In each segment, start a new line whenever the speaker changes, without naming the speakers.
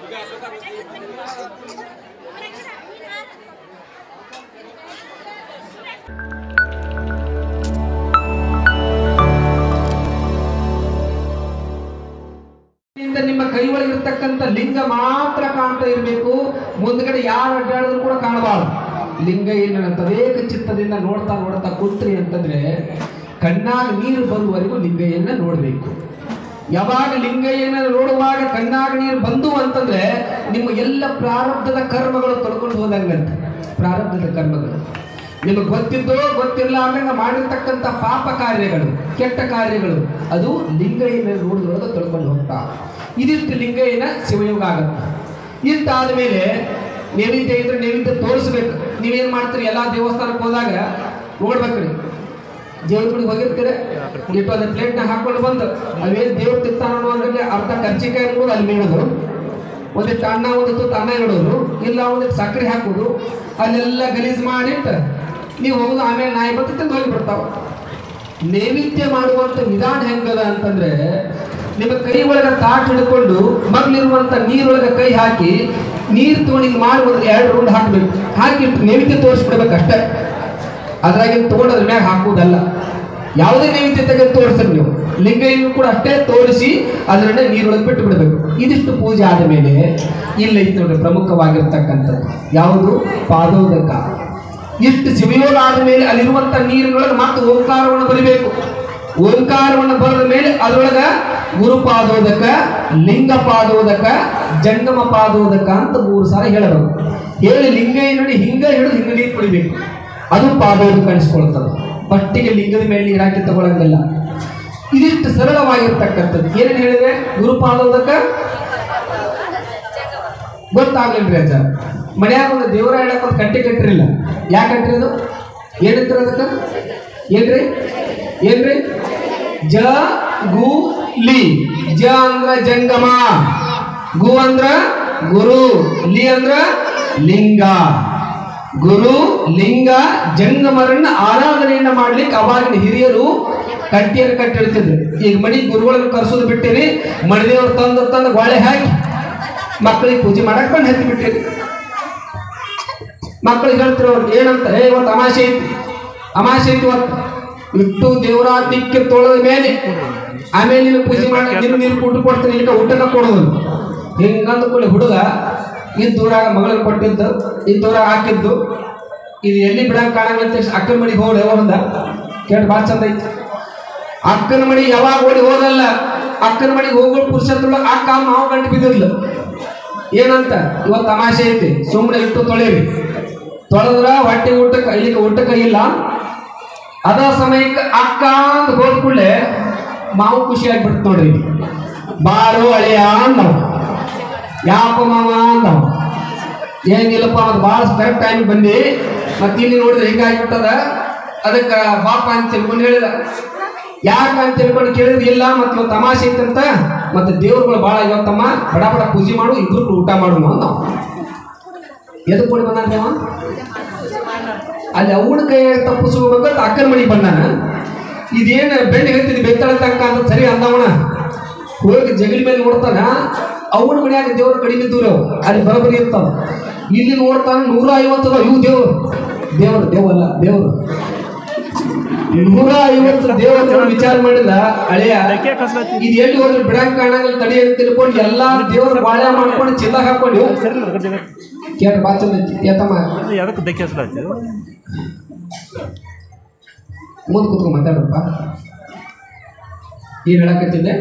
ಇಂದ ನಿಮ್ಮ ಕೈ ಒಳಗಿರ್ತಕ್ಕಂಥ ಲಿಂಗ ಮಾತ್ರ ಕಾಣ್ತಾ ಇರಬೇಕು ಮುಂದ್ಗಡೆ ಯಾರು ಅಡ್ಡಾಡಿದ್ರು ಕೂಡ ಕಾಣಬಾರ್ದು ಲಿಂಗ ಏನು ತದೇಕ ಚಿತ್ತದಿಂದ ನೋಡ್ತಾ ನೋಡ್ತಾ ಕೂತ್ರಿ ಅಂತಂದ್ರೆ ಕಣ್ಣಾಗ ನೀರು ಬರುವವರೆಗೂ ಲಿಂಗಯ್ಯನ ನೋಡಬೇಕು ಯಾವಾಗ ಲಿಂಗಯ್ಯನ ನೋಡುವಾಗ ಕಣ್ಣಾಗ ನೀರು ಬಂದು ಅಂತಂದ್ರೆ ನಿಮ್ಮ ಎಲ್ಲ ಪ್ರಾರಬ್ಧದ ಕರ್ಮಗಳು ತೊಳ್ಕೊಂಡು ಹೋದಂಗಂತ ಪ್ರಾರಬ್ಧದ ಕರ್ಮಗಳು ನಿಮಗೆ ಗೊತ್ತಿದ್ದೋ ಗೊತ್ತಿರಲಾರ್ದಂಗ ಮಾಡಿರ್ತಕ್ಕಂಥ ಪಾಪ ಕಾರ್ಯಗಳು ಕೆಟ್ಟ ಕಾರ್ಯಗಳು ಅದು ಲಿಂಗಯ್ಯನ ನೋಡಿದೊಳಗೆ ತೊಳ್ಕೊಂಡು ಹೋಗ್ತಾ ಇದಿಷ್ಟು ಲಿಂಗಯ್ಯನ ಶಿವಯೋಗ ಆಗುತ್ತೆ ಇಂತಾದ ಮೇಲೆ ನೈವೇದ್ಯ ಇದ್ರೆ ನೈವೇದ್ಯ ತೋರಿಸ್ಬೇಕು ನೀವೇನು ಮಾಡ್ತೀರಿ ಎಲ್ಲ ದೇವಸ್ಥಾನಕ್ಕೆ ಹೋದಾಗ ನೋಡ್ಬೇಕ್ರಿ ದೇವ್ರ ಗುಡಿಗೆ ಹೋಗಿರ್ತೀರಿ ಇಟ್ಟು ಅದ್ರ ಪ್ಲೇಟ್ನ ಹಾಕೊಂಡು ಬಂದು ಅವೇನು ದೇವ್ರ ತಿಂತಾನ ಅನ್ನೋದ್ರಲ್ಲಿ ಅರ್ಧ ಕರ್ಚಿಕಾಯಿ ಅನ್ನೋದು ಅಲ್ಲಿ ಮೇಡೋದು ಒಂದಿಟ್ಟು ಅನ್ನ ಒಂದಿತ್ತು ಅನ್ನ ಇಡೋದು ಇಲ್ಲ ಒಂದಿಟ್ಟು ಸಕ್ಕರೆ ಹಾಕೋದು ಅಲ್ಲೆಲ್ಲ ಗಲೀಜು ಮಾಡಿಟ್ಟು ನೀವು ಹೋಗೋದು ಆಮೇಲೆ ನಾಯಿ ಬಂದು ತಿಂದು ಹೋಗಿಬಿಡ್ತಾವ ನೈವೇದ್ಯ ಮಾಡುವಂಥ ವಿಧಾನ ಹೆಂಗದ ಅಂತಂದ್ರೆ ನಿಮ್ಮ ಕೈ ಒಳಗೆ ತಾಟ್ ಹಿಡ್ಕೊಂಡು ಮಗ್ಲಿರುವಂಥ ನೀರೊಳಗೆ ಕೈ ಹಾಕಿ ನೀರು ತಗೊಂಡು ಹಿಂಗೆ ಮಾಡಿ ಒಂದು ಎರಡು ರೌಂಡ್ ಹಾಕಬೇಕು ಹಾಕಿ ನೈವೇದ್ಯ ತೋರಿಸ್ಬಿಡ್ಬೇಕು ಅಷ್ಟೇ ಅದ್ರಾಗಿನ ತಗೊಂಡು ಅದ್ರ ಮ್ಯಾಗ ಹಾಕುವುದಲ್ಲ ಯಾವುದೇ ನೈವೇದ್ಯ ತೆಗೆದು ತೋರಿಸ್ರಿ ನೀವು ಲಿಂಗಯ್ಯನೂ ಕೂಡ ಅಷ್ಟೇ ತೋರಿಸಿ ಅದರನ್ನೇ ನೀರೊಳಗೆ ಬಿಟ್ಟು ಬಿಡಬೇಕು ಇದಿಷ್ಟು ಪೂಜೆ ಆದ ಮೇಲೆ ಇಲ್ಲ ಐತೆ ನೋಡಿ ಪ್ರಮುಖವಾಗಿರ್ತಕ್ಕಂಥದ್ದು ಯಾವುದು ಪಾದೋದಕ ಇಷ್ಟು ಶಿವಯೋಗ ಆದ ಮೇಲೆ ಅಲ್ಲಿರುವಂಥ ನೀರಿನೊಳಗೆ ಮತ್ತೆ ಓಂಕಾರವನ್ನು ಬರಿಬೇಕು ಓಂಕಾರವನ್ನು ಬರೆದ ಮೇಲೆ ಅದರೊಳಗ ಗುರುಪಾದೋದಕ ಲಿಂಗ ಪಾದೋದಕ ಜಂಗಮ ಪಾದೋದಕ ಅಂತ ಮೂರು ಸಾಲ ಹೇಳಬೇಕು ಹೇಳಿ ಲಿಂಗಯ್ಯನಲ್ಲಿ ಹಿಂಗ ಹಿಡಿದು ಹಿಂಗ ನೀರು ಕುಡಿಬೇಕು ಅದು ಪಾದೋದಕ ಅನಿಸ್ಕೊಳ್ತದೆ ಬಟ್ಟಿಗೆ ಲಿಂಗದ ಮೇಲೆ ನೀರು ಹಾಕಿ ತಗೊಳಂಗಿಲ್ಲ ಇದಿಷ್ಟು ಸರಳವಾಗಿರ್ತಕ್ಕಂಥದ್ದು ಏನೇನು ಹೇಳಿದೆ ಗುರುಪಾದೋದಕ ಗೊತ್ತಾಗ್ಲಿಲ್ರಿ ಅಜ್ಜ ಮನ್ಯಾಗ ಒಂದು ದೇವರ ಹೇಳಕ್ ಒಂದು ಕಟ್ಟಿ ಕಟ್ಟಿರಿಲ್ಲ ಯಾಕೆ ಕಟ್ಟಿರೋದು ಏನಂತೀರ ಅದಕ್ಕೆ ಏನ್ರಿ ಏನ್ರಿ ಜ ಗು ಲಿ ಜ ಅಂದ್ರ ಜಂಗಮ ಗು ಅಂದ್ರ ಗುರು ಲಿ ಅಂದ್ರ ಲಿಂಗ ಗುರು ಲಿಂಗ ಜಂಗಮರನ್ನ ಆರಾಧನೆಯನ್ನ ಮಾಡ್ಲಿಕ್ಕೆ ಅವಾಗಿನ ಹಿರಿಯರು ಕಟ್ಟಿಯನ್ನು ಕಟ್ಟಿಡ್ತಿದ್ರು ಈಗ ಮನಿ ಗುರುಗಳನ್ನು ಕರ್ಸೋದು ಬಿಟ್ಟಿರಿ ಮಣಿದೇವ್ರು ತಂದು ತಂದು ಗಾಳೆ ಹಾಕಿ ಮಕ್ಕಳಿಗೆ ಪೂಜೆ ಮಾಡಕ್ ಬಂದು ಹತ್ತಿ ಬಿಟ್ಟಿರಿ ಮಕ್ಕಳಿಗೆ ಹೇಳ್ತಿರೋ ಏನಂತ ಏ ಇವತ್ತು ಅಮಾಸೆ ಐತಿ ಅಮಾಸೆ ಐತಿ ಇವತ್ತು ಇಟ್ಟು ದೇವರ ದಿಕ್ಕೆ ತೊಳೆದ ಮೇಲೆ ಆಮೇಲೆ ನೀನು ಪೂಜೆ ಮಾಡಿ ನೀನು ನೀರು ಊಟ ಕೊಡ್ತೀನಿ ಈಗ ಊಟಕ್ಕೆ ಕೊಡೋದು ಹಿಂಗಂದ ಕೂಡಲೇ ಹುಡುಗ ಇದ್ದೂರಾಗ ಮಗಳಿಗೆ ಕೊಟ್ಟಿದ್ದು ಇದ್ದೂರಾಗ ಹಾಕಿದ್ದು ಇದು ಎಲ್ಲಿ ಬಿಡಂಗ್ ಕಾಣಂಗಿಲ್ಲ ಅಂತ ಹೇಳಿ ಅಕ್ಕನ ಮನೆಗೆ ಹೋಗಿ ಯಾವಾಗ ಕೇಳಿ ಭಾಳ ಚಂದ ಐತಿ ಅಕ್ಕನ ಮನೆಗೆ ಯಾವಾಗ ಓಡಿ ಹೋದಲ್ಲ ಅಕ್ಕನ ಮನೆಗೆ ಹೋಗೋ ಪುರುಷತ್ರೊಳಗೆ ಅಕ್ಕ ಮಾವು ಗಂಟು ಬಿದ್ದಿದ್ಲು ಏನಂತ ಇವತ್ತು ತಮಾಷೆ ಐತಿ ಸುಮ್ಮನೆ ಇಟ್ಟು ತೊಳೆರಿ ತೊಳೆದ್ರ ಹೊಟ್ಟೆ ಊಟಕ್ಕೆ ಇಲ್ಲಿಗೆ ಊಟಕ್ಕೆ ಇಲ್ಲ ಅದ ಸಮಯಕ್ಕೆ ಅಕ್ಕ ಅಂತ ಹೋದ ಕೂಡಲೇ ಮಾವು ಖುಷಿ ಆಗ್ಬಿಡ್ತು ನೋಡ್ರಿ ಬಾರು ಅಳಿಯ ಅಂದವ ಯಾಪ ಮಾವ ಅಂದವ ಏನಿಲ್ಲಪ್ಪ ಅದು ಭಾಳ ಕರೆಕ್ಟ್ ಟೈಮ್ ಬಂದು ಮತ್ತೆ ಇಲ್ಲಿ ನೋಡಿದ್ರೆ ಹಿಂಗಾಗ್ಬಿಟ್ಟದ ಅದಕ್ಕೆ ಬಾಪ ಅಂತ ತಿಳ್ಕೊಂಡು ಹೇಳಿದ ಯಾಕ ಅಂತ ತಿಳ್ಕೊಂಡು ಕೇಳಿದ್ರೆ ಇಲ್ಲ ಮತ್ತೆ ಇವತ್ತು ತಮಾಷೆ ಐತಂತ ಮತ್ತೆ ದೇವ್ರುಗಳು ಭಾಳ ಇವತ್ತಮ್ಮ ಬಡ ಬಡ ಪೂಜೆ ಮಾಡು ಇಬ್ರು ಊಟ ಮಾಡು ನಾವು ಎದಕ್ಕೆ ಕೊಡಿ ಬಂದಾನ ಅವ ಅಲ್ಲಿ ಅವನ ಕೈ ತಪ್ಪಿಸ್ಕೋಬೇಕಂತ ಅಕ್ಕನ ಮನೆಗೆ ಬಂದಾನ ಇದೇನು ಬೆಂಡ್ ಹೇಳ್ತಿದ್ವಿ ಬೆತ್ತಳ ತನಕ ಅಂತ ಸರಿ ಅಂದವನ ಹೋಗಿ ಜಗಲಿ ಮೇಲೆ ನೋಡ್ತಾನ ಅವನ ಮನ್ಯಾಗ ದೇವ್ರ ಕಡಿಮೆ ದೂರ ಅವು ಅಲ್ಲಿ ಬರೋಬರಿ ಇರ್ತಾವ ಇಲ್ಲಿ ನೋಡ್ತಾನ ನೂರ ಐವತ್ತು ಇವು ದೇವ್ರು ದೇವರು ದೇವಲ್ಲ ದೇವರು ನೂರ ಐವತ್ತು ದೇವರ ವಿಚಾರ ಮಾಡಿದ ಹಳೆಯ ಇದು ಎಲ್ಲಿ ಹೋದ್ರೆ ಬಿಡಂಗ್ ಕಾಣಂಗಿಲ್ಲ ತಡಿ ಅಂತ ತಿಳ್ಕೊಂಡು ಎಲ್ಲಾ ದೇವ್ರ ಬಾಳೆ ಮಾಡ್ಕೊಂಡು ಚಿಲ್ಲ ಹಾಕೊಂಡು ಕೇಳ ಬಾಚನ ಕೇತಮ್ಮ
ಯಾವ್ದಕ್ಕೆ ಧಕ್ಕೆ ಹೆಸರಾಯ್ತು
ಮುಂದೆ ಕೂತ್ಕೊಂಡು ಮಾತಾಡಪ್ಪ ಏನ್ ಹೇಳಕತ್ತಿದ್ದೆ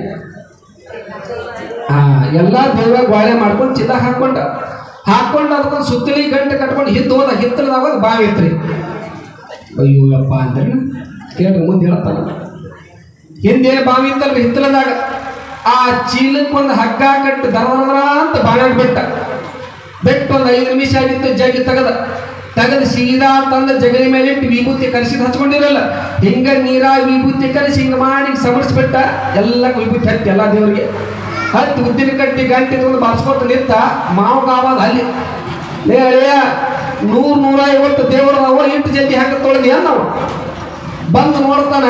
ಹಾ ಎಲ್ಲಾ ದೇವ್ರ ಬಾಳೆ ಮಾಡ್ಕೊಂಡು ಚಿಲ್ಲ ಹಾಕೊಂಡ ಹಾಕೊಂಡು ಅದಕ್ಕೊಂದು ಸುತ್ತಲಿ ಗಂಟೆ ಕಟ್ಕೊಂಡು ಹಿತ್ತು ಹೋದ ಹಿತ್ತಲದಾಗ ಒಂದು ಬಾವಿ ಐತ್ರಿ ಅಯ್ಯೋ ಅಪ್ಪ ಅಂದ್ರೆ ಕೇಳ್ರಿ ಮುಂದೆ ಹೇಳ್ತಾನ ಹಿಂದೆ ಬಾವಿ ಇತ್ತಲ್ರಿ ಹಿತ್ತಲದಾಗ ಆ ಚೀಲಕ್ಕೆ ಒಂದು ಹಗ್ಗ ಕಟ್ಟಿ ದರ ಅಂತ ಬಾಣಾಗ ಬಿಟ್ಟ ಬಿಟ್ಟು ಒಂದು ಐದು ನಿಮಿಷ ಆಗಿತ್ತು ಜಗಿ ತೆಗದ ತೆಗೆದು ಸೀದಾ ತಂದ ಜಗಲಿ ಮೇಲೆ ಇಟ್ಟು ವಿಭೂತಿ ಕರೆಸಿದ್ ಹಚ್ಕೊಂಡಿರಲ್ಲ ಹಿಂಗ ನೀರ ವಿಭೂತಿ ಕರೆಸಿ ಹಿಂಗ ಮಾಡಿ ಸಮರ್ಸ್ಬಿಟ್ಟ ಎಲ್ಲ ವಿಭೂತಿ ಹತ್ತಿ ಎಲ್ಲ ದೇವರಿಗೆ ಹತ್ತಿ ಉದ್ದಿನ ಕಟ್ಟಿ ಗಂಟೆ ತಗೊಂಡು ಬಾರ್ಸ್ಕೊತ ನಿಂತ ಮಾವು ಕಾವಾದ ಅಲ್ಲಿ ಲೇ ಅಳಿಯ ನೂರ್ ನೂರ ಐವತ್ತು ದೇವರು ಅವ ಎಂಟು ಜಲ್ದಿ ಹಾಕ ತೊಳೆದಿ ನಾವು ಬಂದು ನೋಡ್ತಾನ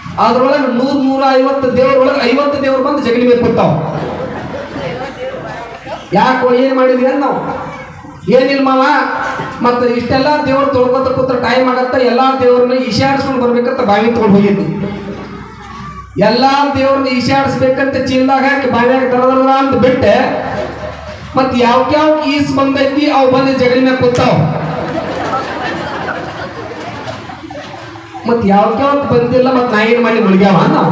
ಅದ್ರೊಳಗೆ ನೂರ್ ನೂರ ಐವತ್ತು ದೇವರೊಳಗೆ ಐವತ್ತು ದೇವ್ರು ಬಂದು ಜಗಲಿ ಮೇಲೆ ಕೊಡ್ತಾವ ಯಾಕೋ ಏನು ಮಾಡಿದ್ವಿ ಅಂತ ನಾವು ಏನಿಲ್ಲ ಮಾವ ಮತ್ತು ಇಷ್ಟೆಲ್ಲ ದೇವ್ರು ತೊಳ್ಕೊತ ಕೂತ್ರ ಟೈಮ್ ಆಗತ್ತ ಎಲ್ಲ ದೇವ್ರನ್ನ ಈಶಾಡಿಸ್ಕೊಂಡು ಬರ್ಬೇಕಂತ ಬಾವಿ ತೊಗೊಂಡು ಹೋಗಿದ್ವಿ ಎಲ್ಲ ದೇವ್ರನ್ನ ಈಶಾಡಿಸ್ಬೇಕಂತ ಚೀಲದಾಗ ಹಾಕಿ ಬಾವಿಯಾಗ ದರದರ ಅಂತ ಬಿಟ್ಟೆ ಮತ್ತು ಯಾವ್ಯಾವ ಈಸ್ ಬಂದೈತಿ ಅವು ಬಂದು ಜಗಲಿ ಮ್ಯಾಗ ಕೂತಾವ ಮತ್ತು ಯಾವ್ಯಾವ ಬಂದಿಲ್ಲ ಮತ್ತು ನಾ ಏನು ಮಾಡಿ ಮುಳುಗ್ಯಾವ ನಾವು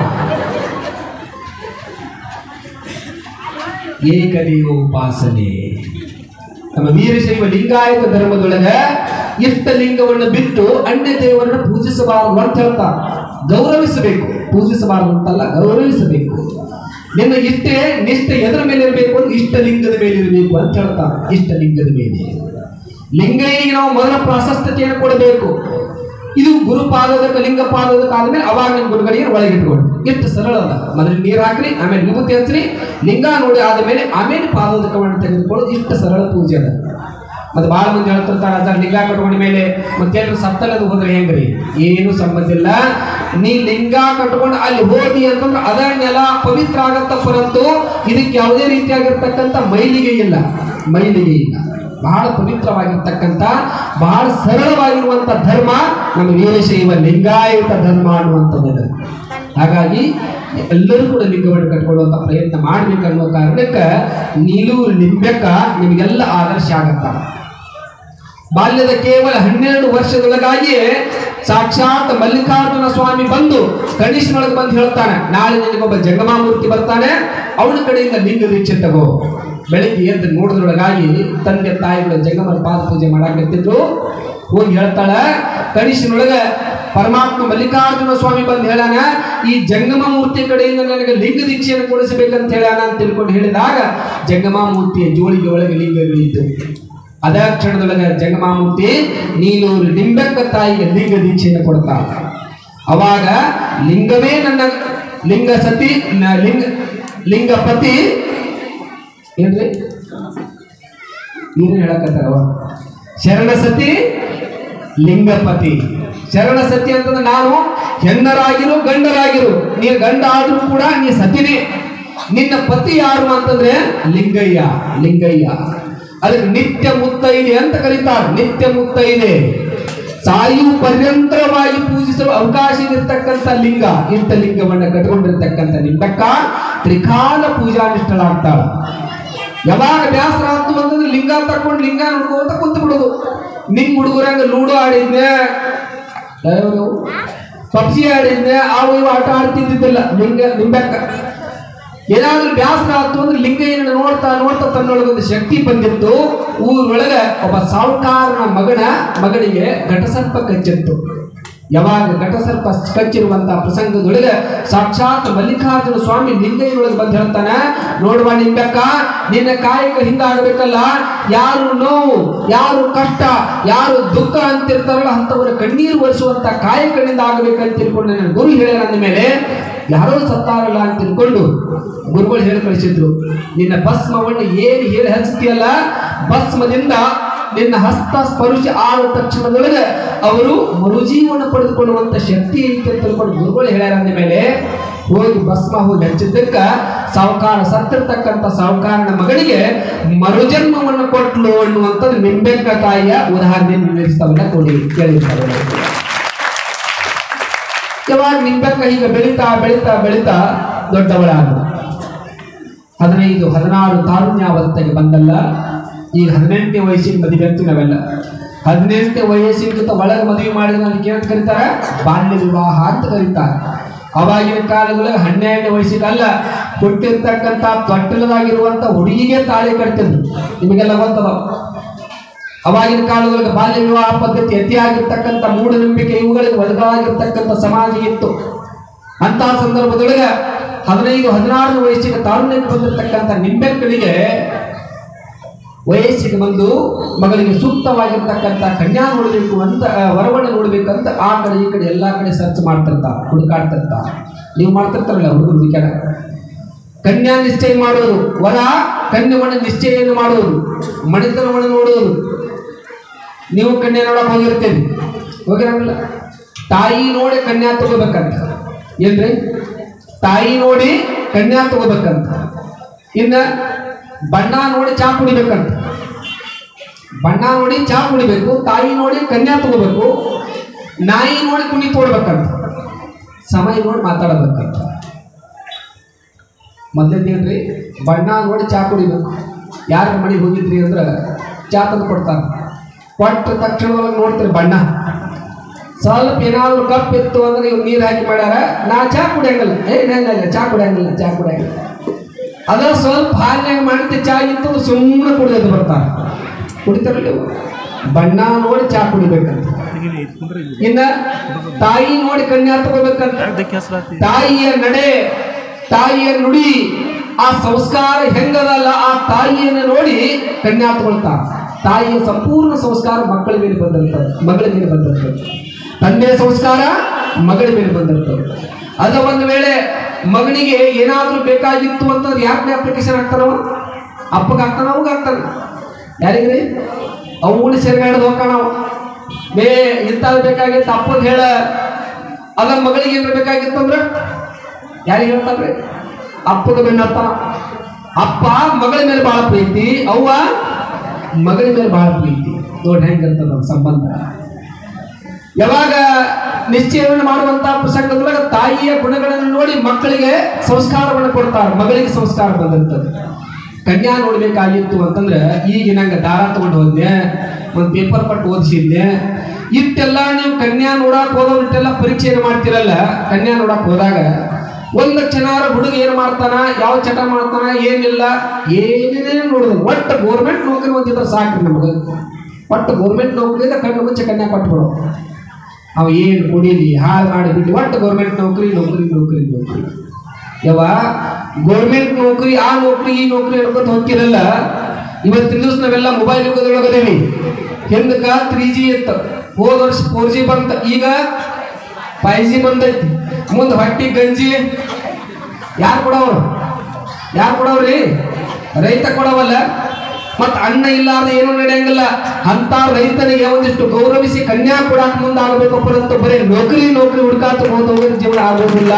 ಏಕದೇವ ಉಪಾಸನೆ ನಮ್ಮ ವೀರಶೈವ ಲಿಂಗಾಯತ ಧರ್ಮದೊಳಗ ಇಷ್ಟ ಲಿಂಗವನ್ನು ಬಿಟ್ಟು ಅನ್ಯ ದೇವರನ್ನು ಪೂಜಿಸಬಾರದು ಅಂತ ಹೇಳ್ತಾರೆ ಗೌರವಿಸಬೇಕು ಪೂಜಿಸಬಾರದು ಅಂತಲ್ಲ ಗೌರವಿಸಬೇಕು ನಿನ್ನ ಇಷ್ಟೇ ನಿಷ್ಠೆ ಎದರ ಮೇಲೆ ಇರಬೇಕು ಅಂತ ಇಷ್ಟ ಲಿಂಗದ ಮೇಲೆ ಇರಬೇಕು ಅಂತ ಹೇಳ್ತಾರೆ ಇಷ್ಟ ಲಿಂಗದ ಮೇಲೆ ಲಿಂಗೈಗೆ ನಾವು ಮೊದಲ ಪ್ರಾಶಸ್ತ್ಯತೆಯನ್ನು ಕೊಡಬೇಕು ಇದು ಗುರುಪಾದಕ ಲಿಂಗ ಪಾದಕ ಆದ್ಮೇಲೆ ಅವಾಗ ನಿಮ್ಮ ಗುರುಗಳಿಗೆ ಒಳಗೆ ಇಟ್ಕೊಂಡು ಎಷ್ಟು ಸರಳ ಅದ ಮೊದಲು ನೀರು ಹಾಕ್ರಿ ಆಮೇಲೆ ವಿಭೂತಿ ಹಚ್ಚ್ರಿ ಲಿಂಗ ನೋಡಿ ಆದ್ಮೇಲೆ ಆಮೇಲೆ ಪಾದೋದಕವನ್ನು ತೆಗೆದುಕೊಳ್ಳೋದು ಇಷ್ಟು ಸರಳ ಪೂಜೆ ಅದ ಮತ್ತೆ ಭಾಳ ಮಂದಿ ಹೇಳ್ತಿರ್ತಾರೆ ಅದ ಲಿಂಗ ಕಟ್ಕೊಂಡ ಮೇಲೆ ಮತ್ತೇನು ಸತ್ತಲ್ಲದು ಹೋದ್ರೆ ಹೆಂಗ್ರಿ ಏನು ಸಂಬಂಧ ಇಲ್ಲ ನೀ ಲಿಂಗ ಕಟ್ಕೊಂಡು ಅಲ್ಲಿ ಹೋದಿ ಅಂತಂದ್ರೆ ಅದ ನೆಲ ಪವಿತ್ರ ಆಗತ್ತ ಹೊರತು ಇದಕ್ಕೆ ಯಾವುದೇ ರೀತಿಯಾಗಿರ್ತಕ್ಕಂಥ ಮೈಲಿಗೆ ಇಲ್ಲ ಮೈಲಿಗೆ ಇಲ್ಲ ಬಹಳ ಪವಿತ್ರವಾಗಿರ್ತಕ್ಕಂಥ ಬಹಳ ಸರಳವಾಗಿರುವಂಥ ಧರ್ಮ ನಮ್ಮ ವೀರಶೈವ ಲಿಂಗಾಯತ ಧರ್ಮ ಅನ್ನುವಂಥದ್ದು ಹಾಗಾಗಿ ಎಲ್ಲರೂ ಕೂಡ ಲಿಂಗವನ್ನು ಕಟ್ಕೊಳ್ಳುವಂಥ ಪ್ರಯತ್ನ ಮಾಡ್ಬೇಕನ್ನೋ ಕಾರಣಕ್ಕೆ ನೀಲೂರು ನಿಂಬೆಕ್ಕ ನಿಮಗೆಲ್ಲ ಆದರ್ಶ ಆಗತ್ತ ಬಾಲ್ಯದ ಕೇವಲ ಹನ್ನೆರಡು ವರ್ಷದೊಳಗಾಗಿಯೇ ಸಾಕ್ಷಾತ್ ಮಲ್ಲಿಕಾರ್ಜುನ ಸ್ವಾಮಿ ಬಂದು ಕನಿಷ್ಠನೊಳಗೆ ಬಂದು ಹೇಳ್ತಾನೆ ನಾಳೆ ನಿನಗೊಬ್ಬ ಜಂಗಮಾಮೂರ್ತಿ ಬರ್ತಾನೆ ಅವನ ಕಡೆಯಿಂದ ಲಿಂಗ ದೀಕ್ಷೆ ತಗೋ ಬೆಳಿಗ್ಗೆ ಎದ್ದು ನೋಡಿದ್ರೊಳಗಾಗಿ ತಂದೆ ತಾಯಿಗಳ ಜಂಗಮರ ಪಾದ ಪೂಜೆ ಮಾಡಾಕತ್ತಿದ್ರು ಹೋಗಿ ಹೇಳ್ತಾಳ ಕನಿಷ್ಠನೊಳಗೆ ಪರಮಾತ್ಮ ಮಲ್ಲಿಕಾರ್ಜುನ ಸ್ವಾಮಿ ಬಂದು ಹೇಳಾನ ಈ ಜಂಗಮ ಮೂರ್ತಿ ಕಡೆಯಿಂದ ನನಗೆ ಲಿಂಗ ದೀಕ್ಷೆಯನ್ನು ಕೊಡಿಸಬೇಕಂತ ಹೇಳಾನ ಅಂತ ತಿಳ್ಕೊಂಡು ಹೇಳಿದಾಗ ಜಂಗಮ ಮೂರ್ತಿಯ ಜೋಳಿಗೆ ಒಳಗೆ ಲಿಂಗಗಳಿದ್ದು ಅದ ಕ್ಷಣದೊಳಗೆ ಜಂಗಮಾಮೂರ್ತಿ ನೀನೂರು ಲಿಂಬೆಕ್ಕ ತಾಯಿಗೆ ಲಿಂಗ ದೀಕ್ಷೆಯನ್ನು ಕೊಡ್ತಾ ಅವಾಗ ಲಿಂಗವೇ ನನ್ನ ಲಿಂಗ ಸತಿ ನ- ಲಿಂಗ ಲಿಂಗಪತಿ ಏನ್ರಿ ಏನು ಹೇಳಕತ್ತಾರವ ಶರಣ ಸತಿ ಲಿಂಗಪತಿ ಶರಣ ಸತಿ ಅಂತಂದ್ರೆ ನಾನು ಹೆಣ್ಣರಾಗಿರು ಗಂಡರಾಗಿರು ನೀ ಗಂಡ ಆದ್ರೂ ಕೂಡ ನೀ ಸತಿನೇ ನಿನ್ನ ಪತಿ ಯಾರು ಅಂತಂದ್ರೆ ಲಿಂಗಯ್ಯ ಲಿಂಗಯ್ಯ ಅದಕ್ಕೆ ನಿತ್ಯ ಮುತ್ತೈದೆ ಅಂತ ಕರೀತಾರೆ ನಿತ್ಯ ಮುತ್ತೈದೆ ಸಾಯು ಪರ್ಯಂತರವಾಗಿ ಪೂಜಿಸಲು ಅವಕಾಶ ಇರತಕ್ಕಂಥ ಲಿಂಗ ಇಂಥ ಲಿಂಗವನ್ನು ಕಟ್ಕೊಂಡಿರ್ತಕ್ಕಂಥ ಲಿಂಗಕ್ಕ ತ್ರಿಕಾಲ ಪೂಜಾನಿಷ್ಠಳಾಗ್ತಾಳ ಯಾವಾಗ ಬ್ಯಾಸರ ಆಯ್ತು ಅಂತಂದ್ರೆ ಲಿಂಗ ತಕೊಂಡು ಲಿಂಗ ನೋಡ್ಕೊಂತ ಕುಂತು ಬಿಡೋದು ನಿಮ್ ಹುಡುಗರಂಗ ಲೂಡೋ ಆಡಿದ್ನೆ ಪಬ್ಜಿ ಆಡಿದ್ನೆ ಅವು ಇವು ಆಟ ಆಡ್ತಿದ್ದಿದ್ದಿಲ್ಲ ಲಿಂಗ ಲಿಂಬೆಕ್ಕ ಏನಾದ್ರೂ ಬ್ಯಾಸರ ಆಯ್ತು ಅಂದ್ರೆ ಲಿಂಗಯ್ಯನ ನೋಡ್ತಾ ನೋಡ್ತಾ ತನ್ನೊಳಗೊಂದು ಶಕ್ತಿ ಬಂದಿತ್ತು ಊರೊಳಗೆ ಒಬ್ಬ ಸಾಹುಕಾರನ ಮಗನ ಮಗನಿಗೆ ಘಟಸರ್ಪ ಕಚ್ಚಿತ್ತು ಯಾವಾಗ ಘಟಸರ್ಪ ಕಚ್ಚಿರುವಂತ ಪ್ರಸಂಗದೊಳಗೆ ಸಾಕ್ಷಾತ್ ಮಲ್ಲಿಕಾರ್ಜುನ ಸ್ವಾಮಿ ಲಿಂಗಯ್ಯನೊಳಗೆ ಬಂದು ಹೇಳ್ತಾನೆ ನೋಡುವ ನಿಂಬೆಕ್ಕ ನಿನ್ನ ಕಾಯಕ ಹಿಂದಾಗಬೇಕಲ್ಲ ಯಾರು ನೋವು ಯಾರು ಕಷ್ಟ ಯಾರು ದುಃಖ ಅಂತಿರ್ತಾರಲ್ಲ ಅಂತವರ ಕಣ್ಣೀರು ಒರೆಸುವಂತ ಕಾಯಕನಿಂದ ಆಗಬೇಕಂತ ತಿಳ್ಕೊಂಡು ನನ್ನ ಗುರು ಹೇಳ್ಯಾರ ಅಂದ ಮೇಲೆ ಯಾರೋ ಸತ್ತಾರಲ್ಲ ಅಂತ ತಿಳ್ಕೊಂಡು ಗುರುಗಳು ಹೇಳಿ ಕಳಿಸಿದ್ರು ನಿನ್ನ ಭಸ್ಮವನ್ನು ಏನು ಹೇಳಿ ಹಚ್ತೀಯಲ್ಲ ಭಸ್ಮದಿಂದ ನಿನ್ನ ಹಸ್ತ ಸ್ಪರ್ಶ ಆದ ತಕ್ಷಣದೊಳಗೆ ಅವರು ಮರುಜೀವನ ಪಡೆದುಕೊಳ್ಳುವಂತ ಶಕ್ತಿ ಐತೆ ಅಂತ ತಿಳ್ಕೊಂಡು ಗುರುಗಳು ಹೇಳ್ಯಾರ ಅಂದ ಮೇಲೆ ಹೋಗಿ ಭಸ್ಮ ಹೋಗಿ ಹಚ್ಚಿದ್ದಕ್ಕ ಸಾವುಕಾರ ಸತ್ತಿರ್ತಕ್ಕಂಥ ಸಾವುಕಾರನ ಮಗನಿಗೆ ಮರುಜನ್ಮವನ್ನು ಕೊಟ್ಲು ಅನ್ನುವಂಥದ್ದು ನಿಂಬೆಕ್ಕ ತಾಯಿಯ ಉದಾಹರಣೆ ನಿರ್ಮಿಸ್ತಾವಲ್ಲ ಕೊಡಿ ಕೇಳಿರ್ತಾರೆ ಯಾವಾಗ ನಿಂಬೆಕ್ಕ ಹೀಗೆ ಬೆಳೀತಾ ಬೆಳೀತಾ ಬೆಳೀತಾ ದೊಡ್ಡವಳಾದ ಹದಿನೈದು ಹದಿನಾರು ತಾರುಣ್ಯಾವಸ್ಥೆಗೆ ಬಂದಲ್ಲ ಈಗ ಹದಿನೆಂಟನೇ ವಯಸ್ಸಿನ ಮದುವೆ ಅಂತೀವಿ ನಾವೆಲ್ಲ ಹದಿನೆಂಟನೇ ವಯಸ್ಸಿಗಿಂತ ಒಳಗೆ ಮದುವೆ ಮಾಡಿದ್ರೆ ಅದಕ್ಕೆ ಏನಂತ ಕರೀತಾರೆ ಬಾಲ್ಯ ವಿವಾಹ ಅಂತ ಕರೀತಾರೆ ಅವಾಗಿನ ಕಾಲದೊಳಗೆ ಹನ್ನೆರಡನೇ ವಯಸ್ಸಿಗೆ ಅಲ್ಲ ಕೊಟ್ಟಿರ್ತಕ್ಕಂಥ ತೊಟ್ಟಲದಾಗಿರುವಂಥ ಹುಡುಗಿಗೆ ತಾಳಿ ಕಟ್ತಿದ್ರು ನಿಮಗೆಲ್ಲ ಗೊತ್ತದ ಅವಾಗಿನ ಕಾಲದೊಳಗೆ ಬಾಲ್ಯ ವಿವಾಹ ಪದ್ಧತಿ ಅತಿಯಾಗಿರ್ತಕ್ಕಂಥ ಮೂಢನಂಬಿಕೆ ಇವುಗಳಿಗೆ ಒಳಗಾಗಿರ್ತಕ್ಕಂಥ ಸಮಾಜ ಇತ್ತು ಅಂತಹ ಸಂದರ್ಭದೊಳಗೆ ಹದಿನೈದು ಹದಿನಾರನೇ ವಯಸ್ಸಿಗೆ ತಾರುಣ್ಯಕ್ಕೆ ಬಂದಿರತಕ್ಕಂಥ ನಿಂಬೆಕ್ಕಳಿಗೆ ವಯಸ್ಸಿಗೆ ಬಂದು ಮಗಳಿಗೆ ಸೂಕ್ತವಾಗಿರ್ತಕ್ಕಂಥ ಕನ್ಯಾ ನೋಡಬೇಕು ಅಂತ ಆ, ವರವನ್ನು ನೋಡ್ಬೇಕಂತ ಆ ಕಡೆ ಈ ಕಡೆ ಎಲ್ಲ ಕಡೆ ಸರ್ಚ್ ಮಾಡ್ತಿರ್ತಾರ ಹುಡುಕಾಡ್ತಿರ್ತಾರ ನೀವು ಮಾಡ್ತಿರ್ತಾರಲ್ಲ ಹುಡುಗರು ವಿಚಾರ ಕನ್ಯಾ ನಿಶ್ಚಯ ಮಾಡೋದು ವರ ಕನ್ಯವನ್ನು ನಿಶ್ಚಯವನ್ನು ಮಾಡೋದು ಮಣಿತನವನ್ನು ನೋಡೋದು ನೀವು ಕನ್ಯಾ ನೋಡಕ್ ಹೋಗಿರ್ತೀರಿ ಹೋಗಿರಂಗಿಲ್ಲ ತಾಯಿ ನೋಡಿ ಕನ್ಯಾ ತಗೋಬೇಕಂತ ಏನ್ರಿ ತಾಯಿ ನೋಡಿ ಕನ್ಯಾ ತಗೋಬೇಕಂತ ಇನ್ನ ಬಣ್ಣ ನೋಡಿ ಚಾ ಕುಡಿಬೇಕಂತ ಬಣ್ಣ ನೋಡಿ ಚಾ ಕುಡಿಬೇಕು ತಾಯಿ ನೋಡಿ ಕನ್ಯಾ ತಗೋಬೇಕು ನಾಯಿ ನೋಡಿ ಕುಣಿ ತೋಡ್ಬೇಕಂತ ಸಮಯ ನೋಡಿ ಮಾತಾಡಬೇಕಂತ ಮೊದಲೇನ್ರಿ ಬಣ್ಣ ನೋಡಿ ಚಾ ಕುಡಿಬೇಕು ಯಾರ ಮನೆಗೆ ಹೋಗಿದ್ರಿ ಅಂದ್ರೆ ಚಾ ತಂದು ಕೊಡ್ತಾರೆ ಕೊಟ್ಟ ತಕ್ಷಣ ಒಳಗೆ ನೋಡ್ತೀರಿ ಬಣ್ಣ ಸ್ವಲ್ಪ ಏನಾದ್ರು ಕಪ್ ಇತ್ತು ಅಂದ್ರೆ ಇವ್ರು ನೀರು ಹಾಕಿ ಮಾಡ್ಯಾರ ನಾ ಚಾ ಕುಡಿಯಂಗಿಲ್ಲ ಏ ಇಲ್ಲ ಚಾ ಕುಡಿಯಂಗಿಲ್ಲ ಚಾ ಕುಡಿಯಂಗಿಲ್ಲ ಅದ ಸ್ವಲ್ಪ ಹಾಲಿನಾಗ ಮಾಡಿದ ಚಾ ಇತ್ತು ಸುಮ್ಮನೆ ಕುಡಿಯೋದು ಬರ್ತಾರೆ ಕುಡಿತಾರಲ್ಲ ಇವು? ಬಣ್ಣ ನೋಡಿ ಚಾ ಕುಡಿಬೇಕಂತ ಇನ್ನ ತಾಯಿ ನೋಡಿ ಕನ್ಯಾ ತಗೋಬೇಕಂತ ತಾಯಿಯ ನಡೆ ತಾಯಿಯ ನುಡಿ ಆ ಸಂಸ್ಕಾರ ಹೆಂಗದಲ್ಲ ಆ ತಾಯಿಯನ್ನು ನೋಡಿ ಕನ್ಯಾ ತಗೊಳ್ತಾರ ತಾಯಿಯ ಸಂಪೂರ್ಣ ಸಂಸ್ಕಾರ ಮಕ್ಕಳ ಮೇಲೆ ಬಂದಿರ್ತದೆ ಮಗಳ ಮೇಲೆ ಬಂದಿರ್ತದೆ ತಂದೆಯ ಸಂಸ್ಕಾರ ಮಗಳ ಮೇಲೆ ಬಂದಿರ್ತದೆ ಅದ ಒಂದು ವೇಳೆ ಮಗನಿಗೆ ಏನಾದ್ರೂ ಬೇಕಾಗಿತ್ತು ಅಂತಂದ್ರೆ ಯಾಕೆ ಅಪ್ಲಿಕೇಶನ್ ಹಾಕ್ತಾನವ ಅಪ್ಪಗೆ ಹಾಕ್ತಾನ ಅವಾಗ ಹಾಕ್ತಾನ ಯಾರಿಗ್ರಿ ಅವು ಸೇರ್ಗಾಡ್ದು ಹೋಗ್ತಾನವ ಬೇ ಇಂಥದ್ದು ಬೇಕಾಗಿತ್ತು ಅಪ್ಪಗೆ ಹೇಳ ಅದ ಮಗಳಿಗೆ ಏನ್ರ ಬೇಕಾಗಿತ್ತು ಅಂದ್ರೆ ಯಾರಿಗೆ ಹೇಳ್ತಾನ್ರಿ ಅಪ್ಪಗ ಬೆನ್ನತ್ತ ಅಪ್ಪ ಮಗಳ ಮೇಲೆ ಬಹಳ ಪ್ರೀತಿ ಅವ್ವ ಮಗಳ ಮೇಲೆ ಬಹಳ ಪ್ರೀತಿ ನೋಡಿ ಹೆಂಗಿರ್ತದ ನಮ್ಮ ಸಂಬಂಧ ಯಾವಾಗ ನಿಶ್ಚಯವನ್ನು ಮಾಡುವಂತಹ ಪ್ರಸಂಗದೊಳಗೆ ತಾಯಿಯ ಗುಣಗಳನ್ನು ನೋಡಿ ಮಕ್ಕಳಿಗೆ ಸಂಸ್ಕಾರವನ್ನು ಕೊಡ್ತಾರೆ ಮಗಳಿಗೆ ಸಂಸ್ಕಾರ ಬಂದಿರ್ತದೆ ಕನ್ಯಾ ನೋಡ್ಬೇಕಾಗಿತ್ತು ಅಂತಂದ್ರೆ ಈಗ ನಂಗೆ ದಾರ ತಗೊಂಡು ಹೋದ್ನೆ ಒಂದು ಪೇಪರ್ ಪಟ್ಟು ಓದಿಸಿದ್ನೆ ಇಷ್ಟೆಲ್ಲ ನೀವು ಕನ್ಯಾ ನೋಡಕ್ ಹೋದವ್ರು ಇಷ್ಟೆಲ್ಲ ಪರೀಕ್ಷೆಯನ್ನು ಮಾಡ್ತಿರಲ್ಲ ಕನ್ಯಾ ನೋಡಕ್ ಹೋದಾಗ ಒಂದು ಕ್ಷಣಾರ ಹುಡುಗ ಏನು ಮಾಡ್ತಾನ ಯಾವ ಚಟ ಮಾಡ್ತಾನ ಏನಿಲ್ಲ ಏನೇನೇ ನೋಡಿದ್ರು ಒಟ್ಟು ಗೋರ್ಮೆಂಟ್ ನೌಕರಿ ಹೊಂದಿದ್ರೆ ಸಾಕ್ರಿ ನಮಗೆ ಒಟ್ಟು ಗೋರ್ಮೆಂಟ್ ನೌಕರಿಯಿಂದ ಕಣ್ಣು ಮುಚ್ಚೆ ಕನ್ಯಾ ಕೊಟ್ಬಿಡು ಅವ ಏನು ಕುಡೀಲಿ ಹಾಳು ಮಾಡಿ ಬಿಟ್ಟು ಒಟ್ಟು ಗೌರ್ಮೆಂಟ್ ನೌಕರಿ ನೌಕರಿ ನೌಕರಿ ನೌಕರಿ ಯವ ಗೌರ್ಮೆಂಟ್ ನೌಕರಿ ಆ ನೌಕರಿ ಈ ನೌಕರಿ ಹೇಳ್ಕೊತ ಹೋಗ್ತಿರಲ್ಲ ಇವತ್ತಿನ ದಿವಸ ನಾವೆಲ್ಲ ಮೊಬೈಲ್ ಯುಗದೊಳಗದೇವಿ ಹಿಂದಕ್ಕ ತ್ರೀ ಜಿ ಇತ್ತು ಹೋದ ವರ್ಷ ಫೋರ್ ಜಿ ಬಂತ ಈಗ ಫೈವ್ ಜಿ ಬಂದೈತಿ ಮುಂದೆ ಹೊಟ್ಟಿ ಗಂಜಿ ಯಾರು ಕೊಡವ್ರು ಯಾರು ಕೊಡವ್ರಿ ರೈತ ಕೊಡವಲ್ಲ ಮತ್ತ ಅನ್ನ ಇಲ್ಲಾರ್ದ ಏನು ನಡೆಯಂಗಿಲ್ಲ ಅಂತ ರೈತನಿಗೆ ಒಂದಿಷ್ಟು ಗೌರವಿಸಿ ಕನ್ಯಾ ಕೊಡಾಕ ಮುಂದಾಗಬೇಕು ಹೊರತು ಬರೀ ನೌಕರಿ ನೌಕರಿ ಹುಡುಕಾತ ಹೋದವ್ರ ಜೀವನ ಆಗೋದಿಲ್ಲ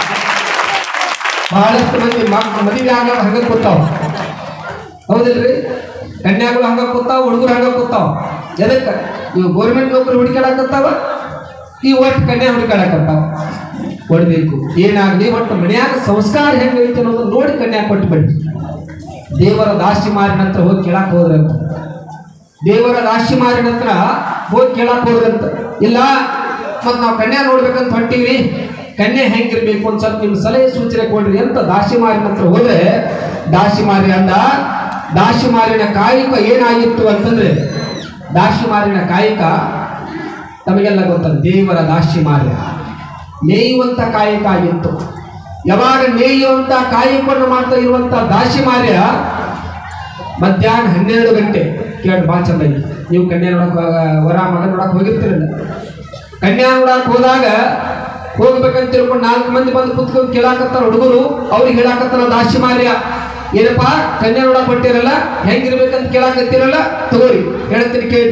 ಬಹಳಷ್ಟು ಮಂದಿ ಮಕ್ ಮದುವೆ ಆಗ ಹಂಗ ಕೂತಾವ ಹೌದಿಲ್ರಿ ಕನ್ಯಾಗಳು ಹಂಗ ಕೂತಾವ ಹುಡುಗರು ಹಂಗ ಕೂತಾವ ಎದಕ್ಕೆ ಇವು ಗೋರ್ಮೆಂಟ್ ನೌಕರಿ ಹುಡುಕಾಡಕತ್ತಾವ ಈ ಒಟ್ಟು ಕನ್ಯಾ ಹುಡುಕಾಡಕತ್ತಾವ ಕೊಡ್ಬೇಕು ಏನಾಗ್ಲಿ ಒಟ್ಟು ಮನ್ಯಾಗ ಸಂಸ್ಕಾರ ಹೆಂಗೈತೆ ಅನ್ನೋದು ನೋಡಿ ಕನ್ಯಾ ಕೊಟ್ಟು ಬಿಡಿ ದೇವರ ದಾಸಿ ಮಾರಿನ ಹತ್ರ ಹೋಗಿ ಕೇಳಕ್ ಹೋದ್ರಂತ ದೇವರ ದಾಸಿ ಮಾರಿನ ಹತ್ರ ಹೋಗಿ ಕೇಳಕ್ ಹೋದ್ರಂತ ಇಲ್ಲ ಮತ್ ನಾವು ಕನ್ಯಾ ನೋಡ್ಬೇಕಂತ ಹೊಂಟಿವ್ರಿ ಕನ್ಯೆ ಹೆಂಗಿರ್ಬೇಕು ಅಂತ ಸ್ವಲ್ಪ ನಿಮ್ಗೆ ಸಲಹೆ ಸೂಚನೆ ಕೊಡ್ರಿ ಅಂತ ದಾಸಿ ಮಾರಿನ ಹತ್ರ ಹೋದ್ರೆ ದಾಸಿ ಮಾರಿ ಅಂದ ದಾಸಿ ಮಾರಿನ ಕಾಯಿಕ ಏನಾಗಿತ್ತು ಅಂತಂದ್ರೆ ದಾಸಿ ಮಾರಿನ ಕಾಯಿಕ ತಮಗೆಲ್ಲ ಗೊತ್ತಲ್ಲ ದೇವರ ದಾಸಿ ಮಾರ್ಯ ಮೇಯುವಂತ ಕಾಯಕ ಆಗಿತ್ತು ಯಾವಾಗ ಮೇಯುವಂತ ಕಾಯಕವನ್ನು ಮಾಡ್ತಾ ಇರುವಂತ ದಾಸಿ ಮಾರ್ಯ ಮಧ್ಯಾಹ್ನ ಹನ್ನೆರಡು ಗಂಟೆ ಕೇಳಿ ಭಾಳ ಚಂದ ಐತಿ ನೀವು ಕನ್ಯಾ ನೋಡಕ್ ವರ ಮಗ ನೋಡಕ್ ಹೋಗಿರ್ತಿರಲ್ಲ ಕನ್ಯಾ ನೋಡಕ್ ಹೋದಾಗ ಹೋಗ್ಬೇಕಂತ ತಿಳ್ಕೊಂಡು ನಾಲ್ಕು ಮಂದಿ ಬಂದು ಕುತ್ಕೊಂಡು ಕೇಳಾಕತ್ತಾರ ಹುಡುಗರು ಅವ್ರಿಗೆ ಹೇಳಾಕತ್ತಾರ ದಾಸಿ ಮಾರ್ಯ ಏನಪ್ಪ ಕನ್ಯಾ ನೋಡಕ್ ಹೊಟ್ಟಿರಲ್ಲ ಹೆಂಗಿರ್ಬೇಕಂತ ಕೇಳಾಕತ್ತೀರಲ್ಲ ತಗೋರಿ ಹೇಳ್ತೀನಿ ಕೇಳಿ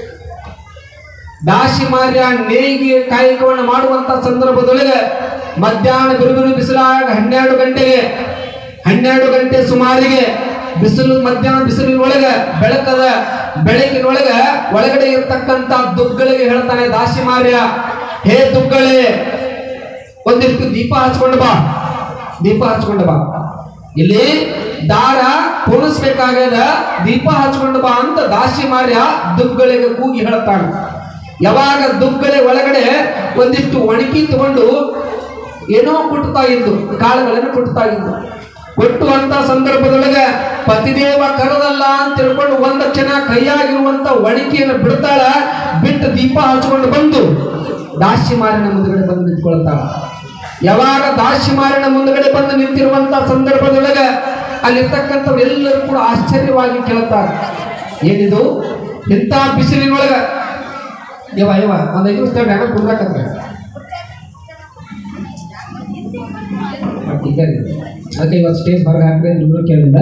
ದಾಸಿ ಮಾರ್ಯ ನೇಯ್ಗೆ ಕಾಯಕವನ್ನು ಮಾಡುವಂತ ಸಂದರ್ಭದೊಳಗೆ ಮಧ್ಯಾಹ್ನ ಬಿರುಬಿರು ಬಿಸಿಲಾಗ ಹನ್ನೆರಡು ಗಂಟೆಗೆ ಹನ್ನೆರಡು ಗಂಟೆ ಸುಮಾರಿಗೆ ಬಿಸಿಲು ಮಧ್ಯಾಹ್ನ ಬಿಸಿಲಿನೊಳಗೆ ಬೆಳಕದ ಬೆಳಕಿನೊಳಗೆ ಒಳಗಡೆ ಇರ್ತಕ್ಕಂತ ದುಗ್ಗಳಿಗೆ ಹೇಳ್ತಾನೆ ದಾಸಿ ಮಾರ್ಯ ಹೇ ದುಗ್ಗಳೇ ಒಂದಿಷ್ಟು ದೀಪ ಹಚ್ಕೊಂಡು ಬಾ ದೀಪ ಹಚ್ಕೊಂಡು ಬಾ ಇಲ್ಲಿ ದಾರ ಪೋಣಿಸ್ಬೇಕಾಗ್ಯದ ದೀಪ ಹಚ್ಕೊಂಡು ಬಾ ಅಂತ ದಾಸಿ ಮಾರ್ಯ ದುಗ್ಗಳಿಗೆ ಕೂಗಿ ಹೇಳ್ತಾನೆ ಯಾವಾಗ ದುಗ್ಗಳೆ ಒಳಗಡೆ ಒಂದಿಷ್ಟು ಒಣಗಿ ತಗೊಂಡು ಏನೋ ಕುಟ್ತಾ ಇದ್ದು ಕಾಳುಗಳನ್ನು ಕುಟ್ತಾ ಇದ್ದು ಕೊಟ್ಟುವಂತ ಸಂದರ್ಭದೊಳಗೆ ಪತಿದೇವ ಕರದಲ್ಲ ಅಂತ ತಿಳ್ಕೊಂಡು ಒಂದು ಕ್ಷಣ ಕೈಯಾಗಿರುವಂತ ಒಣಕಿಯನ್ನು ಬಿಡ್ತಾಳ ಬಿಟ್ಟು ದೀಪ ಹಚ್ಕೊಂಡು ಬಂದು ದಾಸಿ ಮಾರಿನ ಮುಂದುಗಡೆ ಬಂದು ನಿಂತ್ಕೊಳ್ತಾಳ ಯಾವಾಗ ದಾಸಿ ಮಾರಿನ ಮುಂದುಗಡೆ ಬಂದು ನಿಂತಿರುವಂತ ಸಂದರ್ಭದೊಳಗೆ ಅಲ್ಲಿರ್ತಕ್ಕಂಥವ್ರು ಎಲ್ಲರೂ ಕೂಡ ಆಶ್ಚರ್ಯವಾಗಿ ಕೇಳುತ್ತಾರೆ ಏನಿದು ಇಂಥ ಬಿಸಿಲಿನೊಳಗ ಯವ ಯವ ಒಂದು ಐದು ನಿಮಿಷ ಡ್ಯಾಮೇಜ್ ಕುಡ್ಬೇಕಂದ್ರೆ ಈಗ ಅದಕ್ಕೆ ಇವತ್ತು ಸ್ಟೇಜ್ ಹೊರಗೆ ಹಾಕ್ರೆ ನಿಮ್ಗೂ ಕೇಳಿಲ್ಲ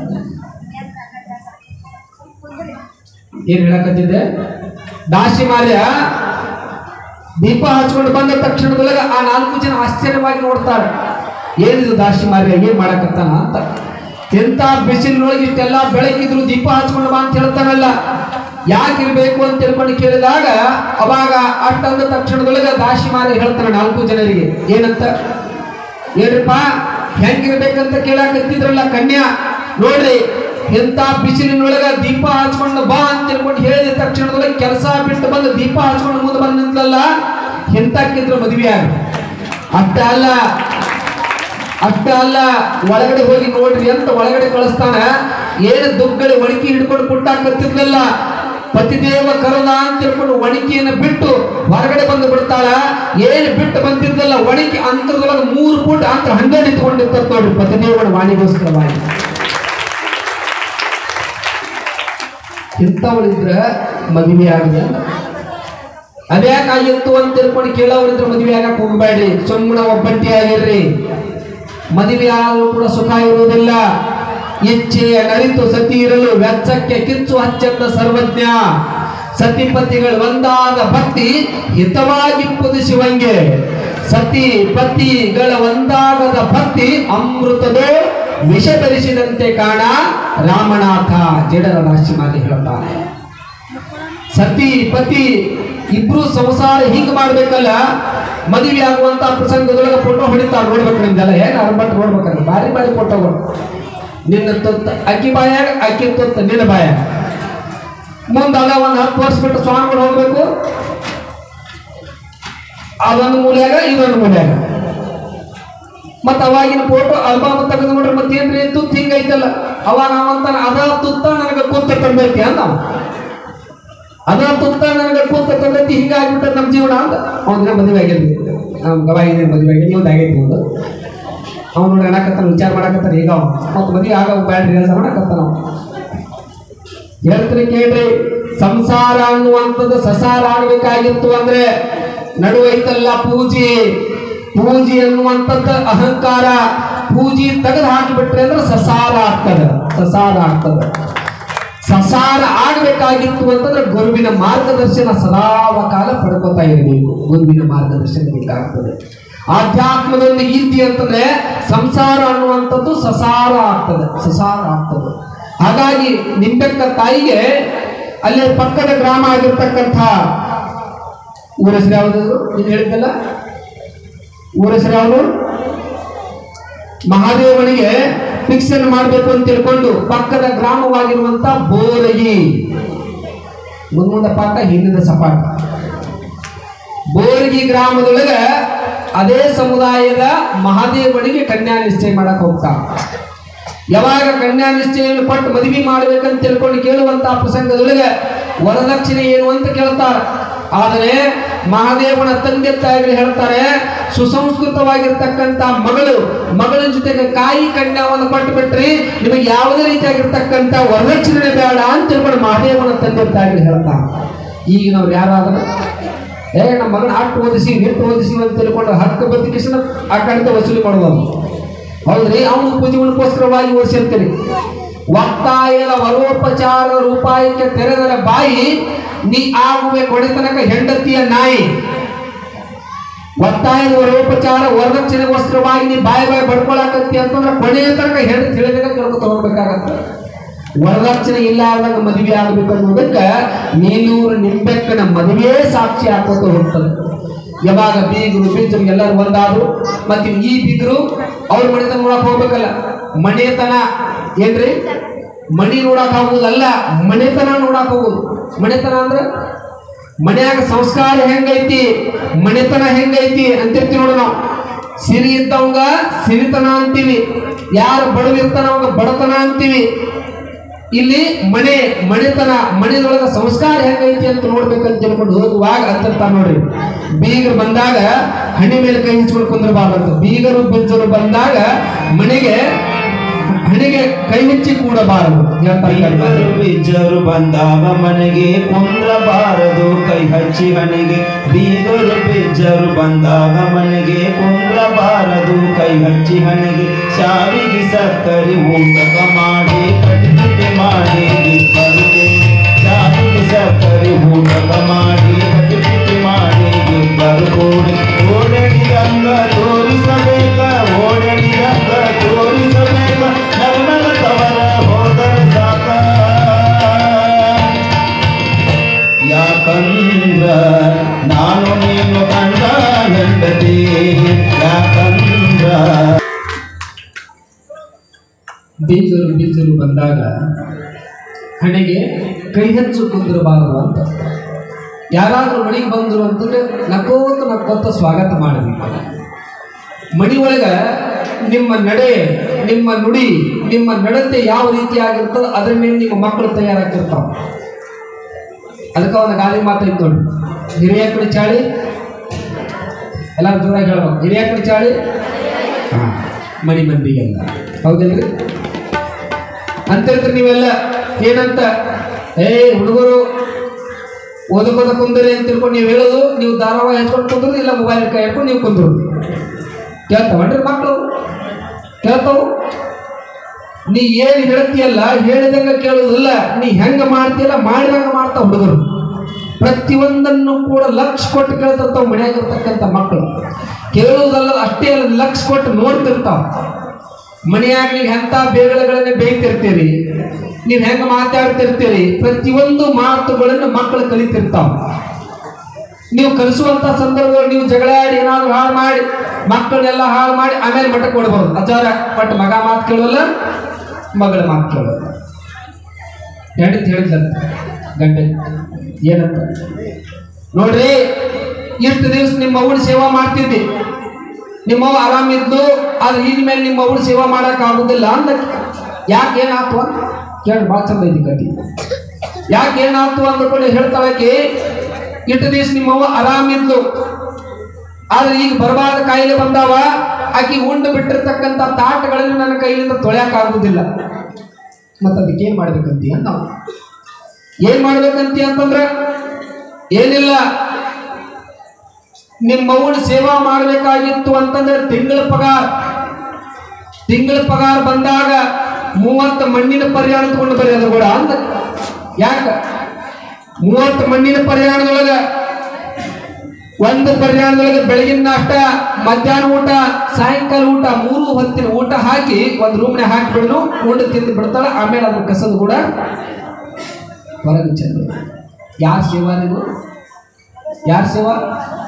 ಏನ್ ಹೇಳಕತ್ತಿದ್ದೆ ದಾಸಿ ಮಾರ್ಯ ದೀಪ ಹಚ್ಕೊಂಡು ಬಂದ ತಕ್ಷಣದೊಳಗೆ ಆ ನಾಲ್ಕು ಜನ ಆಶ್ಚರ್ಯವಾಗಿ ನೋಡ್ತಾರೆ ಏನಿದು ದಾಸಿ ಮಾರ್ಯ ಏನ್ ಮಾಡಕತ್ತಾನ ಅಂತ ಎಂತ ಬಿಸಿಲಿನೊಳಗೆ ಇಷ್ಟೆಲ್ಲ ಬೆಳಕಿದ್ರು ದೀಪ ಹಚ್ಕೊಂಡು ಬಾ ಅಂತ ಹೇಳ್ತಾನಲ್ಲ ಯಾಕಿರ್ಬೇಕು ಅಂತ ತಿಳ್ಕೊಂಡು ಕೇಳಿದಾಗ ಅವಾಗ ಅಟ್ಟಂದ ತಕ್ಷಣದೊಳಗೆ ದಾಸಿ ಮಾರ ಹೇಳ್ತಾನೆ ನಾಲ್ಕು ಜನರಿಗೆ ಏನಂತ ಏನ್ರಪ್ಪ ಹೆಂಗಿರ್ಬೇಕಂತ ಕೇಳಾಕತ್ತಿದ್ರಲ್ಲ ಕನ್ಯಾ ನೋಡ್ರಿ ಎಂತ ಬಿಸಿಲಿನೊಳಗ ದೀಪ ಹಚ್ಕೊಂಡು ಬಾ ಅಂತ ತಿಳ್ಕೊಂಡು ಹೇಳಿದ ತಕ್ಷಣದೊಳಗೆ ಕೆಲಸ ಬಿಟ್ಟು ಬಂದು ದೀಪ ಹಚ್ಕೊಂಡು ಮುಂದೆ ಬಂದು ನಿಂತಲ್ಲ ಎಂತಕ್ಕಿದ್ರು ಮದುವೆ ಆಗ ಅಷ್ಟ ಅಲ್ಲ ಅಷ್ಟ ಅಲ್ಲ ಒಳಗಡೆ ಹೋಗಿ ನೋಡ್ರಿ ಅಂತ ಒಳಗಡೆ ಕಳಿಸ್ತಾನ ಏನು ದುಗ್ಗಳಿ ಒಣಕಿ ಹಿಡ್ಕೊಂಡು ಕುಟ್ಟಾಕತ್ತಿರ್ಲಿಲ್ಲ ಪತಿದೇವ ಕರದ ಅಂತ ತಿಳ್ಕೊಂಡು ಒಣಕಿಯನ್ನು ಬಿಟ್ಟು ಹೊರಗಡೆ ಬಂದು ಬಿಡ್ತಾಳ ಏನು ಬಿಟ್ಟು ಬಂದಿದ್ದಲ್ಲ ಒಣಕಿ ಅಂತರದೊಳಗೆ ಮೂರು ಫುಟ್ ಅಂತರ ಹಂಗೆ ನಿಂತ್ಕೊಂಡಿರ್ತ ನೋಡ್ರಿ ಪತಿದೇವನ ವಾಣಿಗೋಸ್ಕರವಾಗಿ ಇಂಥವಳಿದ್ರೆ ಮದುವೆ ಆಗಿದೆ ಅದ್ಯಾಕಾಗಿತ್ತು ಅಂತ ತಿಳ್ಕೊಂಡು ಕೇಳೋರಿದ್ರೆ ಮದುವೆ ಆಗಕ್ಕೆ ಹೋಗಬೇಡ್ರಿ ಸುಮ್ಮನೆ ಒಬ್ಬಂಟಿ ಆಗಿರ್ರಿ ಮದುವೆ ಆದರೂ ಕೂಡ ಸುಖ ಇರುವುದಿಲ್ಲ ಇಚ್ಛೆಯ ನರಿತು ಸತಿ ಇರಲು ವೆಚ್ಚಕ್ಕೆ ಕಿಚ್ಚು ಹಚ್ಚೆಂದ ಸರ್ವಜ್ಞ ಸತಿಪತಿಗಳು ಒಂದಾದ ಭಕ್ತಿ ಹಿತವಾಗಿ ಶಿವಂಗೆ ಸತಿ ಪತಿಗಳ ಒಂದಾಗದ ಭಕ್ತಿ ಅಮೃತದೋ ವಿಷ ಧರಿಸಿದಂತೆ ಕಾಣ ರಾಮನಾಥ ಜಡರ ರಾಶಿಮಾಲಿ ಹೇಳುತ್ತಾನೆ ಸತಿ ಪತಿ ಇಬ್ರು ಸಂಸಾರ ಹಿಂಗ್ ಮಾಡ್ಬೇಕಲ್ಲ ಮದುವೆ ಆಗುವಂತ ಪ್ರಸಂಗದೊಳಗೆ ಫೋಟೋ ಹೊಡಿತಾರ ನೋಡ್ಬೇಕು ನಿಮ್ದೆಲ್ಲ ಏನ್ ಅವ್ರ ಬಟ್ ನೋಡ್ಬೇಕಲ್ಲ ಬಾರಿ ಬಾರಿ ಫೋಟೋಗಳು ನಿನ್ನ ತೊತ್ತ ಅಕ್ಕಿ ಬಾಯಾಗ ಅಕ್ಕಿ ತೊತ್ತ ನಿನ್ನ ಬಾಯಾಗ ಮುಂದೆ ಅದ ಒಂದು ಹತ್ತು ವರ್ಷ ಬಿಟ್ಟು ಸ್ವಾಮಿಗಳು ಹೋಗ್ಬೇಕು ಅದೊಂದು ಮೂಲೆಯಾಗ ಇದೊಂದು ಮೂಲೆಯಾಗ ಮತ್ತ ಅವಾಗಿನ ಫೋಟೋ ಆಲ್ಬಮ್ ತೆಗೆದು ನೋಡ್ರಿ ಮತ್ತೇನ್ರಿ ತುತ್ತ ಹಿಂಗೈತಲ್ಲ ಅವಾಗ ಅವಂತಾನ ಅದ ತುತ್ತ ನನಗೆ ಕೂತ ತಂದೈತಿ ಅಂದ ಅವ. ಅದ ತುತ್ತ ನನಗೆ ಕೂತ ತಂದೈತಿ ಹಿಂಗಾಗ್ಬಿಟ್ಟ ನಮ್ಮ ಜೀವನ ಅಂತ ಅವನ ಮದುವೆ ಆಗಿರ್ಲಿ ನಮ್ಮ ಗವಾಗಿದೆ ಮದುವೆ ಆಗಿ ನೀವು ಆಗೈತಿ ಒಂದು ಅವ್ನು ನೋಡಿ ಅನ್ನಕತ್ತಾನ ವಿಚಾರ ಮಾಡಕತ್ತಾನ ಈಗ ಅವ ಮತ್ತೆ ಮದುವೆ ಆಗ ಬ್ಯಾಡ್ರಿ ಕೆಲಸ ಮಾಡಕತ್ತಾನ ಅವ ಹೇಳ್ತಾರೆ ಕೇಳ್ರಿ ಸಂಸಾರ ಅನ್ನುವಂಥದ್ದು ಸಸಾರ ಆಗ್ಬೇಕಾಗಿತ್ತು ಅಂದ್ರೆ ನಡುವೈತಲ್ಲ ಪೂಜೆ ಪೂಜೆ ಅನ್ನುವಂಥದ್ದು ಅಹಂಕಾರ ಪೂಜೆ ತೆಗೆದು ಹಾಕಿಬಿಟ್ರೆ ಅಂದ್ರೆ ಸಸಾರ ಆಗ್ತದ ಸಸಾರ ಆಗ್ತದ ಸಸಾರ ಆಗಬೇಕಾಗಿತ್ತು ಅಂತಂದ್ರೆ ಗುರುವಿನ ಮಾರ್ಗದರ್ಶನ ಸದಾವ ಕಾಲ ಪಡ್ಕೋತಾ ಇರಬೇಕು ಗುರುವಿನ ಮಾರ್ಗದರ್ಶನ ಬೇಕಾಗ್ತದೆ ಆಧ್ಯಾತ್ಮದಲ್ಲಿ ಇದ್ದಿ ಅಂತಂದ್ರೆ ಸಂಸಾರ ಅನ್ನುವಂಥದ್ದು ಸಸಾರ ಆಗ್ತದೆ ಸಸಾರ ಆಗ್ತದೆ ಹಾಗಾಗಿ ನಿಂಬೆಕ್ಕ ತಾಯಿಗೆ ಅಲ್ಲೇ ಪಕ್ಕದ ಗ್ರಾಮ ಆಗಿರ್ತಕ್ಕಂಥ ಊರ ಹೆಸರು ಯಾವುದು ನೀನು ಹೇಳಿದ್ದಲ್ಲ ಊರ ಹೆಸರು ಯಾವುದು ಮಹಾದೇವನಿಗೆ ಫಿಕ್ಸ್ ಅನ್ನು ಮಾಡಬೇಕು ಅಂತ ತಿಳ್ಕೊಂಡು ಪಕ್ಕದ ಗ್ರಾಮವಾಗಿರುವಂತ ಬೋರಗಿ ಮುಂದ ಪಾಠ ಹಿಂದಿನ ಸಪಾಟ ಬೋರಗಿ ಗ್ರಾಮದೊಳಗೆ ಅದೇ ಸಮುದಾಯದ ಮಹಾದೇವನಿಗೆ ಕನ್ಯಾ ನಿಶ್ಚಯ ಮಾಡಕ್ ಹೋಗ್ತಾರ ಯಾವಾಗ ಕನ್ಯಾ ನಿಶ್ಚಯವನ್ನು ಕೊಟ್ಟು ಮದುವೆ ಮಾಡ್ಬೇಕಂತ ತಿಳ್ಕೊಂಡು ಕೇಳುವಂತ ಪ್ರಸಂಗದೊಳಗೆ ವರದಕ್ಷಿಣೆ ಏನು ಅಂತ ಕೇಳ್ತಾರ ಆದರೆ ಮಹಾದೇವನ ತಂದೆ ತಾಯಿಗಳು ಹೇಳ್ತಾರೆ ಸುಸಂಸ್ಕೃತವಾಗಿರ್ತಕ್ಕಂಥ ಮಗಳು ಮಗಳ ಜೊತೆಗೆ ಕಾಯಿ ಕನ್ಯಾವನ್ನು ಕೊಟ್ಟು ಬಿಟ್ರಿ ನಿಮಗೆ ಯಾವುದೇ ರೀತಿಯಾಗಿರ್ತಕ್ಕಂಥ ವರದಕ್ಷಿಣೆ ಬೇಡ ಅಂತ ತಿಳ್ಕೊಂಡು ಮಹಾದೇವನ ತಂದೆ ತಾಯಿಗಳು ಹೇಳ್ತಾರೆ ಈಗ ನಾವು ಯಾರಾದರೂ ಏ ನಮ್ಮ ಮಗನ ಅಟ್ಟು ಓದಿಸಿ ನಿಟ್ಟು ಓದಿಸಿ ಅಂತ ತಿಳ್ಕೊಂಡು ಹಕ್ಕು ಬದುಕಿಸಿನ ಆ ಕಡಿತ ವಸೂಲಿ ಮಾಡುವುದು ಹೌದ್ರಿ ಅವನು ಪೂಜೆ ಉಣಕೋಸ್ಕರವಾಗಿ ಓದಿಸಿರ್ತೀರಿ ಒತ್ತಾಯದ ವರೋಪಚಾರ ರೂಪಾಯಕ್ಕೆ ತೆರೆದರ ಬಾಯಿ ನೀ ಆಗುವೆ ಕೊಡೆತನಕ ಹೆಂಡತಿಯ ನಾಯಿ ಒತ್ತಾಯದ ವರೋಪಚಾರ ವರದಕ್ಷಿಣೆಗೋಸ್ಕರವಾಗಿ ನೀ ಬಾಯಿ ಬಾಯಿ ಬಡ್ಕೊಳಕತ್ತಿ ಅಂತಂದ್ರೆ ಕೊನೆಯ ತನಕ ಹೆಂಡತಿ ತಿಳಿದಾಗ ಕರ್ಕೊ ತಗೋಬೇಕಾಗತ್ತೆ ವರದಕ್ಷಿಣೆ ಇಲ್ಲಾರ್ದಂಗ ಮದುವೆ ಆಗ್ಬೇಕು ಅನ್ನೋದಕ್ಕೆ ನೀನೂರು ನಿಂಬೆಕ್ಕನ ಮದುವೆ ಸಾಕ್ಷಿ ಹಾಕೋತ ಹೋಗ್ತದೆ ಯಾವಾಗ ಬೀಗರು ಬೀಜರು ಎಲ್ಲರೂ ಒಂದಾದ್ರು ಮತ್ತೆ ಈ ಬೀಗರು ಅವ್ರ ಮನೆತನ ನೋಡಕ್ ಹೋಗ್ಬೇಕಲ್ಲ ಮನೆತನ ಏನ್ರಿ ಮಣಿ ನೋಡಕ್ ಹೋಗುದಲ್ಲ ಮನೆತನ ನೋಡಕ್ ಹೋಗುದು ಮನೆತನ ಅಂದ್ರೆ ಮನ್ಯಾಗ ಸಂಸ್ಕಾರ ಹೆಂಗೈತಿ ಮನೆತನ ಹೆಂಗೈತಿ ಅಂತಿರ್ತೀವಿ ನೋಡು ನಾವು ಸಿರಿ ಇದ್ದವಂಗ ಸಿರಿತನ ಅಂತೀವಿ ಯಾರು ಬಡವಿರ್ತಾನ ಅವಂಗ ಬಡತನ ಅಂತೀವಿ ಇಲ್ಲಿ ಮನೆ ಮನೆತನ ಮನೆಯೊಳಗ ಸಂಸ್ಕಾರ ಹೆಂಗೈತಿ ಅಂತ ನೋಡ್ಬೇಕಂತ ತಿಳ್ಕೊಂಡು ಹೋಗುವಾಗ ಅಂತಿರ್ತಾರ ನೋಡ್ರಿ ಬೀಗರು ಬಂದಾಗ ಹಣಿ ಮೇಲೆ ಕೈ ಹಚ್ಕೊಂಡು ಕುಂದ್ರಬಾರ್ದಂತ ಬೀಗರು ಬಿಜ್ಜರು ಬಂದಾಗ ಮನೆಗೆ ಹಣಿಗೆ ಕೈ ಹಚ್ಚಿ ಕೂಡಬಾರದು ಹೇಳ್ತಾರೆ
ಬೀಗರು ಬಿಜ್ಜರು ಬಂದಾಗ ಮನೆಗೆ ಕುಂದ್ರಬಾರದು ಕೈ ಹಚ್ಚಿ ಹಣೆಗೆ ಬೀಗರು ಬಿಜ್ಜರು ಬಂದಾಗ ಮನೆಗೆ ಕುಂದ್ರಬಾರದು ಕೈ ಹಚ್ಚಿ ಹಣೆಗೆ ಸಾವಿಗೆ ಸಕ್ಕರೆ ಊಟಕ ಮಾಡಿ ಕಟ್ಟಿಗೆ ಮಾಡಿ ಬರುವುದು ಸಾವಿಗೆ ಸಕ್ಕರೆ ಊಟಕ ಮಾಡಿ ಕಟ್ಟಿಗೆ ಮಾಡಿ ಬರುವುದು ಓಡಡಿದಂಗ ತೋರಿಸಬೇಕ ಓಡಡಿದಂಗ ತೋರಿಸಬೇಕ ನಗನಗ
ಬೀಜರು ಬೀಜರು ಬಂದಾಗ ಹಣೆಗೆ ಕೈ ಹೆಚ್ಚು ಕುಂದಿರಬಾರದು ಅಂತ ಯಾರಾದರೂ ಮನೆಗೆ ಬಂದರು ಅಂತಂದ್ರೆ ನಕ್ಕೋತ ನಕ್ಕೋತ ಸ್ವಾಗತ ಮಾಡಬೇಕು ಮನಿ ಒಳಗ ನಿಮ್ಮ ನಡೆ ನಿಮ್ಮ ನುಡಿ ನಿಮ್ಮ ನಡತೆ ಯಾವ ರೀತಿಯಾಗಿರ್ತದೆ ಅದರ ಮೇಲೆ ನಿಮ್ಮ ಮಕ್ಕಳು ತಯಾರಾಗಿರ್ತಾವೆ ಅದಕ್ಕೆ ಒಂದು ಗಾಳಿ ಮಾತೈತೆ ನೋಡಿ ಹಿರಿಯ ಕಡೆ ಚಾಳಿ ಎಲ್ಲರೂ ಜೋರಾಗಿ ಹೇಳ್ಬೇಕು ಹಿರಿಯ ಕಡೆ ಚಾಳಿ ಹಾಂ ಮನಿ ಮಂದಿಗೆಲ್ಲ ಹೌದಿಲ್ರಿ ಅಂತಿರ್ತೀರಿ ನೀವೆಲ್ಲ ಏನಂತ ಏ ಹುಡುಗರು ಓದಕೋದ ಕುಂದರಿ ಅಂತ ತಿಳ್ಕೊಂಡು ನೀವು ಹೇಳೋದು ನೀವು ಧಾರಾವಾಹಿ ಹಚ್ಕೊಂಡು ಕುಂದ್ರು ಇಲ್ಲ ಮೊಬೈಲ್ ಕೈ ಹಿಡ್ಕೊಂಡು ನೀವು ಕುಂದ್ರು ಕೇಳ್ತಾವನ್ರಿ ಮಕ್ಕಳು ಕೇಳ್ತಾವು ನೀ ಏನು ಹೇಳ್ತೀಯಲ್ಲ ಹೇಳಿದಂಗ ಕೇಳೋದಿಲ್ಲ ನೀ ಹೆಂಗ ಮಾಡ್ತೀಯಲ್ಲ ಮಾಡಿದಂಗ ಮಾಡ್ತಾವ ಹುಡುಗರು ಪ್ರತಿಯೊಂದನ್ನು ಕೂಡ ಲಕ್ಷ ಕೊಟ್ಟು ಕೇಳ್ತಿರ್ತಾವ ಮನೆಯಾಗಿರ್ತಕ್ಕಂಥ ಮಕ್ಕಳು ಕೇಳುವುದಲ್ಲ ಅಷ್ಟೇ ಅಲ್ಲ ಲಕ್ಷ ಕೊಟ್ಟು ನೋಡ್ತಿರ್ತಾವ ಮನೆಯಾಗ ನೀವು ಎಂಥ ಬೇಗಳಗಳನ್ನ ಬೇಯ್ತಿರ್ತೀರಿ ನೀವು ಹೆಂಗೆ ಮಾತಾಡ್ತಿರ್ತೀರಿ ಪ್ರತಿಯೊಂದು ಮಾತುಗಳನ್ನು ಮಕ್ಕಳು ಕಲಿತಿರ್ತಾವ ನೀವು ಕಲಿಸುವಂತ ಸಂದರ್ಭದಲ್ಲಿ ನೀವು ಜಗಳ ಆಡಿ ಏನಾದ್ರು ಹಾಳು ಮಾಡಿ ಮಕ್ಕಳನ್ನೆಲ್ಲ ಹಾಳು ಮಾಡಿ ಆಮೇಲೆ ಮಠಕ್ಕೆ ಕೊಡ್ಬೋದು ಅಚಾರ ಬಟ್ ಮಗ ಮಾತು ಕೇಳೋಲ್ಲ ಮಗಳ ಮಾತು ಕೇಳೋಲ್ಲ ಹೆಂಡತಿ ಹೇಳಿದ್ಲಂತ ಗಂಡ ಏನಂತ ನೋಡ್ರಿ ಇಷ್ಟು ದಿವಸ ನಿಮ್ಮ ಅವ್ವನ ಸೇವಾ ಮಾಡ್ತಿದ್ದಿ ನಿಮ್ಮವ್ವ ಆರಾಮಿದ್ದು ಆದ್ರೆ ಇನ್ ಮೇಲೆ ನಿಮ್ಮ ಅವ್ವನ ಸೇವಾ ಮಾಡಕ್ ಆಗುದಿಲ್ಲ ಅಂದ ಯಾಕೆ ಏನಾಯ್ತು ಅಂತ ಕೇಳಿ ಭಾಳ ಚಂದ ಐತಿ ಕತಿ ಯಾಕೆ ಏನಾಯ್ತು ಅಂದ್ಕೊಂಡು ಹೇಳ್ತಾಳಕ್ಕೆ ಇಷ್ಟು ದಿವಸ ನಿಮ್ಮವ್ವ ಆರಾಮಿದ್ಲು ಆದ್ರೆ ಈಗ ಬರಬಾರ್ದ ಕಾಯಿಲೆ ಬಂದಾವ ಆಕಿ ಉಂಡು ಬಿಟ್ಟಿರ್ತಕ್ಕಂಥ ತಾಟಗಳನ್ನು ನನ್ನ ಕೈಯಿಂದ ತೊಳ್ಯಾಕ್ ಆಗುದಿಲ್ಲ ಮತ್ತೆ ಅದಕ್ಕೆ ಏನ್ ಮಾಡ್ಬೇಕಂತಿ ಅಂತ ನಾವು ಏನ್ ಮಾಡ್ಬೇಕಂತಿ ಅಂತಂದ್ರೆ ಏನಿಲ್ಲ ನಿಮ್ಮ ಅವ್ವನ ಸೇವಾ ಮಾಡಬೇಕಾಗಿತ್ತು ಅಂತಂದ್ರೆ ತಿಂಗಳ ಪಗಾರ ತಿಂಗಳ ಪಗಾರ ಬಂದಾಗ ಮೂವತ್ತು ಮಣ್ಣಿನ ಪರಿಹಾರ ತಗೊಂಡು ಬರೆಯೋದು ಕೂಡ ಅಂತ ಯಾಕ ಮೂವತ್ತು ಮಣ್ಣಿನ ಪರಿಹಾರದೊಳಗ ಒಂದು ಪರಿಹಾರದೊಳಗೆ ಬೆಳಗಿನ ನಾಷ್ಟ ಮಧ್ಯಾಹ್ನ ಊಟ ಸಾಯಂಕಾಲ ಊಟ ಮೂರು ಹೊತ್ತಿನ ಊಟ ಹಾಕಿ ಒಂದು ರೂಮ್ನಾಗ ಹಾಕಿಬಿಡ್ನು ಉಂಡು ತಿಂದು ಬಿಡ್ತಾಳೆ ಆಮೇಲೆ ಅದ್ರ ಕಸದು ಕೂಡ ಹೊರಗೆ ಚೆಂದ ಯಾರ ಸೇವಾ ನೀವು ಯಾರ ಸೇವಾ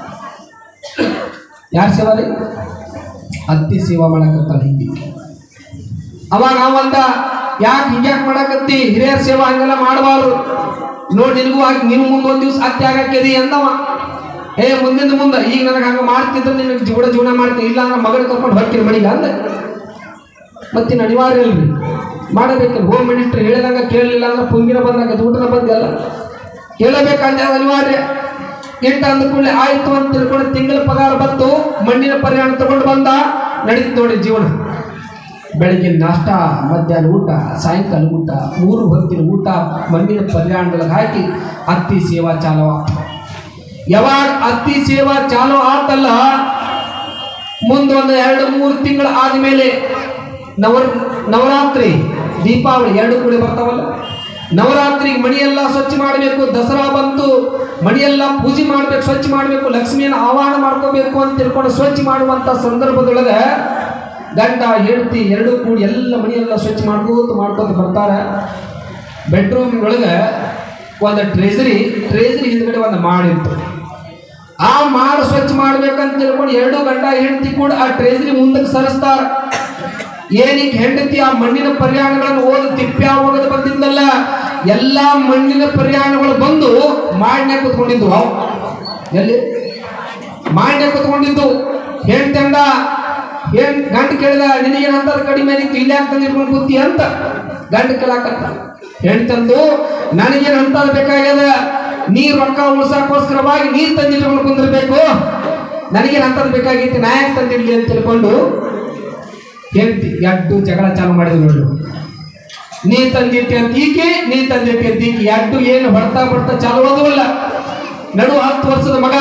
ಯಾರ ಸೇವಾ ರೀ ಅತ್ತಿ ಸೇವಾ ಮಾಡಕತ್ತಾಳ ಹಿಂದಿ ಅವಾಗ ಅವಂದ ಯಾಕೆ ಹಿಂಗ್ಯಾಕೆ ಮಾಡಕತ್ತಿ ಹಿರಿಯರ ಸೇವಾ ಹಂಗೆಲ್ಲ ಮಾಡಬಾರ್ದು ನೋಡಿ ನಿನಗೂ ಆಗಿ ನೀನು ಮುಂದೆ ಒಂದು ದಿವಸ ಅತ್ತಿ ಆಗಕ್ಕೇದಿ ಅಂದವ ಏ ಮುಂದಿಂದ ಮುಂದೆ ಈಗ ನನಗೆ ಹಂಗೆ ಮಾಡ್ತಿದ್ರೆ ನಿನಗೆ ಜೀವನ ಜೀವನ ಮಾಡ್ತೀನಿ ಇಲ್ಲ ಅಂದ್ರೆ ಮಗನ ಕರ್ಕೊಂಡು ಹೊರ್ತೀನಿ ಮನೆಗೆ ಅಂದ ಮತ್ತಿನ್ನು ಅನಿವಾರ್ಯ ಅಲ್ರಿ ಮಾಡಬೇಕಲ್ಲ ಹೋಮ್ ಮಿನಿಸ್ಟರ್ ಹೇಳಿದಾಗ ಕೇಳಲಿಲ್ಲ ಅಂದ್ರೆ ಪುಂಗಿನ ಬಂದಾಗ ಊಟದ ಬಂದೆಲ್ಲ ಕೇಳಬೇಕಂದ್ರೆ ಅದು ಅನಿವಾರ್ಯ ಇಟ್ಟ ಅಂದ ಕೂಡಲೇ ಆಯ್ತು ಅಂತ ತಿಳ್ಕೊಂಡು ತಿಂಗಳ ಪಗಾರ ಬಂತು ಮಣ್ಣಿನ ಪರಿಹಾರ ತಗೊಂಡು ಬಂದ ನಡೀತು ನೋಡಿ ಜೀವನ ಬೆಳಗಿನ ನಾಷ್ಟ ಮಧ್ಯಾಹ್ನ ಊಟ ಸಾಯಂಕಾಲ ಊಟ ಮೂರು ಹೊತ್ತಿನ ಊಟ ಮಣ್ಣಿನ ಪರಿಹಾರದೊಳಗೆ ಹಾಕಿ ಅತ್ತಿ ಸೇವಾ ಚಾಲೋ ಯಾವಾಗ ಅತ್ತಿ ಸೇವಾ ಚಾಲೋ ಆತಲ್ಲ ಮುಂದೊಂದು ಎರಡು ಮೂರು ತಿಂಗಳು ಆದಮೇಲೆ ನವರ ನವರಾತ್ರಿ ದೀಪಾವಳಿ ಎರಡು ಕೂಡ ಬರ್ತಾವಲ್ಲ ನವರಾತ್ರಿಗೆ ಮಣಿಯೆಲ್ಲ ಸ್ವಚ್ಛ ಮಾಡಬೇಕು ದಸರಾ ಬಂತು ಮಣಿಯೆಲ್ಲ ಪೂಜೆ ಮಾಡಬೇಕು ಸ್ವಚ್ಛ ಮಾಡಬೇಕು ಲಕ್ಷ್ಮಿಯನ್ನು ಆಹ್ವಾನ ಮಾಡ್ಕೋಬೇಕು ಅಂತ ತಿಳ್ಕೊಂಡು ಸ್ವಚ್ಛ ಮಾಡುವಂಥ ಸಂದರ್ಭದೊಳಗೆ ಗಂಡ ಹೆಂಡತಿ ಎರಡೂ ಕೂಡಿ ಎಲ್ಲ ಮನೆಯೆಲ್ಲ ಸ್ವಚ್ಛ ಮಾಡ್ಕೋತ ಮಾಡ್ಕೋತ ಬರ್ತಾರೆ ಬೆಡ್ರೂಮ್ ಒಳಗೆ ಒಂದು ಟ್ರೇಸರಿ ಟ್ರೇಸರಿ ಹಿಂದ್ಗಡೆ ಒಂದು ಮಾಡಿತ್ತು ಆ ಮಾಡು ಸ್ವಚ್ಛ ಮಾಡ್ಬೇಕಂತ ತಿಳ್ಕೊಂಡು ಎರಡು ಗಂಡ ಹೆಂಡತಿ ಕೂಡ ಆ ಟ್ರೇಸರಿ ಮುಂದಕ್ಕೆ ಸರಿಸ್ತಾರ ಏನಕ್ಕೆ ಹೆಂಡತಿ ಆ ಮಣ್ಣಿನ ಪರಿಹಾರಗಳನ್ನು ಓದಿ ತಿಪ್ಪ್ಯಾ ಹೋಗೋದು ಬಂದಿದ್ದಲ್ಲ ಎಲ್ಲಾ ಮಣ್ಣಿನ ಪರಿಹಾರಗಳು ಬಂದು ಮಾಡಿನ್ಯಾಗ ಕುತ್ಕೊಂಡಿದ್ವು ಅವು ಎಲ್ಲಿ ಮಾಡಿನ್ಯಾಗ ಕುತ್ಕೊಂಡಿದ್ದು ಹೇಳ್ತಂಡ ಏನ್ ಗಂಡ ಕೇಳಿದ ನಿನಗೇನಂತ ಕಡಿಮೆ ಆಗಿತ್ತು ಇಲ್ಲಿ ಯಾಕೆ ತಂದಿಟ್ಕೊಂಡು ಕೂತಿ ಅಂತ ಗಂಡ ಕೇಳಾಕತ್ತ ಹೇಳ್ತಂದು ನನಗೇನು ಅಂತದ್ ಬೇಕಾಗ್ಯದ ನೀರ್ ರೊಕ್ಕ ಉಳ್ಸಕ್ಕೋಸ್ಕರವಾಗಿ ನೀರ್ ತಂದಿಟ್ಕೊಂಡು ಕುಂದಿರ್ಬೇಕು ನನಗೇನು ಅಂತದ್ ಬೇಕಾಗಿತ್ತು ನಾ ಯಾಕೆ ತಂದಿಡ್ಲಿ ಅಂತ ತಿಳ್ಕೊಂಡು ಹೇಳ್ತಿ ಎಡ್ಡು ಜಗಳ ಚಾಲು ಮಾಡಿದ್ರು ನೋಡು ನೀ ತಂದಿಟ್ಟೆ ಅಂತ ಈಕೆ ನೀ ತಂದಿಟ್ಟೆ ಅಂತ ಈಕೆ ಎಡ್ಡು ಏನು ಹೊಡ್ತಾ ಬಡ್ತಾ ಚಾಲು ಹೋದವಲ್ಲ ನಡು ಹತ್ತು ವರ್ಷದ ಮಗ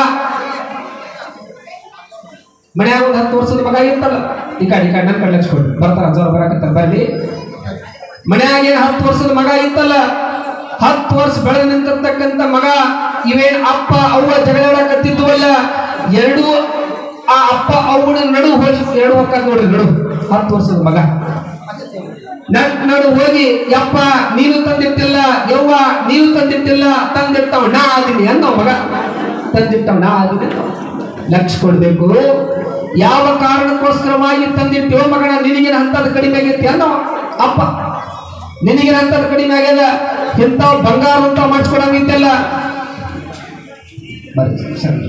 ಮನ್ಯಾಗ ಒಂದು ಹತ್ತು ವರ್ಷದ ಮಗ ಇರ್ತಲ್ಲ ಈ ಕಡೆ ಈ ಕಡೆ ನನ್ನ ಕಡೆ ಲಕ್ಷ ಬರ್ತಾರ ಜೋರ ಬರಾಕತ್ತಾರ ಬರ್ಲಿ ಮನ್ಯಾಗ ಏನ್ ಹತ್ತು ವರ್ಷದ ಮಗ ಇತ್ತಲ್ಲ ಹತ್ತು ವರ್ಷ ಬೆಳೆದು ನಿಂತಿರ್ತಕ್ಕಂಥ ಮಗ ಇವೇನ್ ಅಪ್ಪ ಅವ್ವ ಜಗಳಾಡಕತ್ತಿದ್ವಲ್ಲ ಎರಡು ಆ ಅಪ್ಪ ಅವನ ನಡು ಹೋಗಿ ಎರಡು ಹೋಗ್ತಾರ ನೋಡ್ರಿ ನಡು ಹತ್ತು ವರ್ಷದ ಮಗ ನಡ್ ನಡು ಹೋಗಿ ಯಪ್ಪ ನೀನು ತಂದಿಟ್ಟಿಲ್ಲ ಯವ್ವ ನೀನು ತಂದಿಟ್ಟಿಲ್ಲ ತಂದಿಟ್ಟವ ನಾ ಆದಿನಿ ಅಂದವ ಮಗ ತಂದಿಟ್ಟವ ನಾ ಆದಿನಿ ಅಂದವ. ಲಕ್ಷ ಕೊಡ್ಬೇಕು ಯಾವ ಕಾರಣಕ್ಕೋಸ್ಕರವಾಗಿ ತಂದಿಟ್ಟೋ ಮಗನ ನಿನಗೇನು ಅಂತದ್ ಕಡಿಮೆ ಆಗೈತಿ ಅಂದವ ಅಪ್ಪ ನಿನಗೇನಂತ ಕಡಿಮೆ ಆಗ್ಯದ ಇಂಥವ್ ಬಂಗಾರ ಅಂತ ಮಾಡಿಸ್ಕೊಡಂಗಿದ್ದಲ್ಲ ಬರ್ರಿ ಸರಿ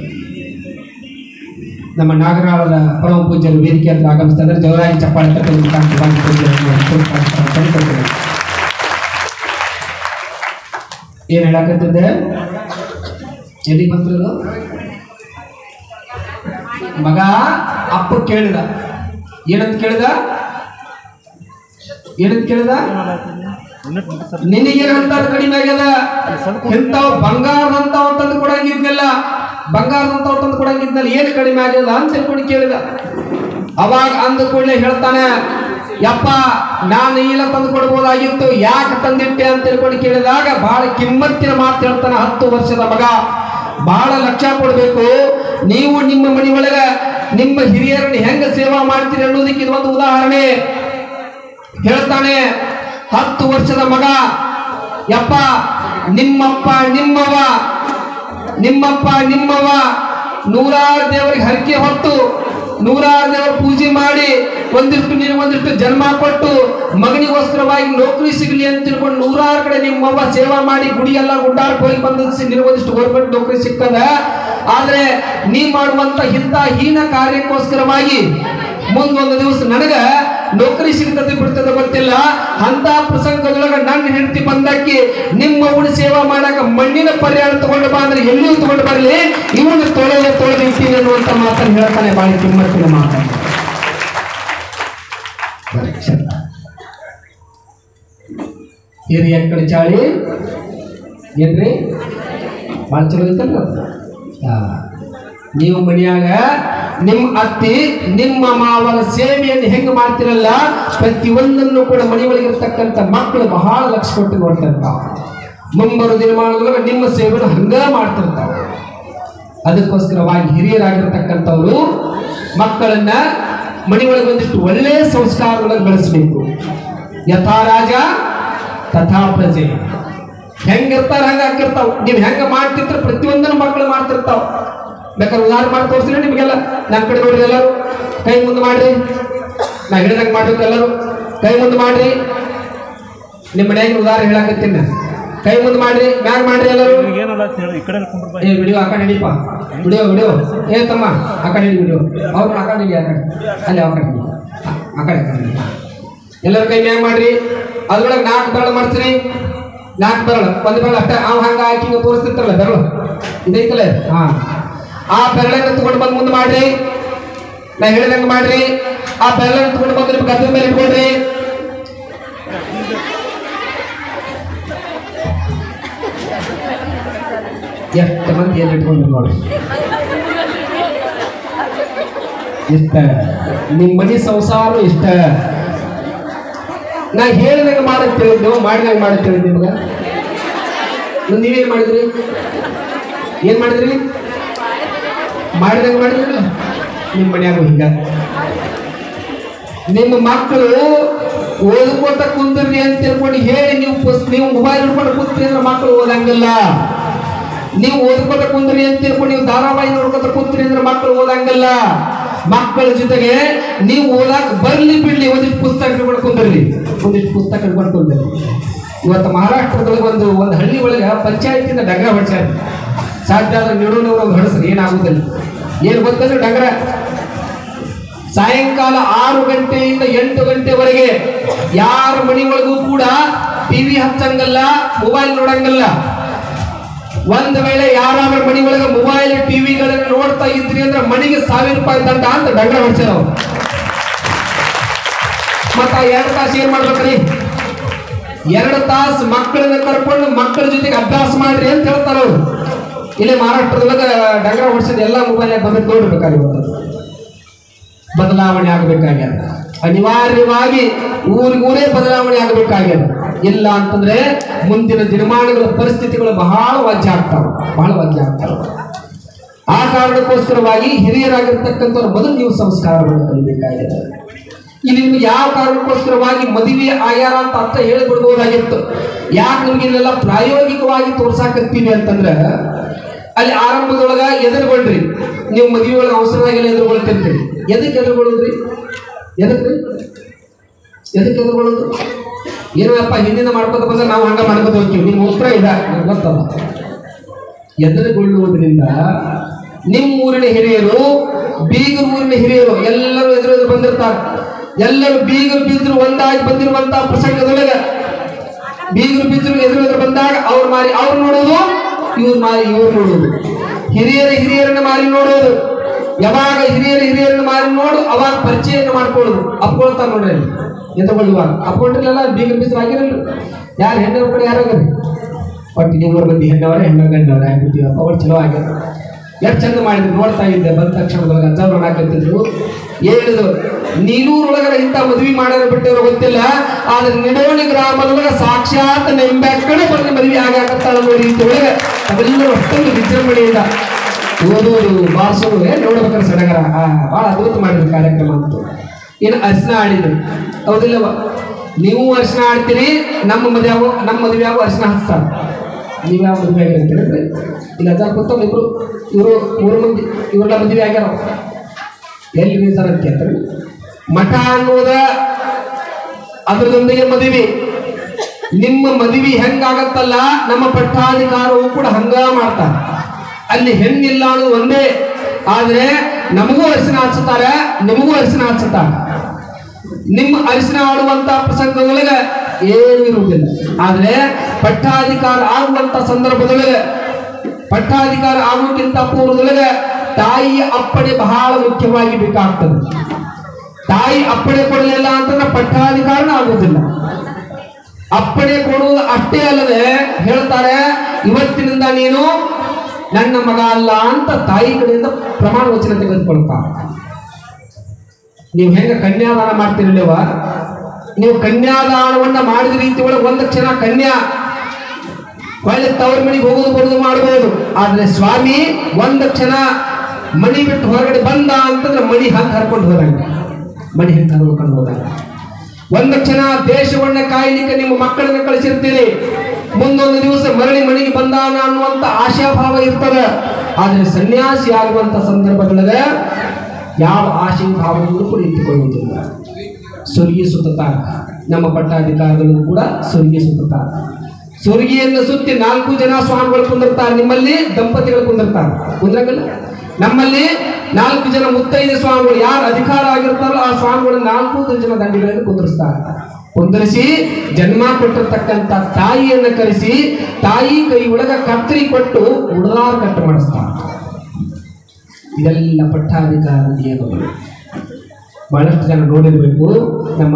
ನಮ್ಮ ನಾಗರಾಳದ ಪರಮ ಪೂಜ್ಯರು ವೇದಿಕೆ ಅಂತ ಆಗಮಿಸ್ತಾರೆ ಜವರಾಯಿ ಚಪ್ಪಾಳೆ ತಟ್ಟೆ ಮುಖಾಂತರ ಬಾಗಿ ಪೂಜ್ಯರನ್ನು ಕರೆದುಕೊಳ್ತೇನೆ. ಏನ್ ಹೇಳಕತ್ತಿದ್ದೆ ಎಲ್ಲಿ ಬಂದ್ರದು ಮಗ ಅಪ್ಪ ಕೇಳಿದ ಏನಂತ ಕೇಳಿದ ಏನಂತ ಕೇಳಿದ ನಿನಗೇನಂತ ಕಡಿಮೆ ಆಗ್ಯದ ಇಂಥವ್ ಬಂಗಾರದಂತಾವ್ ತಂದು ಕೊಡಂಗಿದ್ನಲ್ಲ ಬಂಗಾರದಂತಾವ್ ತಂದು ಕೊಡಂಗಿದ್ನಲ್ಲ ಏನು ಕಡಿಮೆ ಆಗ್ಯದ ಅಂತ ತಿಳ್ಕೊಂಡು ಕೇಳಿದ ಅವಾಗ ಅಂದ ಕೂಡಲೇ ಹೇಳ್ತಾನೆ ಯಪ್ಪ ನಾನು ಇಲ್ಲ ತಂದು ಕೊಡ್ಬೋದಾಗಿತ್ತು ಯಾಕೆ ತಂದಿಟ್ಟೆ ಅಂತ ತಿಳ್ಕೊಂಡು ಕೇಳಿದಾಗ ಬಹಳ ಕಿಮ್ಮತ್ತಿನ ಮಾತು ಹೇಳ್ತಾನೆ ಹತ್ತು ವರ್ಷದ ಮಗ ಬಹಳ ಲಕ್ಷ್ಯ ಕೊಡಬೇಕು ನೀವು ನಿಮ್ಮ ಮನೆ ಒಳಗ ನಿಮ್ಮ ಹಿರಿಯರನ್ನು ಹೆಂಗ ಸೇವಾ ಮಾಡ್ತೀರಿ ಅನ್ನೋದಕ್ಕೆ ಇದೊಂದು ಉದಾಹರಣೆ ಹೇಳ್ತಾನೆ ಹತ್ತು ವರ್ಷದ ಮಗ ಯಪ್ಪ ನಿಮ್ಮಪ್ಪ ನಿಮ್ಮವ ನಿಮ್ಮಪ್ಪ ನಿಮ್ಮವ ನೂರಾರು ದೇವರಿಗೆ ಹರಕೆ ಹೊತ್ತು ನೂರಾರು ದೇವರ ಪೂಜೆ ಮಾಡಿ ಒಂದಿಷ್ಟು ನೀನು ಒಂದಿಷ್ಟು ಜನ್ಮ ಕೊಟ್ಟು ಮಗನಿಗೋಸ್ಕರವಾಗಿ ನೌಕರಿ ಸಿಗಲಿ ಅಂತ ತಿಳ್ಕೊಂಡು ನೂರಾರು ಕಡೆ ನಿಮ್ಮವ್ವ ಸೇವಾ ಮಾಡಿ ಗುಡಿ ಎಲ್ಲ ಗುಡ್ಡಾರಕ್ಕೆ ಹೋಗಿ ಬಂದು ನಿನಗೆ ಒಂದಿಷ್ಟು ಗೌರ್ಮೆಂಟ್ ನೌಕರಿ ಸಿಗ್ತದ ಆದ್ರೆ ನೀ ಮಾಡುವಂತ ಇಂಥ ಹೀನ ಕಾರ್ಯಕ್ಕೋಸ್ಕರವಾಗಿ ಮುಂದೊಂದು ದಿವಸ ನನಗ ನೌಕರಿ ಸಿಗ್ತದೆ ಬಿಡ್ತದೆ ಗೊತ್ತಿಲ್ಲ ಅಂತ ಪ್ರಸಂಗದೊಳಗ ನನ್ನ ಹೆಂಡತಿ ಬಂದಕ್ಕೆ ನಿಮ್ಮ ಅವನ ಸೇವಾ ಮಾಡಕ ಮಣ್ಣಿನ ಪರಿಹಾರ ತಗೊಂಡು ಬಾ ಅಂದ್ರೆ ಎಲ್ಲಿಯೂ ತಗೊಂಡು ಬರಲಿ ಇವನು ತೊಳೆದ ತೊಳೆದಿರ್ತೀನಿ ಅನ್ನುವಂತ ಮಾತನ್ನು ಹೇಳ್ತಾನೆ ಬಾಳಿ ಕಿಮ್ಮತ್ತಿನ ಮಾತನ್ನು ಬರೀ ಕ್ಷಣ. ಹಿರಿಯ ಕಡೆ ಚಾಳಿ ಏನ್ರಿ ಭಾಳ ಚಲೋ ಐತಲ್ಲ ಆ, ನೀವು ಮನ್ಯಾಗ ನಿಮ್ಮ ಅತ್ತಿ ನಿಮ್ಮ ಮಾವನ ಸೇವೆಯನ್ನು ಹೆಂಗೆ ಮಾಡ್ತಿರಲ್ಲ ಪ್ರತಿಯೊಂದನ್ನು ಕೂಡ ಮನೆಯೊಳಗಿರ್ತಕ್ಕಂಥ ಮಕ್ಕಳು ಬಹಳ ಲಕ್ಷ ಕೊಟ್ಟು ನೋಡ್ತಿರ್ತಾವ ಮುಂಬರೋ ದಿನಮಾನದೊಳಗೆ ನಿಮ್ಮ ಸೇವೆಯನ್ನು ಹಂಗ ಮಾಡ್ತಿರ್ತಾವ ಅದಕ್ಕೋಸ್ಕರವಾಗಿ ಹಿರಿಯರಾಗಿರ್ತಕ್ಕಂಥವ್ರು ಮಕ್ಕಳನ್ನ ಮನೆಯೊಳಗೆ ಒಂದಿಷ್ಟು ಒಳ್ಳೆಯ ಸಂಸ್ಕಾರಗಳನ್ನು ಬೆಳೆಸಬೇಕು ಯಥಾ ರಾಜ ತಥಾ ಪ್ರಜೆ ಹೆಂಗಿರ್ತಾರ ಹಂಗ ಹಾಕಿರ್ತಾವ ನೀವು ಹೆಂಗ ಮಾಡ್ತಿರ್ತಾರ ಪ್ರತಿಯೊಂದನ್ನು ಮಕ್ಕಳು ಮಾಡ್ತಿರ್ತಾವ ಬೇಕಾದ್ರೆ ಉದಾಹರಣೆ ಮಾಡಿ ತೋರಿಸ್ತೀನಿ ನಿಮಗೆಲ್ಲ ನನ್ನ ಕಡೆ ನೋಡ್ರಿ ಎಲ್ಲರೂ ಕೈ ಮುಂದೆ ಮಾಡ್ರಿ ನಾ ಹೇಳಿದಂಗೆ ಮಾಡ್ಬೇಕು ಎಲ್ಲರೂ ಕೈ ಮುಂದೆ ಮಾಡ್ರಿ ನಿಮ್ಮ ಮನೆಯಾಗ ಉದಾಹರಣೆ ಹೇಳಕತ್ತೀನಿ ನಾನು. ಕೈ ಮುಂದೆ ಮಾಡ್ರಿ ಮ್ಯಾಗ ಮಾಡ್ರಿ ಎಲ್ಲರೂ
ಏನಲ್ಲ ಅಂತ ಹೇಳಿ ಈ ಕಡೆ ಕುಂಡ್ರ
ಏ ವಿಡಿಯೋ ಆ ಕಡೆ ಹಿಡಿಪ ವಿಡಿಯೋ ವಿಡಿಯೋ ಏ ತಮ್ಮ ಆ ಕಡೆ ಹಿಡಿ ವಿಡಿಯೋ ಅವ್ರು ಆ ಕಡೆ ಹಿಡಿ ಆ ಕಡೆ ಅಲ್ಲಿ ಆ ಕಡೆ ಹಿಡಿ. ಆ ಆ ಕಡೆ ಆ ಕಡೆ ಹಿಡಿ. ಎಲ್ಲರ ಕೈ ಮ್ಯಾಗ ಮಾಡ್ರಿ ಅದ್ರೊಳಗೆ ನಾಲ್ಕು ಬೆರಳು ಮಾಡ್ತೀರಿ ನಾಲ್ಕು ಬೆರಳು ಒಂದು ಬೆರಳು ಅಷ್ಟೇ ಅವ್ ಹಂಗ ಹಾಕಿ ಹಿಂಗ ತೋರಿಸ್ತಿರ್ತಾರಲ್ಲ ಬೆರಳು ಇದೈತಲ್ಲ ಹಾ ಆ ಬೆರಳನ್ನ ತಗೊಂಡು ಬಂದು ಮುಂದೆ ಮಾಡ್ರಿ ನಾ ಹೇಳಿದಂಗೆ ಮಾಡ್ರಿ ಆ ಬೆರಳನ್ನ ತಗೊಂಡು ಬಂದು ನಿಮ್ಮ ಗದ್ದಲ ಮೇಲೆ ಇಟ್ಕೊಳ್ರಿ ಎಷ್ಟು ಮಂದಿ ಏನು ಇಟ್ಕೊಂಡ್ರು ನೋಡಿ ಇಷ್ಟ ನಿಮ್ಮ ಮನೆ ಸಂಸಾರ ಇಷ್ಟ ನಾ ಹೇಳಿದಾಗ ಮಾಡಕ್ ತಿಳಿದ್ ಮಾಡಿದಾಗ ಮಾಡಕ್ ತಿಳಿದ್ ನಿಮ್ಗೆ ಮುಂದೆ ನೀವೇನ್ ಮಾಡಿದ್ರಿ ಏನ್ ಮಾಡಿದ್ರಿ ಮಾಡಿದಾಗ ಮಾಡಿದ್ರಲ್ಲ ನಿಮ್ಮ ಮನ್ಯಾಗ ಹಿಂಗ ನಿಮ್ಮ ಮಕ್ಕಳು ಓದ್ಕೋತ ಕುಂದ್ರಿ ಅಂತ ತಿಳ್ಕೊಂಡು ಹೇಳಿ ನೀವು ಪುಸ್ ನೀವು ಮೊಬೈಲ್ ಹಿಡ್ಕೊಂಡು ಕೂತ್ರಿ ಅಂದ್ರೆ ಮಕ್ಕಳು ಓದಂಗಿಲ್ಲ ನೀವು ಓದ್ಕೋತ ಕುಂದ್ರಿ ಅಂತ ತಿಳ್ಕೊಂಡು ನೀವು ಧಾರಾವಾಹಿ ನೋಡ್ಕೋತ ಕೂತ್ರಿ ಅಂದ್ರೆ ಮಕ್ಕಳು ಓದಂಗಿಲ್ಲ ಮಕ್ಕಳ ಜೊತೆಗೆ ನೀವು ಓದಾಕ ಬರ್ಲಿ ಬಿಡ್ಲಿ ಒಂದಿಷ್ಟು ಪುಸ್ತಕ ಹಿಡ್ಕೊಂಡು ಕುಂದ್ರಿ ಒಂದಿಷ್ಟು ಪುಸ್ತಕ ಹಿಡ್ಕೊಂಡು ಕುಂದ್ರಿ ಇವತ್ತು ಮಹಾರಾಷ್ಟ್ರದೊಳಗೆ ಒಂದು ಒಂದು ಹಳ್ಳಿ ಒಳಗೆ ಪಂಚಾಯತಿಂದ ಡಂಗ್ರ ಹೊಡ್ಸ್ಯಾರ ಸಾಧ್ಯ ಆದ್ರೆ ನಿಡೋನವ್ರು ಒಂದು ಹೊಡಸ್ರಿ ಏನಾಗುದಿಲ್ಲ ಏನು ಗೊತ್ತಂದ್ರೆ ಡಂಗ್ರ ಸಾಯಂಕಾಲ ಆರು ಗಂಟೆಯಿಂದ ಎಂಟು ಗಂಟೆವರೆಗೆ ಯಾರ ಮನೆ ಒಳಗೂ ಕೂಡ ಟಿವಿ ಹಚ್ಚಂಗಲ್ಲ ಮೊಬೈಲ್ ನೋಡಂಗಲ್ಲ ಒಂದ್ ವೇಳೆ ಯಾರಾದ್ರೂ ಮನೆ ಒಳಗೆ ಮೊಬೈಲ್ ಟಿವಿಗಳನ್ನ ನೋಡ್ತಾ ಇದ್ರಿ ಅಂದ್ರೆ ಮನೆಗೆ ಸಾವಿರ ರೂಪಾಯಿ ದಂಡ ಅಂತ ದಂಡ ಹೊಡ್ಸ್ಯಾರ ಅವ್ರು ಮತ್ತ ಆ ಎರಡು ತಾಸು ಏನ್ ಮಾಡ್ಬೇಕ್ರಿ ಎರಡು ತಾಸು ಮಕ್ಕಳನ್ನ ಕರ್ಕೊಂಡು ಮಕ್ಕಳ ಜೊತೆಗೆ ಅಭ್ಯಾಸ ಮಾಡ್ರಿ ಅಂತ ಹೇಳ್ತಾರ ಅವ್ರು ಇಲ್ಲಿ ಮಹಾರಾಷ್ಟ್ರದೊಳಗ ಡಂಗ್ರ ಹೊಡ್ಸಿದ ಎಲ್ಲ ಮೊಬೈಲ್ ಬಂದು ನೋಡ್ಬೇಕಾದ್ರೆ ಇವತ್ತು ಬದಲಾವಣೆ ಆಗಬೇಕಾಗ್ಯದ ಅನಿವಾರ್ಯವಾಗಿ ಊರಿಗೂರೇ ಬದಲಾವಣೆ ಆಗಬೇಕಾಗ್ಯದ ಇಲ್ಲ ಅಂತಂದ್ರೆ ಮುಂದಿನ ದಿನಮಾನಗಳ ಪರಿಸ್ಥಿತಿಗಳು ಬಹಳ ವಾಜ್ಯ ಆಗ್ತಾವ ಬಹಳ ವಾಜ್ಯ ಆಗ್ತಾವ ಆ ಕಾರಣಕ್ಕೋಸ್ಕರವಾಗಿ ಹಿರಿಯರಾಗಿರ್ತಕ್ಕಂಥವ್ರು ಮೊದಲು ನೀವು ಸಂಸ್ಕಾರವನ್ನು ಕಲಿಬೇಕಾಗಿದೆ ಇಲ್ಲಿ ನಿಮ್ಗೆ ಯಾವ ಕಾರಣಕ್ಕೋಸ್ಕರವಾಗಿ ಮದುವೆ ಆಗ್ಯಾರ ಅಂತ ಅರ್ಥ ಹೇಳಿಬಿಡ್ಬೋದಾಗಿತ್ತು ಯಾಕೆ ನಿಮ್ಗೆ ಇಲ್ಲೆಲ್ಲ ಪ್ರಾಯೋಗಿಕವಾಗಿ ತೋರ್ಸಾಕತ್ತೀವಿ ಅಂತಂದ್ರೆ ಅಲ್ಲಿ ಆರಂಭದೊಳಗ ಎದುರುಗೊಳ್ರಿ ನೀವು ಮದುವೆ ಒಳಗೆ ಅವಸರದಾಗೆಲ್ಲ ಎದುರುಗೊಳ್ತಿರ್ತೀರಿ ಎದಕ್ಕೆ ಎದುರುಗೊಳ್ಳೋದ್ರಿ ಎದಕ್ಕೆ ಎದಕ್ಕೆ ಎದುರುಗೊಳ್ಳೋದು ಏನಪ್ಪ ಹಿಂದಿನ ಮಾಡ್ಕೋತ ಬಂದ್ರೆ ನಾವು ಹಂಗ ಮಾಡ್ಕೋತ ಹೋಗ್ತೀವಿ ನಿಮ್ಮ ಉತ್ತರ ಇದ ನಂಗೆ ಗೊತ್ತಲ್ಲ ಎದುರುಗೊಳ್ಳುವುದರಿಂದ ನಿಮ್ಮ ಊರಿನ ಹಿರಿಯರು ಬೀಗರ ಊರಿನ ಹಿರಿಯರು ಎಲ್ಲರೂ ಎದುರು ಎದುರು ಬಂದಿರ್ತಾರೆ ಎಲ್ಲರೂ ಬೀಗರು ಬೀಜರು ಒಂದಾಗಿ ಬಂದಿರುವಂತ ಪ್ರಸಂಗದೊಳಗೆ ಬೀಗರು ಬೀಜರು ಎದುರು ಎದುರು ಬಂದಾಗ ಅವ್ರ ಮಾರಿ ಅವ್ರು ನೋಡೋದು ಇವ್ರ ಮಾರಿ ಇವ್ರು ನೋಡೋದು ಹಿರಿಯರ ಹಿರಿಯರನ್ನ ಮಾರಿ ನೋಡೋದು ಯಾವಾಗ ಹಿರಿಯರ ಹಿರಿಯರನ್ನ ಮಾರಿ ನೋಡು ಅವಾಗ ಪರಿಚಯನ ಮಾಡ್ಕೊಳ್ಳೋದು ಅಪ್ಕೊಳ್ತಾರ ನೋಡ್ರಿ ಅಲ್ಲಿ ಎದುರುಗೊಳ್ಳುವಾಗ ಅಪ್ಕೊಂಡಿರಲಿಲ್ಲ ಬೀಗರು ಬೀಜರು ಆಗಿರಲ್ಲ ಯಾರು ಹೆಣ್ಣವ್ರ ಕಡೆ ಯಾರು ಹೋಗ್ರಿ ಬಟ್ ನೀವು ಮಂದಿ ಹೆಣ್ಣವರ ಹೆಣ್ಣ ಗಂಡವರ ಆಗ್ಬಿಟ್ಟಿವಪ್ಪ ಅವ್ರು ಚಲೋ ಆಗ್ಯಾರ ಎಷ್ಟು ಚಂದ ಮಾಡಿದ್ರು ನೋಡ್ತಾ ಇದ್ದೆ ಬಂದ ತಕ್ಷಣದೊಳಗೆ ಅಜ್ಜ ನೋಡಾಕತ್ತಿದ್ರು ಹೇಳಿದ್ರು ನೀನೂರೊಳಗಡೆ ಇಂಥ ಮದ್ವಿ ಮಾಡ್ಯಾರ ಬಿಟ್ಟಿರೋ ಗೊತ್ತಿಲ್ಲ ಆದ್ರೆ ನಿಡೋಣಿ ಗ್ರಾಮದೊಳಗೆ ಸಾಕ್ಷಾತ್ ನೆಂಬೆಕ್ಕಡೆ ಬಂದು ಮದ್ವಿ ಆಗಾಕತ್ತಾಳ ಅನ್ನೋ ರೀತಿ ಒಳಗೆ ಅವೆಲ್ಲರೂ ಅಷ್ಟೊಂದು ವಿಜೃಂಭಣೆಯಿಂದ ಓದೋದು ಬಾರಿಸೋದು ಏನ್ ನೋಡ್ಬೇಕಾದ್ರೆ ಸಡಗರ ಆ, ಭಾಳ ಅದ್ಭುತ ಮಾಡಿದ್ರು ಕಾರ್ಯಕ್ರಮ ಅಂತೂ ಇನ್ನು ಅರ್ಶನ ಆಡಿದ್ರು ಹೌದಿಲ್ಲವ ನೀವು ಅರ್ಶನ ಆಡ್ತೀರಿ ನಮ್ಮ ಮದುವೆ ಆಗೋ ನಮ್ಮ ಮದುವೆ ಆಗೋ ಅರ್ಶನ ಹಚ್ತಾರೆ ನೀವು ಯಾವ ಮದುವೆ ಆಗಿರ್ತೀರಿ ಇಲ್ಲ ಅಜ್ಜ ಕೂತವ್ರು ಇಬ್ರು ಇವರು ಮೂರು ಮಂದಿ ಇವರೆಲ್ಲ ಮದುವೆ ಆಗ್ಯಾರ ಎಲ್ಲಿ ರೀಸನ್ ಅಂತ ಕೇಳ್ತಾರೆ ಮಠ ಅನ್ನೋದ ಅದರದೊಂದಿಗೆ ಮದುವೆ ನಿಮ್ಮ ಮದುವೆ ಹೆಂಗಾಗತ್ತಲ್ಲ ನಮ್ಮ ಪಟ್ಟಾಧಿಕಾರವು ಕೂಡ ಹಂಗ ಮಾಡ್ತಾರೆ ಅಲ್ಲಿ ಹೆಣ್ಣಿಲ್ಲ ಅನ್ನೋದು ಒಂದೇ ಆದ್ರೆ ನಮಗೂ ಅರಿಶಿನ ಹಚ್ಚುತ್ತಾರೆ ನಿಮಗೂ ಅರಿಶಿನ ಹಚ್ಚುತ್ತಾರೆ ನಿಮ್ಮ ಅರಿಶಿನ ಆಡುವಂತ ಪ್ರಸಂಗದೊಳಗೆ ಏನು ಇರುವುದಿಲ್ಲ ಆದ್ರೆ ಪಟ್ಟಾಧಿಕಾರ ಆಗುವಂತ ಸಂದರ್ಭದೊಳಗೆ ಪಟ್ಟಾಧಿಕಾರ ಆಗುವುದಕ್ಕಿಂತ ಪೂರ್ವದೊಳಗೆ ತಾಯಿಯ ಅಪ್ಪಣೆ ಬಹಳ ಮುಖ್ಯವಾಗಿ ಬೇಕಾಗ್ತದೆ ತಾಯಿ ಅಪ್ಪಣೆ ಕೊಡಲಿಲ್ಲ ಅಂತಂದ್ರೆ ಪಟ್ಟಾಧಿಕಾರನ ಆಗುವುದಿಲ್ಲ ಅಪ್ಪಣೆ ಕೊಡುವುದು ಅಷ್ಟೇ ಅಲ್ಲದೆ ಹೇಳ್ತಾರೆ ಇವತ್ತಿನಿಂದ ನೀನು ನನ್ನ ಮಗ ಅಲ್ಲ ಅಂತ ತಾಯಿ ಕಡೆಯಿಂದ ಪ್ರಮಾಣ ವಚನ ತೆಗೆದುಕೊಳ್ತಾರೆ ನೀವು ಹೆಂಗ ಕನ್ಯಾದಾನ ಮಾಡ್ತಿರಲಿವ ನೀವು ಕನ್ಯಾದಾನವನ್ನ ಮಾಡಿದ ರೀತಿ ಒಳಗೆ ಒಂದು ಕ್ಷಣ ಕನ್ಯಾ ಒಳ್ಳೆ ತವರ ಮನೆಗೆ ಹೋಗೋದು ಬರೋದು ಮಾಡಬಹುದು ಆದ್ರೆ ಸ್ವಾಮಿ ಒಂದು ಕ್ಷಣ ಮಣಿ ಬಿಟ್ಟು ಹೊರಗಡೆ ಬಂದ ಅಂತಂದ್ರೆ ಮಣಿ ಹಂಗೆ ಹರ್ಕೊಂಡು ಹೋದಂಗ ಮಣಿ ಹಂಗೆ ಹರ್ಕೊಂಡು ಹೋದಾಗ ಒಂದು ಕ್ಷಣ ದೇಶವನ್ನ ಕಾಯಲಿಕ್ಕೆ ನಿಮ್ಮ ಮಕ್ಕಳನ್ನ ಕಳಿಸಿರ್ತೀರಿ ಮುಂದೊಂದು ದಿವಸ ಮರಳಿ ಮನೆಗೆ ಬಂದಾನ ಅನ್ನುವಂತ ಆಶಾಭಾವ ಇರ್ತದೆ ಆದ್ರೆ ಸನ್ಯಾಸಿ ಆಗುವಂತ ಸಂದರ್ಭದೊಳಗೆ ಯಾವ ಆಶೆ ಭಾವನೆಗಳು ಕೂಡ ಇಟ್ಟುಕೊಳ್ಳುವುದಿಲ್ಲ ಸ್ವರ್ಗೀಯ ಸುತ್ತಾರ ನಮ್ಮ ಪಟ್ಟಾಧಿಕಾರಿಗಳು ಕೂಡ ಸ್ವರ್ಗೀಯ ಸುತ್ತಾರ ಸ್ವರ್ಗಿಯನ್ನು ಸುತ್ತಿ ನಾಲ್ಕು ಜನ ಸ್ವಾಮಿಗಳು ಕುಂದಿರ್ತಾರೆ ನಿಮ್ಮಲ್ಲಿ ದಂಪತಿಗಳು ಕುಂದಿರ್ತಾರೆ ಕುಂದ್ರಂಗಲ್ಲ ನಮ್ಮಲ್ಲಿ ನಾಲ್ಕು ಜನ ಮುತ್ತೈದೆ ಸ್ವಾಮಿಗಳು ಯಾರು ಅಧಿಕಾರ ಆಗಿರ್ತಾರೋ ಆ ಸ್ವಾಮಿಗಳು ನಾಲ್ಕು ಜನ ದಂಡಿಗಳನ್ನು ಕುಂದಿರಿಸ್ತಾರೆ ಕುಂದಿರಿಸಿ ಜನ್ಮ ಕೊಟ್ಟಿರ್ತಕ್ಕಂಥ ತಾಯಿಯನ್ನು ಕರೆಸಿ ತಾಯಿ ಕೈ ಒಳಗ ಕತ್ತರಿ ಕೊಟ್ಟು ಉಡದಾರ ಕಟ್ಟು ಮಾಡಿಸ್ತಾರೆ ಇದೆಲ್ಲ ಪಟ್ಟಾಧಿಕಾರ ನಿಯಮಗಳು ಬಹಳಷ್ಟು ಜನ ನೋಡಿರಬೇಕು ನಮ್ಮ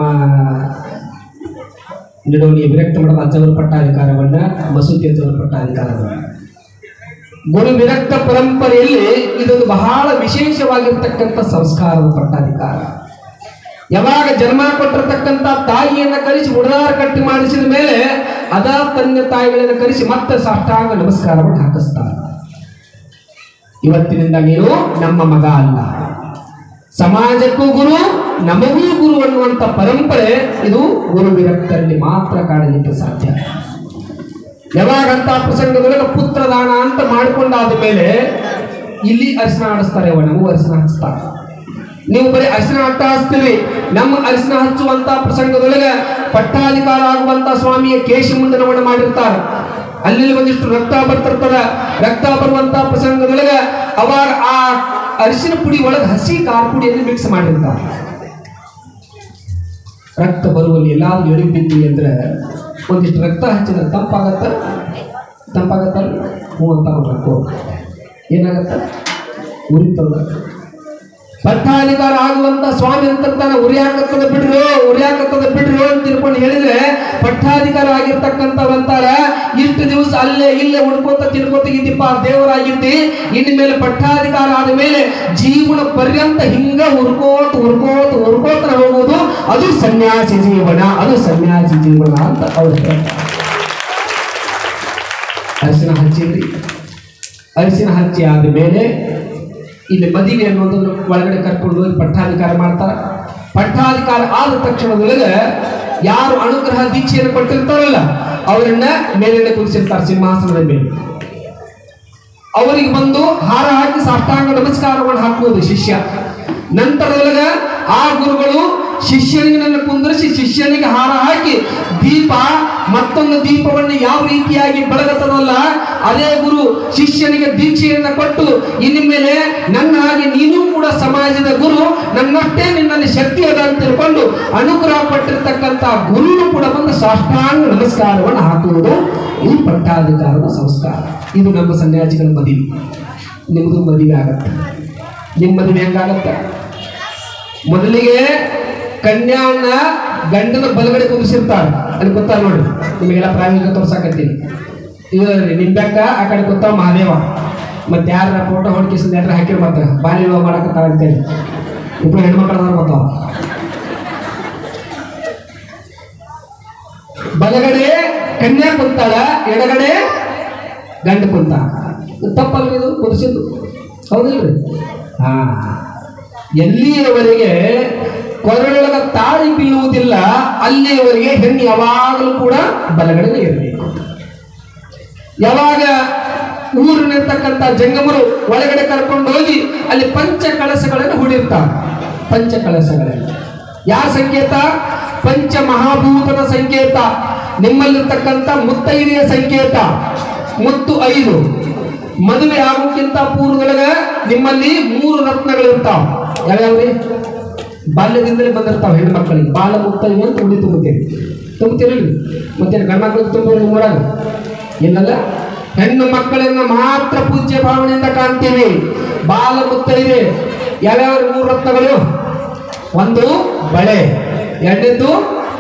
ನಿಡೋನಿ ವಿರಕ್ತ ಮಠದ ಅಜ್ಜವರ ಪಟ್ಟಾಧಿಕಾರವನ್ನ ಮಸೂತಿ ಅಜ್ಜವರ ಪಟ್ಟಾಧಿಕಾರವನ್ನ ಗುರು ವಿರಕ್ತ ಪರಂಪರೆಯಲ್ಲಿ ಇದೊಂದು ಬಹಳ ವಿಶೇಷವಾಗಿರ್ತಕ್ಕಂಥ ಸಂಸ್ಕಾರದ ಪಟ್ಟಾಧಿಕಾರ ಯಾವಾಗ ಜನ್ಮ ಕೊಟ್ಟಿರ್ತಕ್ಕಂಥ ತಾಯಿಯನ್ನ ಕರೆಸಿ ಉಡದಾರ ಕಟ್ಟಿ ಮಾಡಿಸಿದ ಮೇಲೆ ಅದ ತಂದೆ ತಾಯಿಗಳನ್ನ ಕರೆಸಿ ಮತ್ತೆ ಸಾಷ್ಟಾಂಗ ನಮಸ್ಕಾರವನ್ನು ಹಾಕಿಸ್ತಾರೆ ಇವತ್ತಿನಿಂದ ನೀನು ನಮ್ಮ ಮಗ ಅಲ್ಲ ಸಮಾಜಕ್ಕೂ ಗುರು ನಮಗೂ ಗುರು ಅನ್ನುವಂಥ ಪರಂಪರೆ ಇದು ಗುರು ವಿರಕ್ತರಲ್ಲಿ ಮಾತ್ರ ಕಾಣಲಿಕ್ಕೆ ಸಾಧ್ಯ ಯಾವಾಗಂತ ಪ್ರಸಂಗದೊಳಗೆ ಪುತ್ರದಾನ ಅಂತ ಮಾಡಿಕೊಂಡಾದ ಮೇಲೆ ಇಲ್ಲಿ ಅರಿಶಿನ ಆಡಿಸ್ತಾರೆ ಅವ ನಮಗೂ ಅರಿಶಿನ ಹಚ್ತಾರೆ ನೀವು ಬರೀ ಅರಿಶಿನ ಅಟ್ಟ ಹಚ್ತೀರಿ ನಮ್ಮ ಅರಿಶಿನ ಹಚ್ಚುವಂತ ಪ್ರಸಂಗದೊಳಗೆ ಪಟ್ಟಾಧಿಕಾರ ಆಗುವಂತ ಸ್ವಾಮಿಯ ಕೇಶ ಮುಂಡನವನ್ನು ಮಾಡಿರ್ತಾರೆ ಅಲ್ಲಿ ಒಂದಿಷ್ಟು ರಕ್ತ ಬರ್ತಿರ್ತದ ರಕ್ತ ಬರುವಂತ ಪ್ರಸಂಗದೊಳಗೆ ಅವಾಗ ಆ ಅರಿಶಿನ ಪುಡಿ ಒಳಗೆ ಹಸಿ ಖಾರ ಪುಡಿಯನ್ನು ಮಿಕ್ಸ್ ಮಾಡಿರ್ತಾರೆ ರಕ್ತ ಬರುವಲ್ಲಿ ಎಲ್ಲಾದ್ರೂ ಎಳಿ ಬಿದ್ದಿವಿ ಅಂದ್ರೆ ಒಂದಿಷ್ಟು ರಕ್ತ ಹಚ್ಚಿದ್ರೆ ತಂಪಾಗತ್ತ ತಂಪಾಗತ್ತ ಹ್ಞೂ ಅಂತ ನೋಡ್ಬೇಕು ಏನಾಗತ್ತ ಉರಿತದ ಪಟ್ಟಾಧಿಕಾರ ಆಗುವಂತ ಸ್ವಾಮಿ ಅಂತಾನೆ ಉರಿಯಾಕತ್ತದ ಬಿಡ್ರು ಉರಿಯಾಕತ್ತದ ಬಿಡ್ರು ಅಂತ ತಿಳ್ಕೊಂಡು ಹೇಳಿದ್ರೆ ಪಟ್ಟಾಧಿಕಾರ ಆಗಿರ್ತಕ್ಕಂಥವಂತಾರ ಇಷ್ಟು ದಿವಸ ಅಲ್ಲೇ ಇಲ್ಲೇ ಉಳ್ಕೋತ ತಿಳ್ಕೊತ ಇದ್ದೀಪ ದೇವರಾಗಿದ್ದಿ ಇನ್ನು ಮೇಲೆ ಪಟ್ಟಾಧಿಕಾರ ಆದ ಮೇಲೆ ಜೀವನ ಪರ್ಯಂತ ಹಿಂಗ ಉರ್ಕೋತ ಉರ್ಕೋತ ಉರ್ಕೋತ ಹೋಗೋದು ಅದು ಸನ್ಯಾಸಿ ಜೀವನ ಅದು ಸನ್ಯಾಸಿ ಜೀವನ ಅಂತ ಅವ್ರು ಹೇಳ್ತಾರೆ ಅರಿಶಿನ ಹಚ್ಚಿದ್ರಿ ಅರಿಶಿನ ಹಚ್ಚಿ ಆದ ಮೇಲೆ ಇಲ್ಲಿ ಮದುವೆ ಅನ್ನೋದನ್ನು ಒಳಗಡೆ ಕರ್ಕೊಂಡು ಹೋಗಿ ಪಟ್ಟಾಧಿಕಾರ ಮಾಡ್ತಾರೆ ಪಟ್ಟಾಧಿಕಾರ ಆದ ತಕ್ಷಣದೊಳಗೆ ಯಾರು ಅನುಗ್ರಹ ದೀಕ್ಷೆಯನ್ನು ಕೊಟ್ಟಿರ್ತಾರಲ್ಲ ಅವರನ್ನ ಮೇಲಿಂದ ಕುದಿಸಿರ್ತಾರೆ ಸಿಂಹಾಸನದ ಮೇಲೆ ಅವರಿಗೆ ಬಂದು ಹಾರ ಹಾಕಿ ಸಾಷ್ಟಾಂಗ ನಮಸ್ಕಾರವನ್ನು ಹಾಕುವುದು ಶಿಷ್ಯ ನಂತರದೊಳಗ ಆ ಗುರುಗಳು ಶಿಷ್ಯನಿಗೆ ನನ್ನ ಕುಂದರಿಸಿ ಶಿಷ್ಯನಿಗೆ ಹಾರ ಹಾಕಿ ದೀಪ ಮತ್ತೊಂದು ದೀಪವನ್ನು ಯಾವ ರೀತಿಯಾಗಿ ಬೆಳಗುತ್ತದಲ್ಲ ಅದೇ ಗುರು ಶಿಷ್ಯನಿಗೆ ದೀಕ್ಷೆಯನ್ನು ಕೊಟ್ಟು ಇನ್ನು ಮೇಲೆ ನನ್ನ ಹಾಗೆ ನೀನು ಕೂಡ ಸಮಾಜದ ಗುರು ನನ್ನಷ್ಟೇ ನಿನ್ನಲ್ಲಿ ಶಕ್ತಿ ಅದ ಅಂತ ತಿಳ್ಕೊಂಡು ಅನುಗ್ರಹ ಪಟ್ಟಿರ್ತಕ್ಕಂಥ ಗುರುನು ಕೂಡ ಬಂದು ಸಾಷ್ಟಾಂಗ ನಮಸ್ಕಾರವನ್ನು ಹಾಕುವುದು ಈ ಪಟ್ಟಾಧಿಕಾರದ ಸಂಸ್ಕಾರ ಇದು ನಮ್ಮ ಸನ್ಯಾಸಿಗಳ ಮದುವೆ ನಿಮ್ಮದು ಮದುವೆ ಆಗತ್ತೆ ನಿಮ್ಮ ಮದುವೆ ಹೆಂಗಾಗತ್ತೆ ಮೊದಲಿಗೆ ಕನ್ಯಾವನ್ನ ಗಂಡನ ಬಲಗಡೆ ಕುದಿಸಿರ್ತಾರೆ ಅಲ್ಲಿ ಗೊತ್ತಾ ನೋಡಿ ನಿಮಗೆಲ್ಲ ಪ್ರಾಯೋಗಿಕ ತೋರ್ಸಾಕತ್ತೀನಿ ಇದು ನಿಂಬೆಕ್ಕ ಆ ಕಡೆ ಕೂತಾವ ಮಹಾದೇವ ಮತ್ತೆ ಯಾರ ಫೋಟೋ ಹೊಡ್ಕಿಸ್ ನೆಟ್ರ ಹಾಕಿರ್ ಮತ್ತೆ ಬಾಲ್ಯ ವಿವಾಹ ಮಾಡಕತ್ತಾವ ಅಂತೇಳಿ ಇಬ್ರು ಹೆಣ್ಮಕ್ಳು ಅದಾರ ಬರ್ತಾವ ಬಲಗಡೆ ಕನ್ಯಾ ಕುಂತಾಳ ಎಡಗಡೆ ಗಂಡ ಕುಂತ ತಪ್ಪಲ್ರಿ ಇದು ಕುದಿಸಿದ್ದು ಹೌದಿಲ್ರಿ ಹಾ ಎಲ್ಲಿಯವರೆಗೆ ಕೊರಳೊಳಗ ತಾಳಿ ಬೀಳುವುದಿಲ್ಲ ಅಲ್ಲಿಯವರೆಗೆ ಹೆಣ್ಣು ಯಾವಾಗಲೂ ಕೂಡ ಬಲಗಡೆ ಇರಬೇಕು ಯಾವಾಗ ಊರಿನಿರ್ತಕ್ಕಂಥ ಜಂಗಮರು ಒಳಗಡೆ ಕರ್ಕೊಂಡು ಹೋಗಿ ಅಲ್ಲಿ ಪಂಚ ಕಳಸಗಳನ್ನು ಹೂಡಿರ್ತಾರೆ ಪಂಚ ಕಳಸಗಳಲ್ಲಿ ಯಾವ ಸಂಕೇತ ಪಂಚ ಮಹಾಭೂತದ ಸಂಕೇತ ನಿಮ್ಮಲ್ಲಿರ್ತಕ್ಕಂಥ ಮುತ್ತೈದೆಯ ಸಂಕೇತ ಮುತ್ತು ಐದು ಮದುವೆ ಆಗೋಕ್ಕಿಂತ ಪೂರ್ವದೊಳಗ ನಿಮ್ಮಲ್ಲಿ ಮೂರು ರತ್ನಗಳಿರ್ತಾವ ಯಾವ್ಯಾವ್ರಿ ಬಾಲ್ಯದಿಂದಲೇ ಬಂದಿರ್ತಾವ ಹೆಣ್ಣು ಮಕ್ಕಳಿಗೆ ಬಾಲ ಮುತ್ತೈದೆ ಅಂತ ಉಡಿ ತುಂಬುತ್ತೀರಿ ತುಂಬುತ್ತೀರಲ್ರಿ ಮತ್ತೇನು ಗಂಡು ಮಕ್ಕಳಿಗೆ ತುಂಬೋರು ನಿಮ್ಮೂರಾಗ ಇಲ್ಲಲ್ಲ ಹೆಣ್ಣು ಮಕ್ಕಳನ್ನ ಮಾತ್ರ ಪೂಜ್ಯ ಭಾವನೆಯಿಂದ ಕಾಣ್ತೀವಿ ಬಾಲ ಮುತ್ತೈದೆ ಯಾವ್ಯಾವ ಮೂರು ರತ್ನಗಳು ಒಂದು ಬಳೆ ಎರಡನೇದ್ದು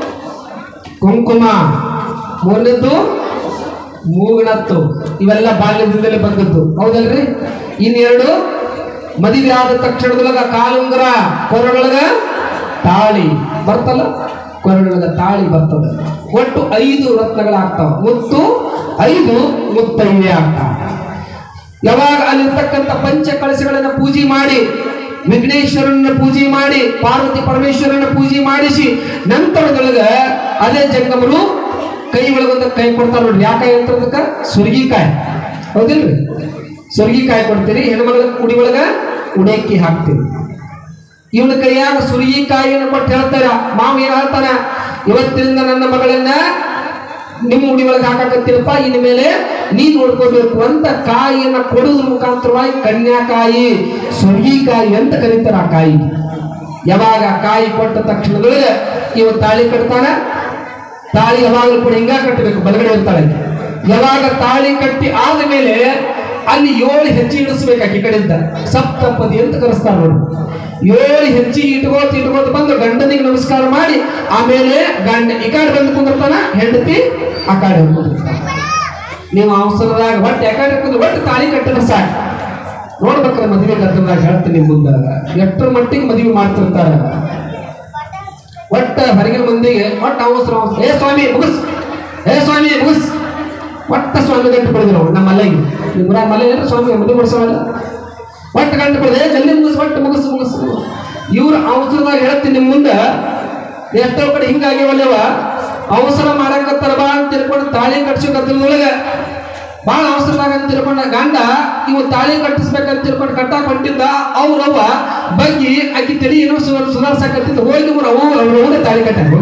ಕುಂಕುಮ ಮೂರನೇದ್ದು ಮೂಗನತ್ತು ಇವೆಲ್ಲ ಬಾಲ್ಯದಿಂದಲೇ ಬಂದದ್ದು ಹೌದಲ್ರಿ ಇನ್ನೆರಡು ಮದುವೆ ಆದ ತಕ್ಷಣದೊಳಗ ಕಾಲುಂಗರ ಕೊರಳೊಳಗ ತಾಳಿ ಬರ್ತಲ್ಲ ಕೊರಳೊಳಗ ತಾಳಿ ಬರ್ತದೆ ಒಟ್ಟು ಐದು ರತ್ನಗಳಾಗ್ತಾವ ಮುತ್ತು ಐದು ಮುತ್ತೈದೆ ಆಗ್ತಾವ ಯಾವಾಗ ಅಲ್ಲಿರ್ತಕ್ಕಂಥ ಪಂಚ ಕಳಶಗಳನ್ನು ಪೂಜೆ ಮಾಡಿ ವಿಘ್ನೇಶ್ವರನ ಪೂಜೆ ಮಾಡಿ ಪಾರ್ವತಿ ಪರಮೇಶ್ವರನ ಪೂಜೆ ಮಾಡಿಸಿ ನಂತರದೊಳಗ ಅದೇ ಜಂಗಮರು ಕೈ ಒಳಗೊಂದು ಕೈ ಕೊಡ್ತಾರೆ ನೋಡ್ರಿ ಯಾಕಾಯಿ ಅಂತ ಅದಕ್ಕ ಸುರ್ಗಿಕಾಯಿ ಹೌದಿಲ್ರಿ ಸುರ್ಗಿಕಾಯಿ ಕೊಡ್ತೀರಿ ಹೆಣ್ಮಗಳ ಕುಡಿ ಒಳಗ ಉಡೇಕಿ ಹಾಕ್ತೀರಿ ಇವನ ಕೈಯಾಗ ಸುರ್ಗಿಕಾಯಿಯನ್ನು ಕೊಟ್ಟು ಹೇಳ್ತಾರ ಮಾವ ಏನ್ ಹೇಳ್ತಾನ ಇವತ್ತಿನಿಂದ ನನ್ನ ಮಗಳನ್ನ ನಿಮ್ಮ ಉಡಿ ಒಳಗೆ ಹಾಕಾಕತ್ತೀರಪ್ಪ ಇನ್ನು ಮೇಲೆ ನೀ ನೋಡ್ಕೋಬೇಕು ಅಂತ ಕಾಯಿಯನ್ನ ಕೊಡುವುದ್ರ ಮುಖಾಂತರವಾಗಿ ಕನ್ಯಾಕಾಯಿ ಸುರ್ಗಿಕಾಯಿ ಅಂತ ಕರೀತಾರ ಆ ಕಾಯಿ ಯಾವಾಗ ಆ ಕಾಯಿ ಕೊಟ್ಟ ತಕ್ಷಣದೊಳಗೆ ಇವ ತಾಳಿ ಕಟ್ತಾನ ತಾಳಿ ಯಾವಾಗಲೂ ಕೂಡ ಹಿಂಗ ಕಟ್ಟಬೇಕು ಬಲಗಡೆ ಇರ್ತಾಳೆ ಯಾವಾಗ ತಾಳಿ ಕಟ್ಟಿ ಆದ ಮೇಲೆ ಅಲ್ಲಿ ಏಳು ಹೆಜ್ಜೆ ಇಡಿಸ್ಬೇಕು ಆಕಿ ಕಡೆಯಿಂದ ಸಪ್ತಪದಿ ಅಂತ ಕರೆಸ್ತಾರ ನೋಡಿ ಏಳು ಹೆಜ್ಜೆ ಇಟ್ಕೋತ ಇಟ್ಕೋತ ಬಂದು ಗಂಡನಿಗೆ ನಮಸ್ಕಾರ ಮಾಡಿ ಆಮೇಲೆ ಗಂಡ ಈ ಕಡೆ ಬಂದು ಕುಂದಿರ್ತಾನ ಹೆಂಡತಿ ಆ ಕಡೆ ಬಂದು ಕುಂದಿರ್ತಾನ ನೀವು ಅವಸರದಾಗ ಒಟ್ಟು ಯಾಕಂದ್ರೆ ಕುಂದ್ರೆ ಒಟ್ಟು ತಾಳಿ ಕಟ್ಟಿದ್ರೆ ಸಾಕು ನೋಡ್ಬೇಕ್ರೆ ಮದುವೆ ಗದ್ದದಾಗ ಹೇಳ್ತೀನಿ ಮುಂದೆ ಎಷ್ಟರ ಮಟ್ಟಿಗೆ ಮದುವೆ ಮಾಡ್ತಿರ್ತಾರ ಒಟ್ಟ ಹೊರಗಿನ ಮಂದಿಗೆ ಒಟ್ಟ ಅವಸರ ಅವಸರ ಏ ಸ್ವಾಮಿ ಮುಗಿಸ್ ಏ ಸ್ವಾಮಿ ಮುಗಿಸ್ ಒಟ್ಟ ಸ್ವಾಮಿ ಗಂಟು ಬಿಡಿದ್ರು ಅವ್ರು ನಮ್ಮ ಮಲೆಗೆ ನಿಮ್ಮ ಮಲೆ ಏನ್ರ ಸ್ವಾಮಿ ಮದುವೆ ಮಾಡಿಸೋಲ್ಲ ಒಟ್ಟು ಗಂಟು ಬಿಡದೆ ಏ ಜಲ್ದಿ ಮುಗಿಸ್ ಒಟ್ಟು ಮುಗಿಸ್ ಮುಗಿಸ್ ಇವ್ರು ಅವಸರದಾಗ ಹೇಳ್ತೀನಿ ನಿಮ್ಮ ಮುಂದೆ ಎಷ್ಟೋ ಕಡೆ ಹಿಂಗಾಗ್ಯವಲ್ಲವ ಅವಸರ ಮಾಡಕತ್ತಾರ ಬಾ ಅಂತ ತಿಳ್ಕೊಂಡು ತಾಳಿ ಕಟ್ಸೋಕತ್ತೊಳಗೆ ಭಾಳ ಅವಸರದಾಗ ಅಂತ ತಿಳ್ಕೊಂಡ ಗಂಡ ಇವು ತಾಳಿ ಕಟ್ಟಿಸ್ಬೇಕಂತ ತಿಳ್ಕೊಂಡು ಕಟ್ಟಾಕ್ ಹೊಂಟಿದ್ದ ಅವ್ರವ್ವ ಬಗ್ಗಿ ಆಕಿ ತಡಿ ಏನೋ ಸುಧಾರ ಸುಧಾರ್ಸಕತ್ತಿದ್ದ ಹೋಗಿ ಅವ್ರ ಅವ್ವ ಅವ್ರವ್ವನೇ ತಾಳಿ ಕಟ್ಟಾರು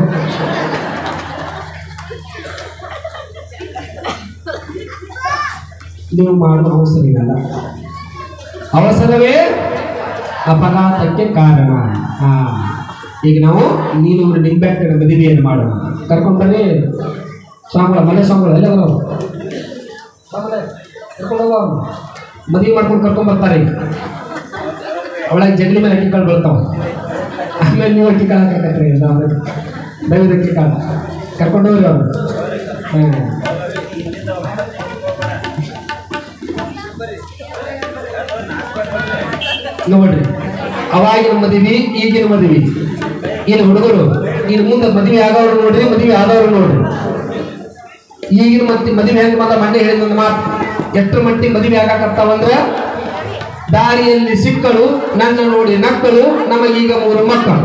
ನೀವು ಮಾಡುವ ಅವಸರ ಇದಲ್ಲ ಅವಸರವೇ ಅಪಘಾತಕ್ಕೆ ಕಾರಣ ಹಾ ಈಗ ನಾವು ನೀನೂರು ನಿಂಬೆಟ್ಟಿನ ಮದುವೆಯನ್ನು ಮಾಡೋಣ ಕರ್ಕೊಂಡು ಬನ್ನಿ ಸ್ವಾಮಿಗಳ ಮನೆ ಸ್ವಾಮಿಗಳು ಎಲ್ಲ ಬರೋರು ಸ್ವಾಮಿಗಳೇ, ಕರ್ಕೊಂಡು ಹೋಗೋ ಅವ್ರು. ಮದುವೆ ಮಾಡ್ಕೊಂಡು ಕರ್ಕೊಂಡ್ ಬರ್ತಾರೆ ಈಗ ಅವಳಾಗ ಜಗಲಿ ಮೇಲೆ ಅಕ್ಕಿಕಾಳು ಬೀಳ್ತಾವ ಆಮೇಲೆ ನೀವು ಅಕ್ಕಿಕಾಳು ಹಾಕತ್ರಿ ದಯವಿಟ್ಟು ಅಕ್ಕಿಕಾಳು ಕರ್ಕೊಂಡು ಹೋಗ್ರಿ ಅವ್ರು ಹ್ಮ್. ನೋಡ್ರಿ ಅವಾಗಿನ ಮದುವೆ ಈಗಿನ ಮದುವೆ ಇನ್ನು ಹುಡುಗರು ಇನ್ನು ಮುಂದೆ ಮದುವೆ ಆಗೋರು ನೋಡ್ರಿ ಮದುವೆ ಆದವ್ರು ನೋಡ್ರಿ ಈಗಿನ ಮತ್ತೆ ಮದುವೆ ಹೆಂಗ್ ಮಾಡ ಮನೆ ಹೇಳಿದ ಒಂದು ಮಾತು ಎಷ್ಟರ ಮಟ್ಟಿಗೆ ಮದುವೆ ಆಗಾಕತ್ತಾವಂದ್ರ ದಾರಿಯಲ್ಲಿ ಸಿಕ್ಕಳು ನನ್ನ ನೋಡಿ ನಕ್ಕಳು ನಮಗೀಗ ಮೂರು ಮಕ್ಕಳು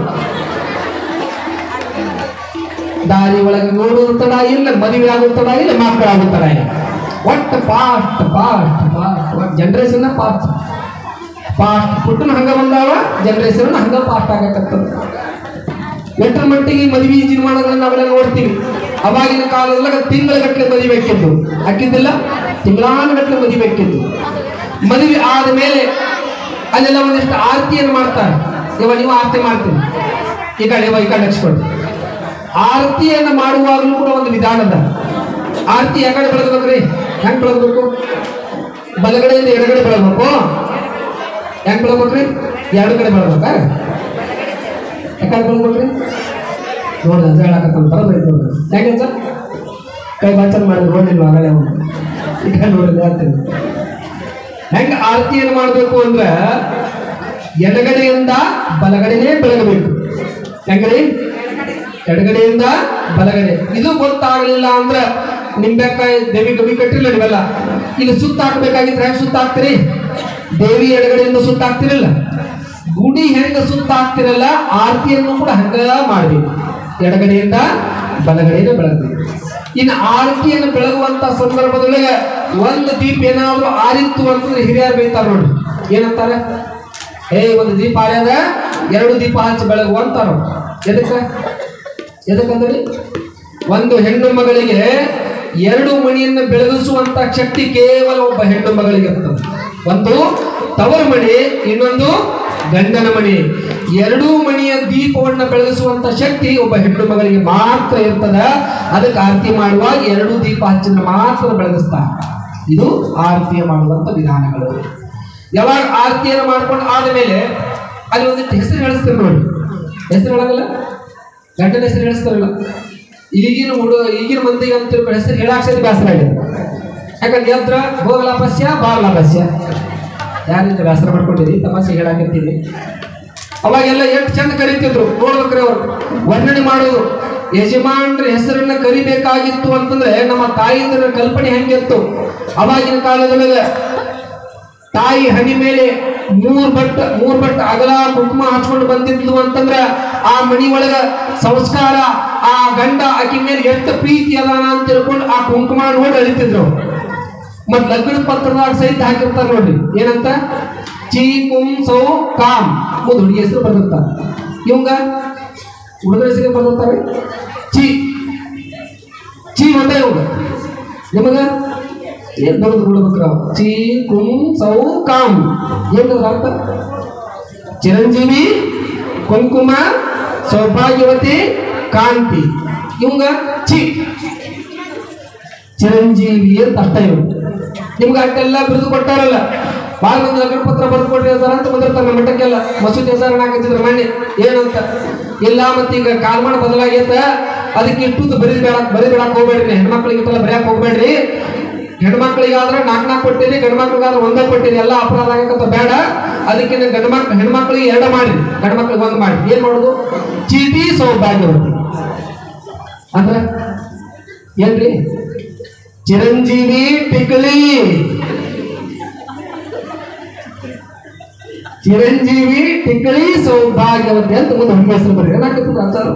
ದಾರಿ ಒಳಗೆ ನೋಡುವುದು ತಡ ಇಲ್ಲ ಮದುವೆ ಆಗುತ್ತಡ ಇಲ್ಲ ಮಕ್ಕಳಾಗುತ್ತಡ ಇಲ್ಲ ಒಟ್ಟು fast fast fast generation fast fast ಪುಟ್ಟನ ಹಂಗ ಬಂದಾವ ಜನ್ರೇಷನ್ ಹಂಗ ಫಾಸ್ಟ್ ಆಗಕತ್ತದ ಎಷ್ಟರ ಮಟ್ಟಿಗೆ ಮದುವೆ ಜೀವನಗಳನ್ನ ನಾವೆಲ್ಲ ನೋಡ್ತೀವಿ ಅವಾಗಿನ ಕಾಲದೊಳಗೆ ತಿಂಗಳ ಗಟ್ಟಲೆ ಮದುವೆ ಹಾಕಿದ್ದು ಹಾಕಿದ್ದಿಲ್ಲ ತಿಂಗಳಾನ ಗಟ್ಟಲೆ ಮದುವೆ ಹಾಕಿದ್ದು ಮದುವೆ ಆದ ಮೇಲೆ ಅಲ್ಲೆಲ್ಲ ಒಂದಿಷ್ಟು ಆರತಿಯನ್ನು ಮಾಡ್ತಾರೆ ಇವಾಗ ನೀವು ಆರತಿ ಮಾಡ್ತೀರಿ ಈ ಕಡೆ ಇವ ಈ ಕಡೆ ಹಚ್ಕೊಳ್ರಿ ಆರತಿಯನ್ನು ಮಾಡುವಾಗಲೂ ಕೂಡ ಒಂದು ವಿಧಾನ ಅದ ಆರತಿ ಯಾಕಡೆ ಬೆಳಗ್ಬೇಕ್ರಿ ಹೆಂಗ್ ಬೆಳಗ್ಬೇಕು ಬಲಗಡೆಯಿಂದ ಎಡಗಡೆ ಬೆಳಗ್ಬೇಕು ಹೆಂಗ್ ಬೆಳಗ್ಬೇಕ್ರಿ ಎರಡು ಕಡೆ ಬೆಳಗ್ಬೇಕಾ ಯಾಕಡೆ ಬೆಳಗ್ಬೇಕ್ರಿ ನೋಡ್ರಿ ಅಂತ ಹೇಳಕತ್ತಾನ ಬರೋದೈತೆ ನೋಡ್ರಿ ಹೆಂಗೆ ಸರ್ ಕೈ ವಾಚನ ಮಾಡಿ ನೋಡಿಲ್ವ ಆಗಲೇ ಅವನು ಈಗ ನೋಡಿದ್ರೆ ಹೇಳ್ತೀನಿ ಹೆಂಗ ಆರತಿಯನ್ನು ಮಾಡಬೇಕು ಅಂದ್ರೆ ಎಡಗಡೆಯಿಂದ ಬಲಗಡೆನೇ ಬೆಳಗಬೇಕು ಹೆಂಗ್ರಿ ಎಡಗಡೆಯಿಂದ ಬಲಗಡೆ ಇದು ಗೊತ್ತಾಗಲಿಲ್ಲ ಅಂದ್ರೆ ನಿಂಬೆಕಾಯಿ ದೇವಿ ಗವಿ ಕಟ್ಟಿಲ್ಲ ನೀವೆಲ್ಲ ಈಗ ಸುತ್ತ ಹಾಕ್ಬೇಕಾಗಿದ್ರೆ ಹೆಂಗ್ ಸುತ್ತ ಹಾಕ್ತೀರಿ ದೇವಿ ಎಡಗಡೆಯಿಂದ ಸುತ್ತ ಹಾಕ್ತಿರಲ್ಲ ಗುಡಿ ಹೆಂಗ ಸುತ್ತ ಹಾಕ್ತಿರಲ್ಲ ಆರತಿಯನ್ನು ಕೂಡ ಹಂಗ ಮಾಡಬೇಕು ಎಡಗಡೆಯಿಂದ ಬಲಗಡೆಯಿಂದ ಬೆಳಗಬೇಕು ಇನ್ನು ಆರತಿಯನ್ನು ಬೆಳಗುವಂತ ಸಂದರ್ಭದೊಳಗೆ ಒಂದು ದೀಪ ಏನಾದ್ರು ಆರಿತ್ತು ಅಂತಂದ್ರೆ ಹಿರಿಯರು ಬೈತಾರ ನೋಡಿ ಏನಂತಾರೆ ಏ ಒಂದು ದೀಪ ಆರ್ಯದ ಎರಡು ದೀಪ ಹಚ್ಚಿ ಬೆಳಗು ಅಂತಾರ ಎದಕ್ಕೆ ಎದಕ್ಕಂದ್ರೆ ಒಂದು ಹೆಣ್ಣು ಮಗಳಿಗೆ ಎರಡು ಮಣಿಯನ್ನು ಬೆಳಗಿಸುವಂತ ಶಕ್ತಿ ಕೇವಲ ಒಬ್ಬ ಹೆಣ್ಣು ಮಗಳಿಗೆ ಇರ್ತದೆ ಒಂದು ತವರು ಮಣಿ ಇನ್ನೊಂದು ಗಂಡನ ಮಣಿ ಎರಡೂ ಮಣಿಯ ದೀಪವನ್ನು ಬೆಳಗಿಸುವಂತ ಶಕ್ತಿ ಒಬ್ಬ ಹೆಣ್ಣು ಮಗಳಿಗೆ ಮಾತ್ರ ಇರ್ತದ ಅದಕ್ಕೆ ಆರತಿ ಮಾಡುವಾಗ ಎರಡು ದೀಪ ಹಚ್ಚಿದ್ರೆ ಮಾತ್ರ ಬೆಳಗಿಸ್ತಾರೆ ಇದು ಆರತಿಯ ಮಾಡುವಂತ ವಿಧಾನಗಳು ಯಾವಾಗ ಆರತಿಯನ್ನು ಮಾಡ್ಕೊಂಡು ಆದ ಮೇಲೆ ಅಲ್ಲಿ ಒಂದಿಷ್ಟು ಹೆಸರು ಹೇಳಿಸ್ತಾರೆ ನೋಡಿ ಹೆಸರು ಹೇಳೋದಿಲ್ಲ ಗಂಡನ ಹೆಸರು ಹೇಳಿಸ್ತಾರಲ್ಲ ಈಗಿನ ಹುಡು ಈಗಿನ ಮಂದಿಗೆ ಅಂತ ತಿಳ್ಕೊಂಡು ಹೆಸರು ಹೇಳಾಕ್ಷರಿ ಬೇಸರ ಆಗಿದೆ ಯಾಕಂದ್ರೆ ಯಂತ್ರ ಹೋಗಲಾಪಸ್ಯ ಬಾರ್ಲಾಪಸ್ಯ ಯಾರಿಂದ ಬೇಸರ ಮಾಡ್ಕೊಂಡಿರಿ ತಮಾಷೆ ಹೇಳಾಕತ್ತೀನಿ ಅವಾಗೆಲ್ಲ ಎಷ್ಟು ಚಂದ ಕರಿತಿದ್ರು ನೋಡ್ಬೇಕ್ರಿ ಅವ್ರು ವರ್ಣನೆ ಮಾಡೋದು ಯಜಮಾನ್ರ ಹೆಸರನ್ನ ಕರಿಬೇಕಾಗಿತ್ತು ಅಂತಂದ್ರೆ ನಮ್ಮ ತಾಯಿಂದ್ರ ಕಲ್ಪನೆ ಹೆಂಗಿತ್ತು ಅವಾಗಿನ ಕಾಲದೊಳಗೆ ತಾಯಿ ಹನಿ ಮೇಲೆ ಮೂರ್ ಬಟ್ ಮೂರ್ ಬಟ್ ಅಗಲ ಕುಂಕುಮ ಹಚ್ಕೊಂಡು ಬಂದಿದ್ಲು ಅಂತಂದ್ರ ಆ ಮನಿ ಒಳಗ ಸಂಸ್ಕಾರ ಆ ಗಂಡ ಆಕಿ ಮೇಲೆ ಎಷ್ಟು ಪ್ರೀತಿ ಅದಾನ ಅಂತ ತಿಳ್ಕೊಂಡು ಆ ಕುಂಕುಮ ನೋಡಿ ಅಳಿತಿದ್ರು ಮತ್ ಲಗ್ನ ಪತ್ರದಾಗ ಸಹಿತ ಹಾಕಿರ್ತಾರ ನೋಡ್ರಿ ಏನಂತ ಚಿ ಕುಂ ಸೌ ಕಾಮ್ ಒಂದು ಹುಡುಗಿ ಹೆಸರು ಬರ್ದಿರ್ತಾರ ಇವಂಗ ಹುಡುಗರ ಹೆಸರಿಗೆ ಬರ್ದಿರ್ತಾರೆ ಚಿ ಚಿ ಒಂದ ಇವಂಗ ನಿಮಗ ಏನ್ ಬರೋದು ನೋಡ್ಬೇಕ್ರ ಚಿ ಕುಂ ಸೌ ಕಾಮ್ ಏನದ ಅರ್ಥ ಚಿರಂಜೀವಿ ಕುಂಕುಮ ಸೌಭಾಗ್ಯವತಿ ಕಾಂತಿ ಇವಂಗ ಚಿ ಚಿರಂಜೀವಿ ಅಂತ ಅರ್ಥ ಇವು ನಿಮ್ಗೆ ಅಷ್ಟೆಲ್ಲ ಬಿರುದು ಕೊಟ್ಟಾರಲ್ಲ ಭಾಳ ಮಂದಿ ಲಗ್ನ ಪತ್ರ ಬರೆದು ಕೊಟ್ಟಿರ್ತಾರ ಅಂತ ಬಂದಿರ್ತಾರೆ ನಮ್ಮ ಮಠಕ್ಕೆಲ್ಲ ಮಸೂತಿ ಹೆಸರನ್ನ ಹಾಕಿದ್ರು ಮಣ್ಣೆ ಏನಂತ ಇಲ್ಲ ಮತ್ತೆ ಈಗ ಕಾಲ್ಮಾನ ಬದಲಾಗೈತ ಅದಕ್ಕೆ ಇಟ್ಟು ಬರೀ ಬೇಡ ಬರೀ ಬೇಡಕ್ ಹೋಗ್ಬೇಡ್ರಿ ಹೆಣ್ಮಕ್ಳಿಗೆ ಇಟ್ಟೆಲ್ಲ ಬರೆಯಕ್ ಹೋಗ್ಬೇಡ್ರಿ ಹೆಣ್ಮಕ್ಳಿಗಾದ್ರೆ ನಾಲ್ಕು ನಾಲ್ಕು ಕೊಟ್ಟಿರಿ ಗಂಡು ಮಕ್ಳಿಗಾದ್ರೆ ಒಂದೇ ಕೊಟ್ಟಿರಿ ಎಲ್ಲ ಅಪರಾಧ ಆಗಕ್ಕಂತ ಬೇಡ ಅದಕ್ಕೆ ನೀವು ಗಂಡು ಮಕ್ಳು ಹೆಣ್ಮಕ್ಳಿಗೆ ಎರಡು ಮಾಡಿ ಗಂಡು ಮಕ್ಳಿಗೆ ಒಂದು ಮಾಡಿ ಏನ್ ಮಾಡೋದು ಚೀಟಿ ಸೌಭಾಗ್ಯವತಿ ಅಂದ್ರೆ ಏನ್ರಿ ಚಿರಂಜೀವಿ ಟಿಕ್ಲಿ ಚಿರಂಜೀವಿ ಟಿಕ್ಲಿ ಸೌಭಾಗ್ಯವತಿ ಅಂತ ಮುಂದೆ ಹುಡುಗಿ ಹೆಸರು ಬರ್ರಿ ಏನಾಗ್ತದೆ ಆಚಾರ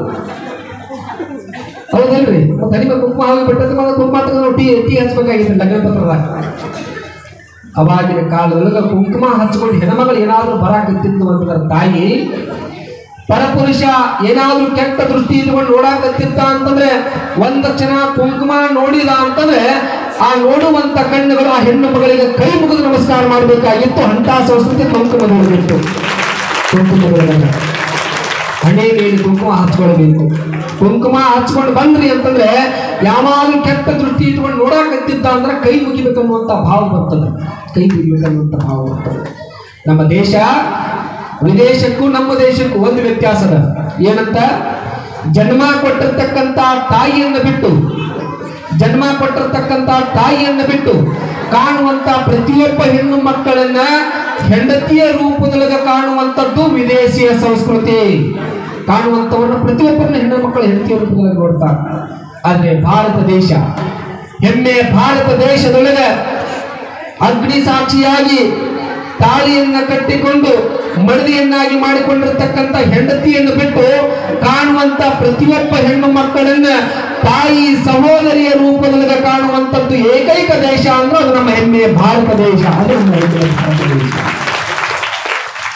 ಹೌದಲ್ರಿ ಮತ್ತೆ ಹನಿ ಮೇಲೆ ಕುಂಕುಮ ಹಾಕಿ ಬಿಟ್ಟದ ಮೇಲೆ ಕುಂಕುಮ ತಗೊಂಡು ಟೀ ಟೀ ಹಚ್ಬೇಕಾಗಿತ್ತು ಲಗ್ನ ಪತ್ರದಾಗ ಅವಾಗಿನ ಕಾಲದೊಳಗ ಕುಂಕುಮ ಹಚ್ಕೊಂಡು ಹೆಣ್ಮಗಳು ಏನಾದ್ರೂ ಬರಾಕತ್ತಿತ್ತು ಅಂತಂದ್ರೆ ತಾಯಿ ಪರಪುರುಷ ಏನಾದ್ರೂ ಕೆಟ್ಟ ದೃಷ್ಟಿ ಇಟ್ಕೊಂಡು ನೋಡಾಕತ್ತಿತ್ತ ಅಂತಂದ್ರೆ ಒಂದ್ ಕ್ಷಣ ಕುಂಕುಮ ನೋಡಿದ ಅಂತಂದ್ರೆ ಆ ನೋಡುವಂತ ಕಣ್ಣುಗಳು ಆ ಹೆಣ್ಣು ಮಗಳಿಗೆ ಕೈ ಮುಗಿದು ನಮಸ್ಕಾರ ಮಾಡಬೇಕಾಗಿತ್ತು ಅಂತ ಸಂಸ್ಕೃತಿ ಕುಂಕುಮ ನೋಡಿಬಿಟ್ಟು ಕುಂಕುಮಗಳನ್ನ ಹಣೆ ಮೇಲೆ ಕುಂಕುಮ ಹಚ್ಕೊಳ್ಬೇಕು ಕುಂಕುಮ ಹಚ್ಕೊಂಡು ಬಂದ್ರಿ ಅಂತಂದ್ರೆ ಯಾವಾಗಲೂ ಕೆಟ್ಟ ದೃಷ್ಟಿ ಇಟ್ಕೊಂಡು ನೋಡಾಕತ್ತಿದ್ದ ಅಂದ್ರೆ ಕೈ ಮುಗಿಬೇಕನ್ನುವಂತ ಭಾವ ಬರ್ತದೆ ಕೈ ಮುಗಿಬೇಕನ್ನುವಂತ ಭಾವ ಬರ್ತದೆ ನಮ್ಮ ದೇಶ ವಿದೇಶಕ್ಕೂ ನಮ್ಮ ದೇಶಕ್ಕೂ ಒಂದು ವ್ಯತ್ಯಾಸ ಅದ ಏನಂತ ಜನ್ಮ ಕೊಟ್ಟಿರ್ತಕ್ಕಂತ ತಾಯಿಯನ್ನು ಬಿಟ್ಟು ಜನ್ಮ ಕೊಟ್ಟಿರ್ತಕ್ಕಂತ ತಾಯಿಯನ್ನು ಬಿಟ್ಟು ಕಾಣುವಂತ ಪ್ರತಿಯೊಬ್ಬ ಹೆಣ್ಣು ಮಕ್ಕಳನ್ನ ಹೆಂಡತಿಯ ರೂಪದೊಳಗೆ ಕಾಣುವಂಥದ್ದು ವಿದೇಶಿಯ ಸಂಸ್ಕೃತಿ ಕಾಣುವಂಥವನ್ನ ಪ್ರತಿಯೊಬ್ಬರನ್ನ ಹೆಣ್ಣು ಮಕ್ಕಳ ಹೆಂಡತಿಯ ರೂಪದೊಳಗೆ ನೋಡ್ತಾರೆ ಆದ್ರೆ ಭಾರತ ದೇಶ ಹೆಮ್ಮೆ ಭಾರತ ದೇಶದೊಳಗೆ ಅಗ್ನಿ ಸಾಕ್ಷಿಯಾಗಿ ತಾಳಿಯನ್ನ ಕಟ್ಟಿಕೊಂಡು ಮಡದಿಯನ್ನಾಗಿ ಮಾಡಿಕೊಂಡಿರ್ತಕ್ಕಂಥ ಹೆಂಡತಿಯನ್ನು ಬಿಟ್ಟು ಕಾಣುವಂತ ಪ್ರತಿಯೊಬ್ಬ ಹೆಣ್ಣು ಮಕ್ಕಳನ್ನ ತಾಯಿ ಸಹೋದರಿಯ ರೂಪದೊಳಗೆ ಕಾಣುವಂಥದ್ದು ಏಕೈಕ ದೇಶ ಅಂದ್ರೆ ಅದು ನಮ್ಮ ಹೆಮ್ಮೆಯ ಭಾರತ ದೇಶ ಅದು ನಮ್ಮ ಹೆಮ್ಮೆಯ ಭಾರತ ದೇಶ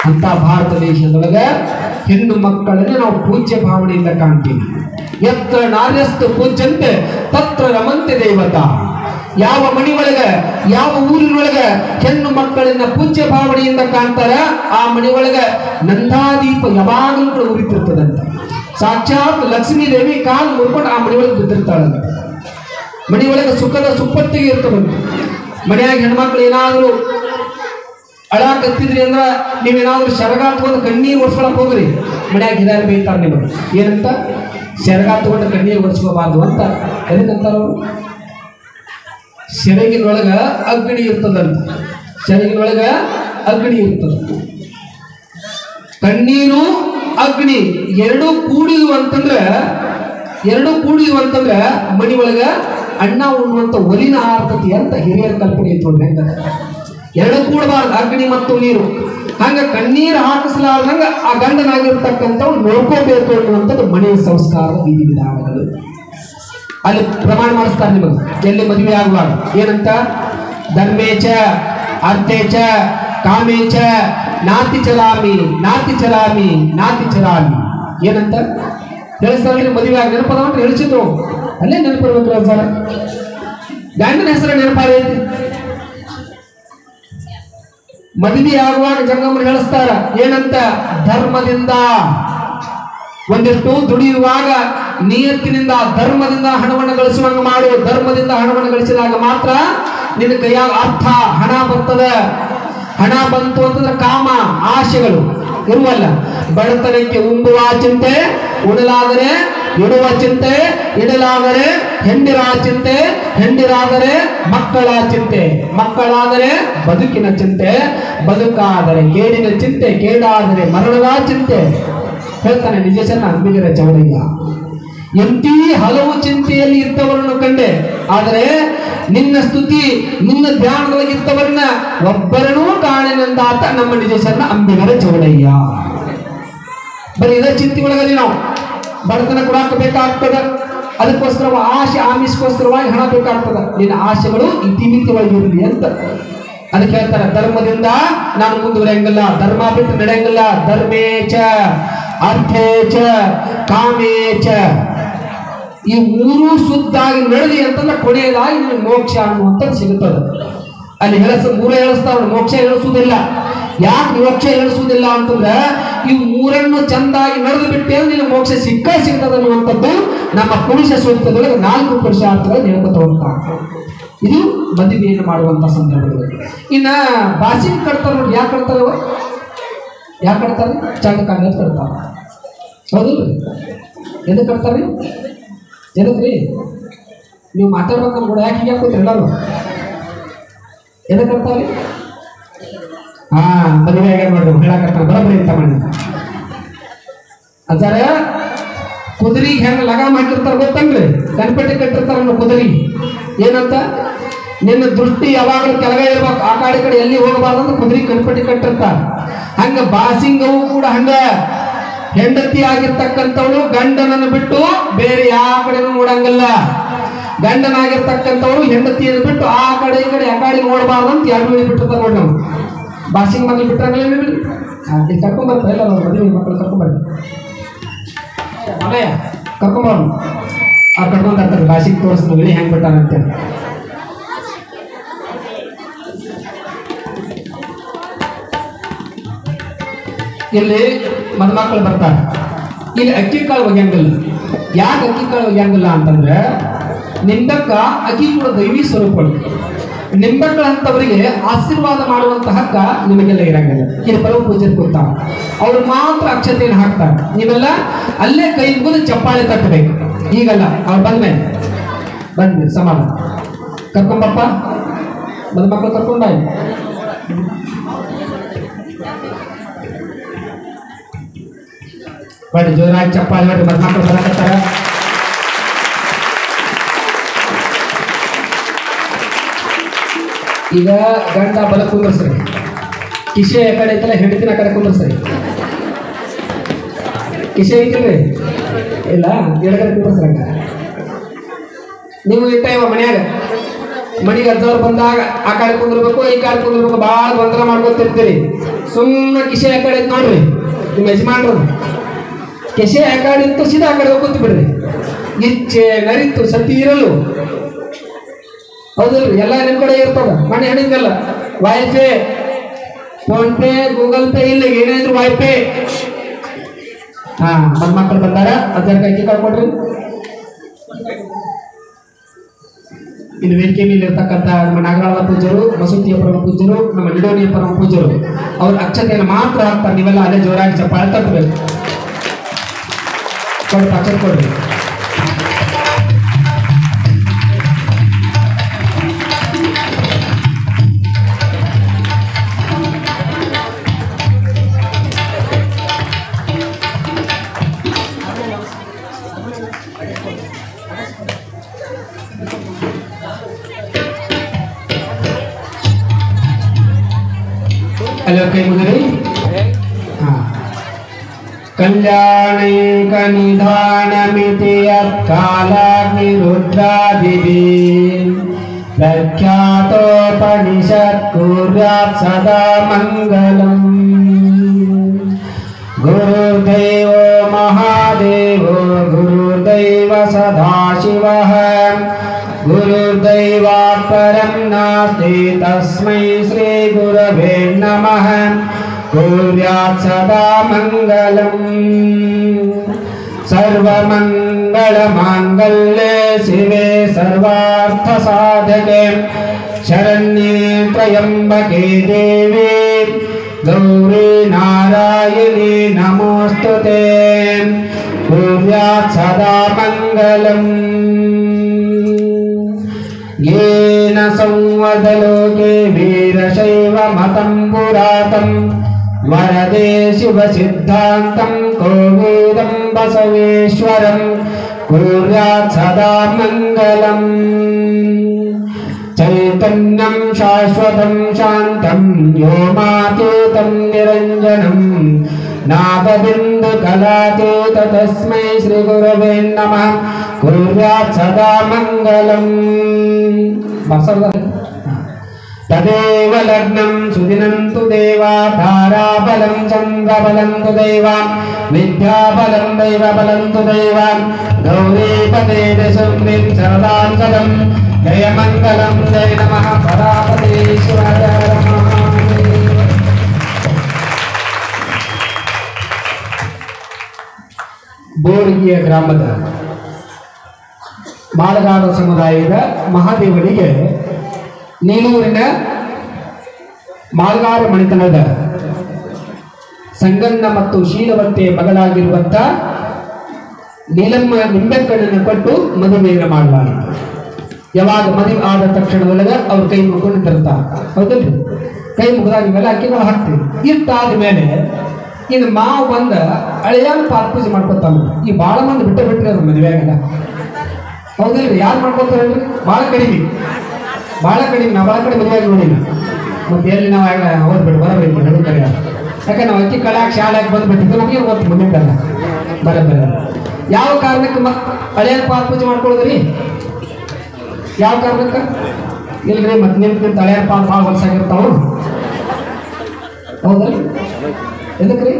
ಅಂತ ಭಾರತ ದೇಶದೊಳಗ ಹೆಣ್ಣು ಮಕ್ಕಳನ್ನ ನಾವು ಪೂಜ್ಯ ಭಾವನೆಯಿಂದ ಕಾಣ್ತೀವಿ ಎತ್ರ ನಾರ್ಯಸ್ತು ಪೂಜ್ಯಂತೆ ತತ್ರ ರಮಂತೆ ದೇವತಾ ಯಾವ ಮನಿ ಒಳಗ ಯಾವ ಊರಿನೊಳಗ ಹೆಣ್ಣು ಮಕ್ಕಳನ್ನ ಪೂಜ್ಯ ಭಾವನೆಯಿಂದ ಕಾಣ್ತಾರ ಆ ಮನಿ ಒಳಗ ನಂದಾದೀಪ ಯಾವಾಗಲೂ ಕೂಡ ಉರಿತಿರ್ತದಂತ ಸಾಕ್ಷಾತ್ ಲಕ್ಷ್ಮೀ ದೇವಿ ಕಾಲು ಮುರ್ಕೊಂಡು ಆ ಮನಿ ಒಳಗೆ ಬಿದ್ದಿರ್ತಾಳಂತ ಮನಿ ಒಳಗೆ ಸುಖದ ಸುಪ್ಪತ್ತಿಗೆ ಇರ್ತದಂತ ಮನೆಯಾಗ ಹೆಣ್ಮಕ್ಳು ಏನಾದರೂ ಅಳಾಕತ್ತಿದ್ರಿ ಅಂದ್ರ ನೀವೇನಾದ್ರೂ ಶರಗ ತಗೊಂಡು ಕಣ್ಣೀರು ಒರ್ಸ್ಕೊಳಕ್ ಹೋಗ್ರಿ ಮನ್ಯಾಗ ಹಿರಿಯರು ಬೈತಾರ ನಿಮಗೆ ಏನಂತ ಶರಗ ತಗೊಂಡು ಕಣ್ಣೀರು ಒರೆಸ್ಕೋಬಾರ್ದು ಅಂತ ಎದಕ್ಕಂತಾರ ಅವರು ಸೆರಗಿನೊಳಗ ಅಗ್ನಿ ಇರ್ತದಂತ ಸೆರಗಿನೊಳಗ ಅಗ್ನಿ ಇರ್ತದ ಕಣ್ಣೀರು ಅಗ್ನಿ ಎರಡೂ ಕೂಡಿದ್ವು ಅಂತಂದ್ರ ಎರಡೂ ಕೂಡಿದ್ವು ಅಂತಂದ್ರ ಮನಿ ಒಳಗ ಅಣ್ಣ ಉಣ್ಣುವಂತ ಒಲಿನ ಆರ್ತತಿ ಅಂತ ಹಿರಿಯರ ಕಲ್ಪನೆ ಐತಿ ನೋಡ್ರಿ ಹೆಂಗ ಎರಡು ಕೂಡಬಾರ್ದು ಅಗ್ನಿ ಮತ್ತು ನೀರು ಹಂಗ ಕಣ್ಣೀರು ಹಾಕಿಸಲಾರ್ದಂಗ ಆ ಗಂಡನಾಗಿರ್ತಕ್ಕಂಥವ್ನು ನೋಡ್ಕೋಬೇಕು ಅನ್ನುವಂಥದ್ದು ಮನೆಯ ಸಂಸ್ಕಾರದ ವಿಧಿ ವಿಧಾನಗಳು ಅಲ್ಲಿ ಪ್ರಮಾಣ ಮಾಡಿಸ್ತಾರೆ ನಿಮಗೆ ಎಲ್ಲಿ ಮದುವೆ ಆಗುವಾಗ ಏನಂತ ಧರ್ಮೇಚ ಅರ್ಥೇಚ ಕಾಮೇಚ ನಾತಿ ಚಲಾಮಿ ನಾತಿ ಚಲಾಮಿ ನಾತಿ ಚಲಾಮಿ ಏನಂತ ತಿಳಿಸ್ತಾರಲ್ರಿ ಮದುವೆ ಆಗಿ ನೆನಪದ ಹೇಳಿಸಿದ್ರು ಅಲ್ಲೇ ನೆನಪಿರ್ಬೇಕು ಸರ್ ಗಂಡನ ಹೆಸರು ನೆನಪಾಗೈತಿ ಮದುವೆ ಆಗುವಾಗ ಜಂಗಮರು ಹೇಳಿಸ್ತಾರ ಏನಂತ ಧರ್ಮದಿಂದ ಒಂದಿಷ್ಟು ದುಡಿಯುವಾಗ ನಿಯತ್ತಿನಿಂದ ಧರ್ಮದಿಂದ ಹಣವನ್ನು ಗಳಿಸುವಂಗ ಮಾಡು ಧರ್ಮದಿಂದ ಹಣವನ್ನು ಗಳಿಸಿದಾಗ ಮಾತ್ರ ನಿನ್ನ ಕೈಯಾಗ ಅರ್ಥ ಹಣ ಬರ್ತದ ಹಣ ಬಂತು ಅಂತಂದ್ರೆ ಕಾಮ ಆಶೆಗಳು ಇರುವಲ್ಲ ಬಡತನಕ್ಕೆ ಉಂಬುವ ಚಿಂತೆ ಉಣಲಾದರೆ ಇಡುವ ಚಿಂತೆ ಇಡಲಾದರೆ ಹೆಂಡಿರ ಚಿಂತೆ ಹೆಂಡಿರಾದರೆ ಮಕ್ಕಳ ಚಿಂತೆ ಮಕ್ಕಳಾದರೆ ಬದುಕಿನ ಚಿಂತೆ ಬದುಕಾದರೆ ಕೇಡಿನ ಚಿಂತೆ ಕೇಡಾದರೆ ಮರಣದ ಚಿಂತೆ ಹೇಳ್ತಾನೆ ನಿಜಚನ ಅಂಬಿಗರ ಚೌಡಯ್ಯ ಎಂತೀ ಹಲವು ಚಿಂತೆಯಲ್ಲಿ ಇದ್ದವರನ್ನು ಕಂಡೆ ಆದರೆ ನಿನ್ನ ಸ್ತುತಿ ನಿನ್ನ ಧ್ಯಾನದೊಳಗೆ ಇದ್ದವರನ್ನ ಒಬ್ಬರನ್ನೂ ಕಾಣೆನೆಂದಾತ ನಮ್ಮ ನಿಜಚನ ಅಂಬಿಗರ ಚೌಡಯ್ಯ ಬರೀ ಇದೇ ಚಿಂತೆ ಒಳಗಲ್ಲಿ ನಾವು ಬಡತನ ಕೊಡಾಕ ಬೇಕಾಗ್ತದ ಅದಕ್ಕೋಸ್ಕರ ಆಶೆ ಆಮಿಷಕ್ಕೋಸ್ಕರವಾಗಿ ಹಣ ಬೇಕಾಗ್ತದ ನಿನ್ನ ಆಶೆಗಳು ಇತಿಮಿತಿ ಒಳಗಿರಲಿ ಅಂತ ಅದಕ್ಕೆ ಹೇಳ್ತಾರೆ ಧರ್ಮದಿಂದ ನಾನು ಮುಂದುವರೆಯಂಗಿಲ್ಲ ಧರ್ಮ ಬಿಟ್ಟು ನಡೆಯಂಗಿಲ್ಲ ಧರ್ಮೇಚ ಅರ್ಥೇಚ ಕಾಮೇಚ ಈ ಮೂರು ಶುದ್ಧಾಗಿ ನಡೆದಿ ಅಂತಂದ್ರೆ ಕೊನೆಯದಾಗಿ ನಿನಗೆ ಮೋಕ್ಷ ಅನ್ನುವಂಥದ್ದು ಸಿಗುತ್ತದೆ ಅಲ್ಲಿ ಹೇಳಸ ಮೂರೇ ಹೇಳಿಸ್ತಾವ ಮೋಕ್ಷ ಹೇಳಿಸುವುದಿಲ್ಲ ಯಾಕೆ ಮೋಕ್ಷ ಹೇಳಿಸುವುದಿಲ್ಲ ಅಂತಂದ್ರೆ ಈ ಮೂರನ್ನು ಚಂದಾಗಿ ನಡೆದು ಬಿಟ್ಟೆ ನಿನಗೆ ಮೋಕ್ಷ ಸಿಕ್ಕ ಸಿಗ್ತದೆ ಅನ್ನುವಂಥದ್ದು ನಮ್ಮ ಪುರುಷ ಸೂಕ್ತದೊಳಗೆ ನಾಲ್ಕು ಪುರುಷಾರ್ಥಗಳು ಹೇಳ್ಕೊತ ಹೋಗ್ತಾರೆ ಇದು ಮದುವೆಯನ್ನು ಮಾಡುವಂಥ ಸಂದರ್ಭಗಳು ಇನ್ನ ಬಾಸಿಂಗ್ ಕಟ್ತಾರೆ ನೋಡಿ ಯಾಕೆ ಕಟ್ತಾರೆ ಇವ? ಯಾಕೆ ಕಟ್ತಾರೆ ಚಂದ ಕಾಣತ್ ಕಟ್ತಾರೆ ಹೌದು ಎದಕ್ಕೆ ಕಟ್ತಾರೆ ಎದಕ್ಕೆ ರೀ ನೀವು ಮಾತಾಡ್ಬೇಕು ನಮ್ಮ ಕೂಡ ಯಾಕೆ ಹೀಗೆ ಹಾಕೋತೀರಿ ಎಲ್ಲರೂ ಎದಕ್ಕೆ ಕಟ್ತಾರೆ ಹಾ ಮದುವೆ ಆಗ್ಯಾರ ನೋಡ್ರಿ ಹೇಳಕತ್ತಾನ ಬರೋಬ್ಬರಿ ಅಂತ ಮಾಡಿ ಅದಾರ ಕುದುರೆಗೆ ಹೆಂಗೆ ಲಗಾಮ್ ಹಾಕಿರ್ತಾರ ಗೊತ್ತನ್ರಿ ಕನ್ಪೆಟ್ಟಿ ಕಟ್ಟಿರ್ತಾರ ನಮ್ಮ ಕುದುರೆ ಏನಂತ ನಿನ್ನ ದೃಷ್ಟಿ ಯಾವಾಗಲೂ ಕೆಳಗೆ ಇರ್ಬೇಕು ಆ ಕಡೆ ಈ ಕಡೆ ಎಲ್ಲಿ ಹೋಗಬಾರ್ದು ಅಂತ ಕುದುರೆ ಕನ್ಪೆಟ್ಟಿ ಕಟ್ಟಿರ್ತಾರ ಹಂಗ ಬಾಸಿಂಗವು ಕೂಡ ಹಂಗ ಹೆಂಡತಿ ಆಗಿರ್ತಕ್ಕಂಥವಳು ಗಂಡನನ್ನು ಬಿಟ್ಟು ಬೇರೆ ಯಾವ ಕಡೆನೂ ನೋಡಂಗಿಲ್ಲ ಗಂಡನಾಗಿರ್ತಕ್ಕಂಥವ್ರು ಹೆಂಡತಿಯನ್ನು ಬಿಟ್ಟು ಆ ಕಡೆ ಈ ಕಡೆ ಆ ಕಡೆ ನೋಡಬಾರ್ದು ಅಂತ ಎರಡು ವೇಳೆ ಬಿಟ್ಟಿರ್ತಾರೆ ನೋಡಿ ನಾವು ಬಾಸಿಂಗ್ ಮನೇಲಿ ಬಿಟ್ಟಂಗಿಲ್ಲ ನೀವು ಇಲ್ಲಿ ಕರ್ಕೊಂಬರ್ತಾರೆ ಎಲ್ಲ ಅವ್ರ ಮದುವೆ ಮಕ್ಕಳು ಕರ್ಕೊಂಬರ್ರಿ ಮನೆಯ ಕರ್ಕೊಂಬರ್ನು ಆ ಕರ್ಕೊಂಡ್ ಬಾಸಿಂಗ್ ತೋರಿಸ್ತು ಇಳಿ ಹೆಂಗ್ ಬಿಟ್ಟಾನಂತೇಳಿ ಇಲ್ಲಿ ಮದುಮಕ್ಕಳು ಬರ್ತಾರೆ ಇಲ್ಲಿ ಅಕ್ಕಿ ಕಾಳು ಒಗ್ಯಂಗಿಲ್ಲ ಯಾಕೆ ಅಕ್ಕಿ ಕಾಳು ಒಗ್ಯಂಗಿಲ್ಲ ಅಂತಂದ್ರೆ ನಿಂಬಕ್ಕ ಅಕ್ಕಿ ಕೂಡ ದೈವಿ ಸ್ವರೂಪಗಳು ನಿಂಬಕ್ಕಳಂತವರಿಗೆ ಆಶೀರ್ವಾದ ಮಾಡುವಂತ ಹಕ್ಕ ನಿಮಗೆಲ್ಲ ಇರಂಗಿಲ್ಲ ಇಲ್ಲಿ ಪರಮ ಪೂಜೆಗೆ ಕೊಡ್ತಾರ ಅವ್ರು ಮಾತ್ರ ಅಕ್ಷತೆಯನ್ನು ಹಾಕ್ತಾರೆ ನೀವೆಲ್ಲ ಅಲ್ಲೇ ಕೈ ಮುಗಿದು ಚಪ್ಪಾಳೆ ತಟ್ಟಬೇಕು ಈಗಲ್ಲ ಅವ್ರು ಬಂದ್ಮೇಲೆ ಬಂದ್ಮೇಲೆ ಸಮಾಧಾನ ಕರ್ಕೊಂಬಪ್ಪ ಮದುಮಕ್ಕಳು ಕರ್ಕೊಂಡಾಯಿ ಬಟ್ ಜೋರಾಗಿ ಚಪ್ಪಾಳೆ ಮಾಡಿ ಮಕ್ಕಳು ಬರಕತ್ತಾರ ಈಗ ಗಂಡ ಬಲ ಕುಂದ್ರಸ್ರಿ ಕಿಶೆ ಆ ಕಡೆ ಐತಲ್ಲ ಹೆಂಡತಿನ ಆ ಕಡೆ ಕುಂದ್ರಸ್ರಿ ಕಿಶೆ ಐತಿಲ್ರಿ ಇಲ್ಲ ಎಡಗಡೆ ಕುಂದ್ರಸ್ರಿ ಹಂಗ ನೀವು ಇಟ್ಟ ಇವ ಮನ್ಯಾಗ ಮನೆಗೆ ಅಜ್ಜವ್ರು ಬಂದಾಗ ಆ ಕಡೆ ಕುಂದಿರ್ಬೇಕು ಈ ಕಡೆ ಕುಂದಿರ್ಬೇಕು ಭಾಳ ಗೊಂದಲ ಮಾಡ್ಕೊತಿರ್ತೀರಿ ಸುಮ್ಮನೆ ಕಿಶೆ ಆ ಕಡೆ ಐತ್ ನೋಡ್ರಿ ನಿಮ್ಮ ಯಜಮಾನ್ರು ಕೆಸೆ ಆ ಕಡೆ ಇತ್ತು ಸೀದಾ ಆ ಕಡೆ ಹೋಗಿ ಕೂತ್ ಬಿಡ್ರಿ ಇಚ್ಛೆ ನರಿತು ಸತಿ ಇರಲು ಹೌದಲ್ರಿ ಎಲ್ಲ ನಿಮ್ ಕಡೆ ಇರ್ತದ ಮನೆ ಹೇಳಿದ್ನಲ್ಲ wifi PhonePe Google Pay ಇಲ್ಲ ಏನೇನಿದ್ರು ವೈಫೈ ಹಾ ಮಕ್ಕಳು ಬಂದಾರ ಅದ್ರ ಕೈಗೆ ಕಳ್ಕೊಡ್ರಿ ಇನ್ನು ವೇದಿಕೆ ಮೇಲೆ ಇರ್ತಕ್ಕಂಥ ನಮ್ಮ ನಾಗರಾಳ ಪೂಜರು ಮಸೂತಿಯ ಪರಮ ಪೂಜರು ನಮ್ಮ ನಿಡೋನಿಯ ಪರಮ ಪೂಜರು ಅವ್ರ ಅಕ್ಷತೆಯನ್ನು ಮಾತ್ರ ಹಾಕ್ತಾರೆ ನೀವೆಲ್ಲ ಅಲ್ಲೇ ಜೋರಾಗಿ ಚಪ್ಪಾಳೆ ತಟ್ಟಬೇಕು ಕೊಡಿ ಅಕ್ಷತೆ ಕೊಡ್ರಿ ಅಲ್ಲ ಕೈ ಮುಗಿರಿ ಹಾ ಕಲ್ಯಾಣೈಕ ನಿಧಾನಮಿತಿ ಕಾಲಾಗ್ನಿರುದ್ರಾದಿಭಿ ಪ್ರಖ್ಯಾತೋಪನಿಷತ್ ಕುರ್ಯಾತ್ ಸದಾ ಮಂಗಲಂ ಗುರುರ್ದೇವೋ ಮಹಾದೇವೋ ಗುರುರ್ದೈವ ಸದಾಶಿವಃ ಗುರುರ್ದೈವಾತ್ ಪರಂ ನಾಸ್ತಿ ತಸ್ಮೈ ಶ್ರೀ ಗುರವೇ ನಮಃ ಕುರ್ಯಾತ್ ಸದಾ ಮಂಗಲಂ सर्वमङ्गलमाङ्गल्ये शिवे सर्वार्थसाधके शरण्ये त्र्यम्बके देवे गौरी नारायणी नमोऽस्तु ते कुर्यात् सदा मङ्गलम् येन संवदलोके वीरशैवमतं पुरातम् वरदे शिवसिद्धान्तं कोविदं बसवेश्वरं कुर्यात् सदा मङ्गलम् चैतन्यं शाश्वतं शान्तं व्योमातीतं निरञ्जनं नादबिन्दुकलातीत तस्मै श्रीगुरवे नमः कुर्यात् सदा मङ्गलम् तदेव लग्नं सुदिनं तु देवा ताराबलं चन्द्रबलं तु देवा विद्याबलं दैवबलं तु देवा गौरीपदे दशुन्दिं सरदाञ्चलं जय मङ्गलं जय नमः परापते शिवाय नमः ಬೋರ್ಗಿಯ ಗ್ರಾಮದ ಮಾಳಗಾರ ಸಮುದಾಯದ ಮಹಾದೇವನಿಗೆ ನೀಲೂರಿನ ಮಾಲ್ಗಾರ ಮಣಿತನದ ಸಂಗಣ್ಣ ಮತ್ತು ಶೀಲವತ್ತೆ ಮಗಳಾಗಿರುವಂತ ನೀಲಮ್ಮ ನಿಂಬೆಕಣ್ಣನ್ನು ಕೊಟ್ಟು ಮದುವೆಯನ್ನು ಮಾಡಲಾಗಿತ್ತು ಯಾವಾಗ ಮದುವೆ ಆದ ತಕ್ಷಣದೊಳಗೆ ಅವ್ರ ಕೈ ಮುಗ್ಕೊಂಡು ನಿಂತಿರ್ತಾರೆ ಹೌದಲ್ರಿ ಕೈ ಮುಗಿದಾಗ ಇವೆಲ್ಲ ಅಕ್ಕಿಗಳು ಹಾಕ್ತೀವಿ ಇಷ್ಟಾದ ಮೇಲೆ ಇನ್ನು ಮಾವು ಬಂದ ಅಳಿಯಾನ ಪಾದ ಪೂಜೆ ಮಾಡ್ಕೊತಾನ ಈ ಭಾಳ ಮಂದಿ ಬಿಟ್ಟು ಬಿಟ್ಟರೆ ಅವ್ರ ಮದುವೆಯಾಗಲ್ಲ ಹೌದಿಲ್ರಿ ಯಾರು ಮಾಡ್ಕೊತಾರೆ ಭಾಳ ಕಡಿಮೆ ಭಾಳ ಕಡಿಮೆ ನಾವು ಭಾಳ ಕಡೆ ಮದುವೆ ನೋಡಿಲ್ಲ ಮತ್ತೆ ಎಲ್ಲಿ ನಾವು ಆಗ ಓದ್ಬಿಟ್ಟು ಬರಬೇಕು ಹೇಳೋದು ಕರೆ ಯಾಕಂದ್ರೆ ನಾವು ಅಕ್ಕಿ ಕಳಾಕ್ ಶಾಲೆಗೆ ಬಂದ್ಬಿಟ್ಟಿದ್ದು ನಮಗೆ ಗೊತ್ತು ಮುಂದಿದ್ದಲ್ಲ ಬರ ಬರ ಯಾವ ಕಾರಣಕ್ಕೆ ಮ ಹಳೆಯ ಪಾದ ಪೂಜೆ ಮಾಡ್ಕೊಳ್ಳೋದ್ರಿ ಯಾವ ಕಾರಣಕ್ಕೆ ಇಲ್ರಿ ಮತ್ತೆ ನಿಂತ ನಿಂತ ಹಳೆಯ ಪಾದ ಭಾಳ ವರ್ಷಾಗಿರ್ತಾವ ಹೌದ್ರಿ ಎದಕ್ರಿ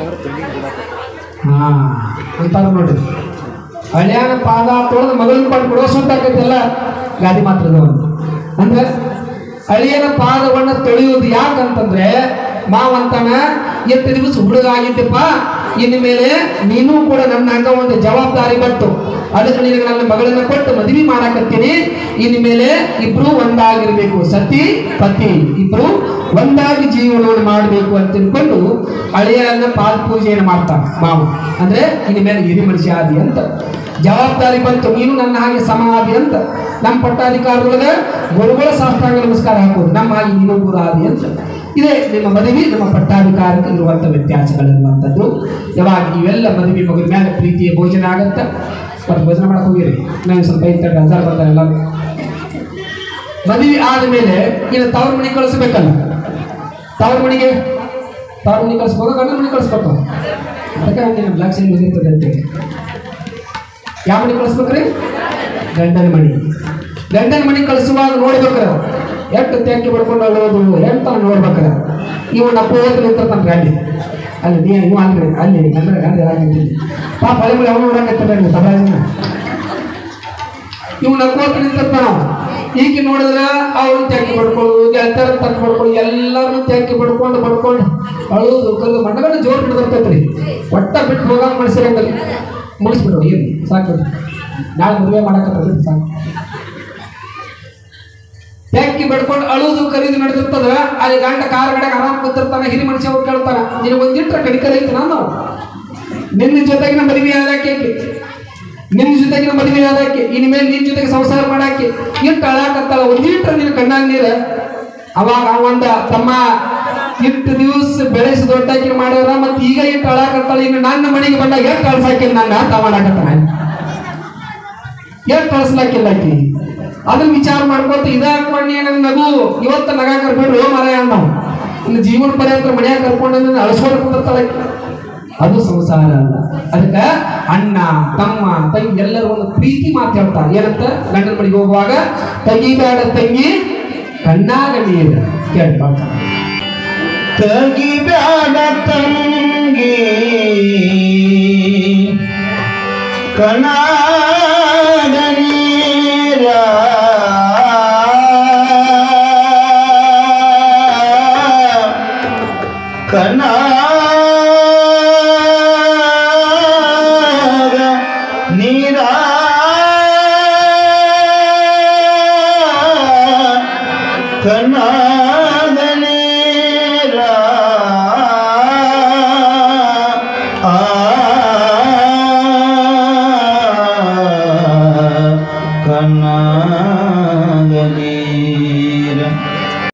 ಹಾ ಅಂತಾರ ನೋಡ್ರಿ ಹಳ್ಯಾನ ಪಾದ ತೊಳೆದು ಮಗಳನ್ನ ಪಟ್ಟು ಕೊಡೋ ಸುತ್ತಾಕೈತೆಲ್ಲ ಗಾದಿ ಮಾತ್ರದ ಅಂದ್ರೆ ಹಳಿಯನ ಪಾದವನ್ನ ತೊಳೆಯುವುದು ಯಾಕಂತಂದ್ರೆ ಮಾವಂತನ ಎಷ್ಟು ದಿವಸ ಹುಡುಗ ಆಗಿದ್ದಪ್ಪ ಇನ್ನು ಮೇಲೆ ನೀನು ಕೂಡ ನನ್ನ ಹಂಗ ಒಂದು ಜವಾಬ್ದಾರಿ ಬಂತು ಅದಕ್ಕೆ ನಿನಗೆ ನನ್ನ ಮಗಳನ್ನ ಕೊಟ್ಟು ಮದುವೆ ಮಾಡಾಕತ್ತೀನಿ ಇನ್ನು ಮೇಲೆ ಇಬ್ರು ಒಂದಾಗಿರ್ಬೇಕು ಸತಿ ಪತಿ ಇಬ್ರು ಒಂದಾಗಿ ಜೀವನವನ್ನು ಮಾಡಬೇಕು ಅಂತ ತಿಳ್ಕೊಂಡು ಹಳೆಯನ್ನ ಪಾದ ಪೂಜೆಯನ್ನು ಮಾಡ್ತಾನ ಮಾವು ಅಂದ್ರೆ ಇನ್ನು ಮೇಲೆ ಹಿರಿ ಮನುಷ್ಯ ಆದಿ ಅಂತ ಜವಾಬ್ದಾರಿ ಬಂತು ನೀನು ನನ್ನ ಹಾಗೆ ಸಮ ಆದಿ ಅಂತ ನಮ್ಮ ಪಟ್ಟಾಧಿಕಾರದೊಳಗೆ ಗುರುಗಳ ಸಾಷ್ಟಾಂಗ ನಮಸ್ಕಾರ ಹಾಕೋದು ನಮ್ಮ ಹಾಗೆ ನೀನು ಗುರು ಆದಿ ಅಂತ ಇದೇ ನಿಮ್ಮ ಮದುವೆ ನಮ್ಮ ಪಟ್ಟಾಧಿಕಾರಕ್ಕೆ ಇರುವಂಥ ವ್ಯತ್ಯಾಸಗಳಿರುವಂಥದ್ದು ಯಾವಾಗ ಇವೆಲ್ಲ ಮದುವೆ ಮಗನ ಮೇಲೆ ಪ್ರೀತಿಯ ಭೋಜನ ಆಗತ್ತ ಮತ್ತು ಭೋಜನ ಮಾಡಕ್ಕೆ ಹೋಗಿರಿ ನಾವು ಸ್ವಲ್ಪ ಐದು ಹಜಾರ್ ಬರ್ತಾರೆ ಎಲ್ಲ ಮದುವೆ ಆದಮೇಲೆ ಇನ್ನು ತವ್ರ ಮನೆ ಕಳಿಸ್ಬೇಕಲ್ಲ ತವ್ರ ಮನೆಗೆ ತವ್ರ ಮನೆ ಕಳಿಸ್ಬೇಕು ಗಂಡನ ಮನೆ ಕಳಿಸ್ಬೇಕು ಅದಕ್ಕೆ ನಿಮ್ಮ ಬ್ಲಾಕ್ ಸೈನ್ ಮುಗಿರ್ತದೆ ಅಂತೇಳಿ ಯಾವ ಮನೆ ಕಳಿಸ್ಬೇಕ್ರಿ ಗಂಡನ ಮನೆ ಗಂಡನ ಮನೆಗೆ ಕಳಿಸುವಾಗ ನೋಡ್ಬೇಕ್ರ ಎಷ್ಟು ತೆಕ್ಕಿ ಬಡ್ಕೊಂಡು ಅಳೋದು ಎಂತ ನೋಡ್ಬೇಕ್ರ ಇವ್ ನಪ್ಪ ಹೋದ್ರೆ ನಿಂತಿರ್ತಾನೆ ಅಲ್ಲಿ ಅಲ್ಲಿ ನೀ ಇವ ಅಲ್ರಿ ಅಲ್ಲಿ ಗಂಡ ಗಂಡ ಹೇಳಾಕಂತೀನಿ ಪಾಪ ಹಳೆ ಮಳೆ ಅವನು ನೋಡಕತ್ತಿಲ್ಲ ಸಮಾಜನ ಇವ್ ನಕ್ಕೋತ ನಿಂತಿರ್ತಾನ ಈಕೆ ನೋಡಿದ್ರ ಅವ್ರು ತೆಕ್ಕಿ ಬಡ್ಕೊಳ್ಳೋದು ಗೆಳತರ ತಕ್ಕ ಬಡ್ಕೊಳ್ಳೋದು ಎಲ್ಲರೂ ತೆಕ್ಕಿ ಬಡ್ಕೊಂಡು ಬಡ್ಕೊಂಡು ಅಳೋದು ಕಲ್ಲು ಮಣ್ಣಗಡೆ ಜೋರ್ ಹಿಡಿದಿರ್ತೈತ್ರಿ ಒಟ್ಟ ಬಿಟ್ಟು ಹೋಗಾಗ ಮನುಷ್ಯರಂಗಲ್ಲಿ ಮುಗಿಸ್ಬಿಡು ಏನು ಸಾಕು ಬಿಡು. ನಾಳೆ ಮದುವೆ ಮಾಡಕತ್ತ ಸಾಕು ತೆಕ್ಕಿ ಬಡ್ಕೊಂಡು ಅಳುದು ಕರೀದು ನಡೆದಿರ್ತದ ಅಲ್ಲಿ ಗಂಡ ಕಾರ್ ಗಡೆ ಆರಾಮ್ ಕೂತಿರ್ತಾನ ಹಿರಿ ಮನುಷ್ಯ ಹೋಗಿ ಕೇಳ್ತಾನ ನಿನಗೆ ಒಂದಿಟ್ರ ಕಡಿಕರ ಐತಿ ನಾನು ನಿನ್ನ ಜೊತೆಗಿನ ಮದುವೆ ಆದಾಕೆ ಆಕಿ. ನಿನ್ನ ಜೊತೆಗಿನ ಮದುವೆ ಆದಾಕೆ ಇನ್ ಮೇಲೆ ನಿನ್ನ ಜೊತೆಗೆ ಸಂಸಾರ ಮಾಡಾಕೆ ಇಟ್ಟು ಅಳಾಕತ್ತಾಳ ಒಂದಿಟ್ರ ನಿನ್ನ ಕಣ್ಣಾಗ ನೀರ ಅವಾಗ ಅವಂದ ತಮ್ಮ ಇಟ್ಟು ದಿವಸ ಬೆಳೆಸಿ ದೊಡ್ಡಾಕಿ ಮಾಡ್ಯಾರ ಮತ್ತೆ ಈಗ ಇಟ್ಟು ಅಳಾಕತ್ತಾಳ ಇನ್ನು ನನ್ನ ಮನೆಗೆ ಬಂದಾಗ ಎಷ್ಟು ಅಳ್ಸಾಕಿಲ್ಲ ನನ್ನ ಅಂತ ಮಾಡಾಕತ್ತಾನ ಎಷ್ಟು ಕಳಿಸ್ಲಾಕಿಲ್ಲ ಆಕಿ ಅದನ್ನ ವಿಚಾರ ಮಾಡ್ಕೊತ ಇದಾಕ್ ಮಾಡಿ ನನ್ ನಗು ಇವತ್ತ ನಗಾಕರ್ ಬಿಡ್ರಿ ಓ ಮರ ನಾವು ಇನ್ನು ಜೀವನ ಪರ್ಯಂತ ಮನ್ಯಾಗ ಕರ್ಕೊಂಡು ನನ್ನ ಅಳಸ್ಕೊಂಡು ಕುಂದಿರ್ತಾಳೆ ಆಕಿ. ಅದು ಸಂಸಾರ ಅಲ್ಲ ಅದಕ್ಕ ಅಣ್ಣ ತಮ್ಮ ತಂಗಿ ಎಲ್ಲರೂ ಒಂದು ಪ್ರೀತಿ ಮಾತು ಹೇಳ್ತಾರೆ ಏನಂತ ಗಂಡನ ಮನೆಗೆ ಹೋಗುವಾಗ ತೆಗಿಬೇಡ ತಂಗಿ ಕಣ್ಣಾಗ ನೀರು ಕೇಳಿ ಬರ್ತಾರೆ
ತಗಿಬ್ಯಾಡ ತಂಗಿ ಕಣಾದ ನೀರ ಕಣಾದ ನೀರ ಕಣ್ಣಾದ ನೀರ ಆ ಕಣ್ಣಾದ ನೀರ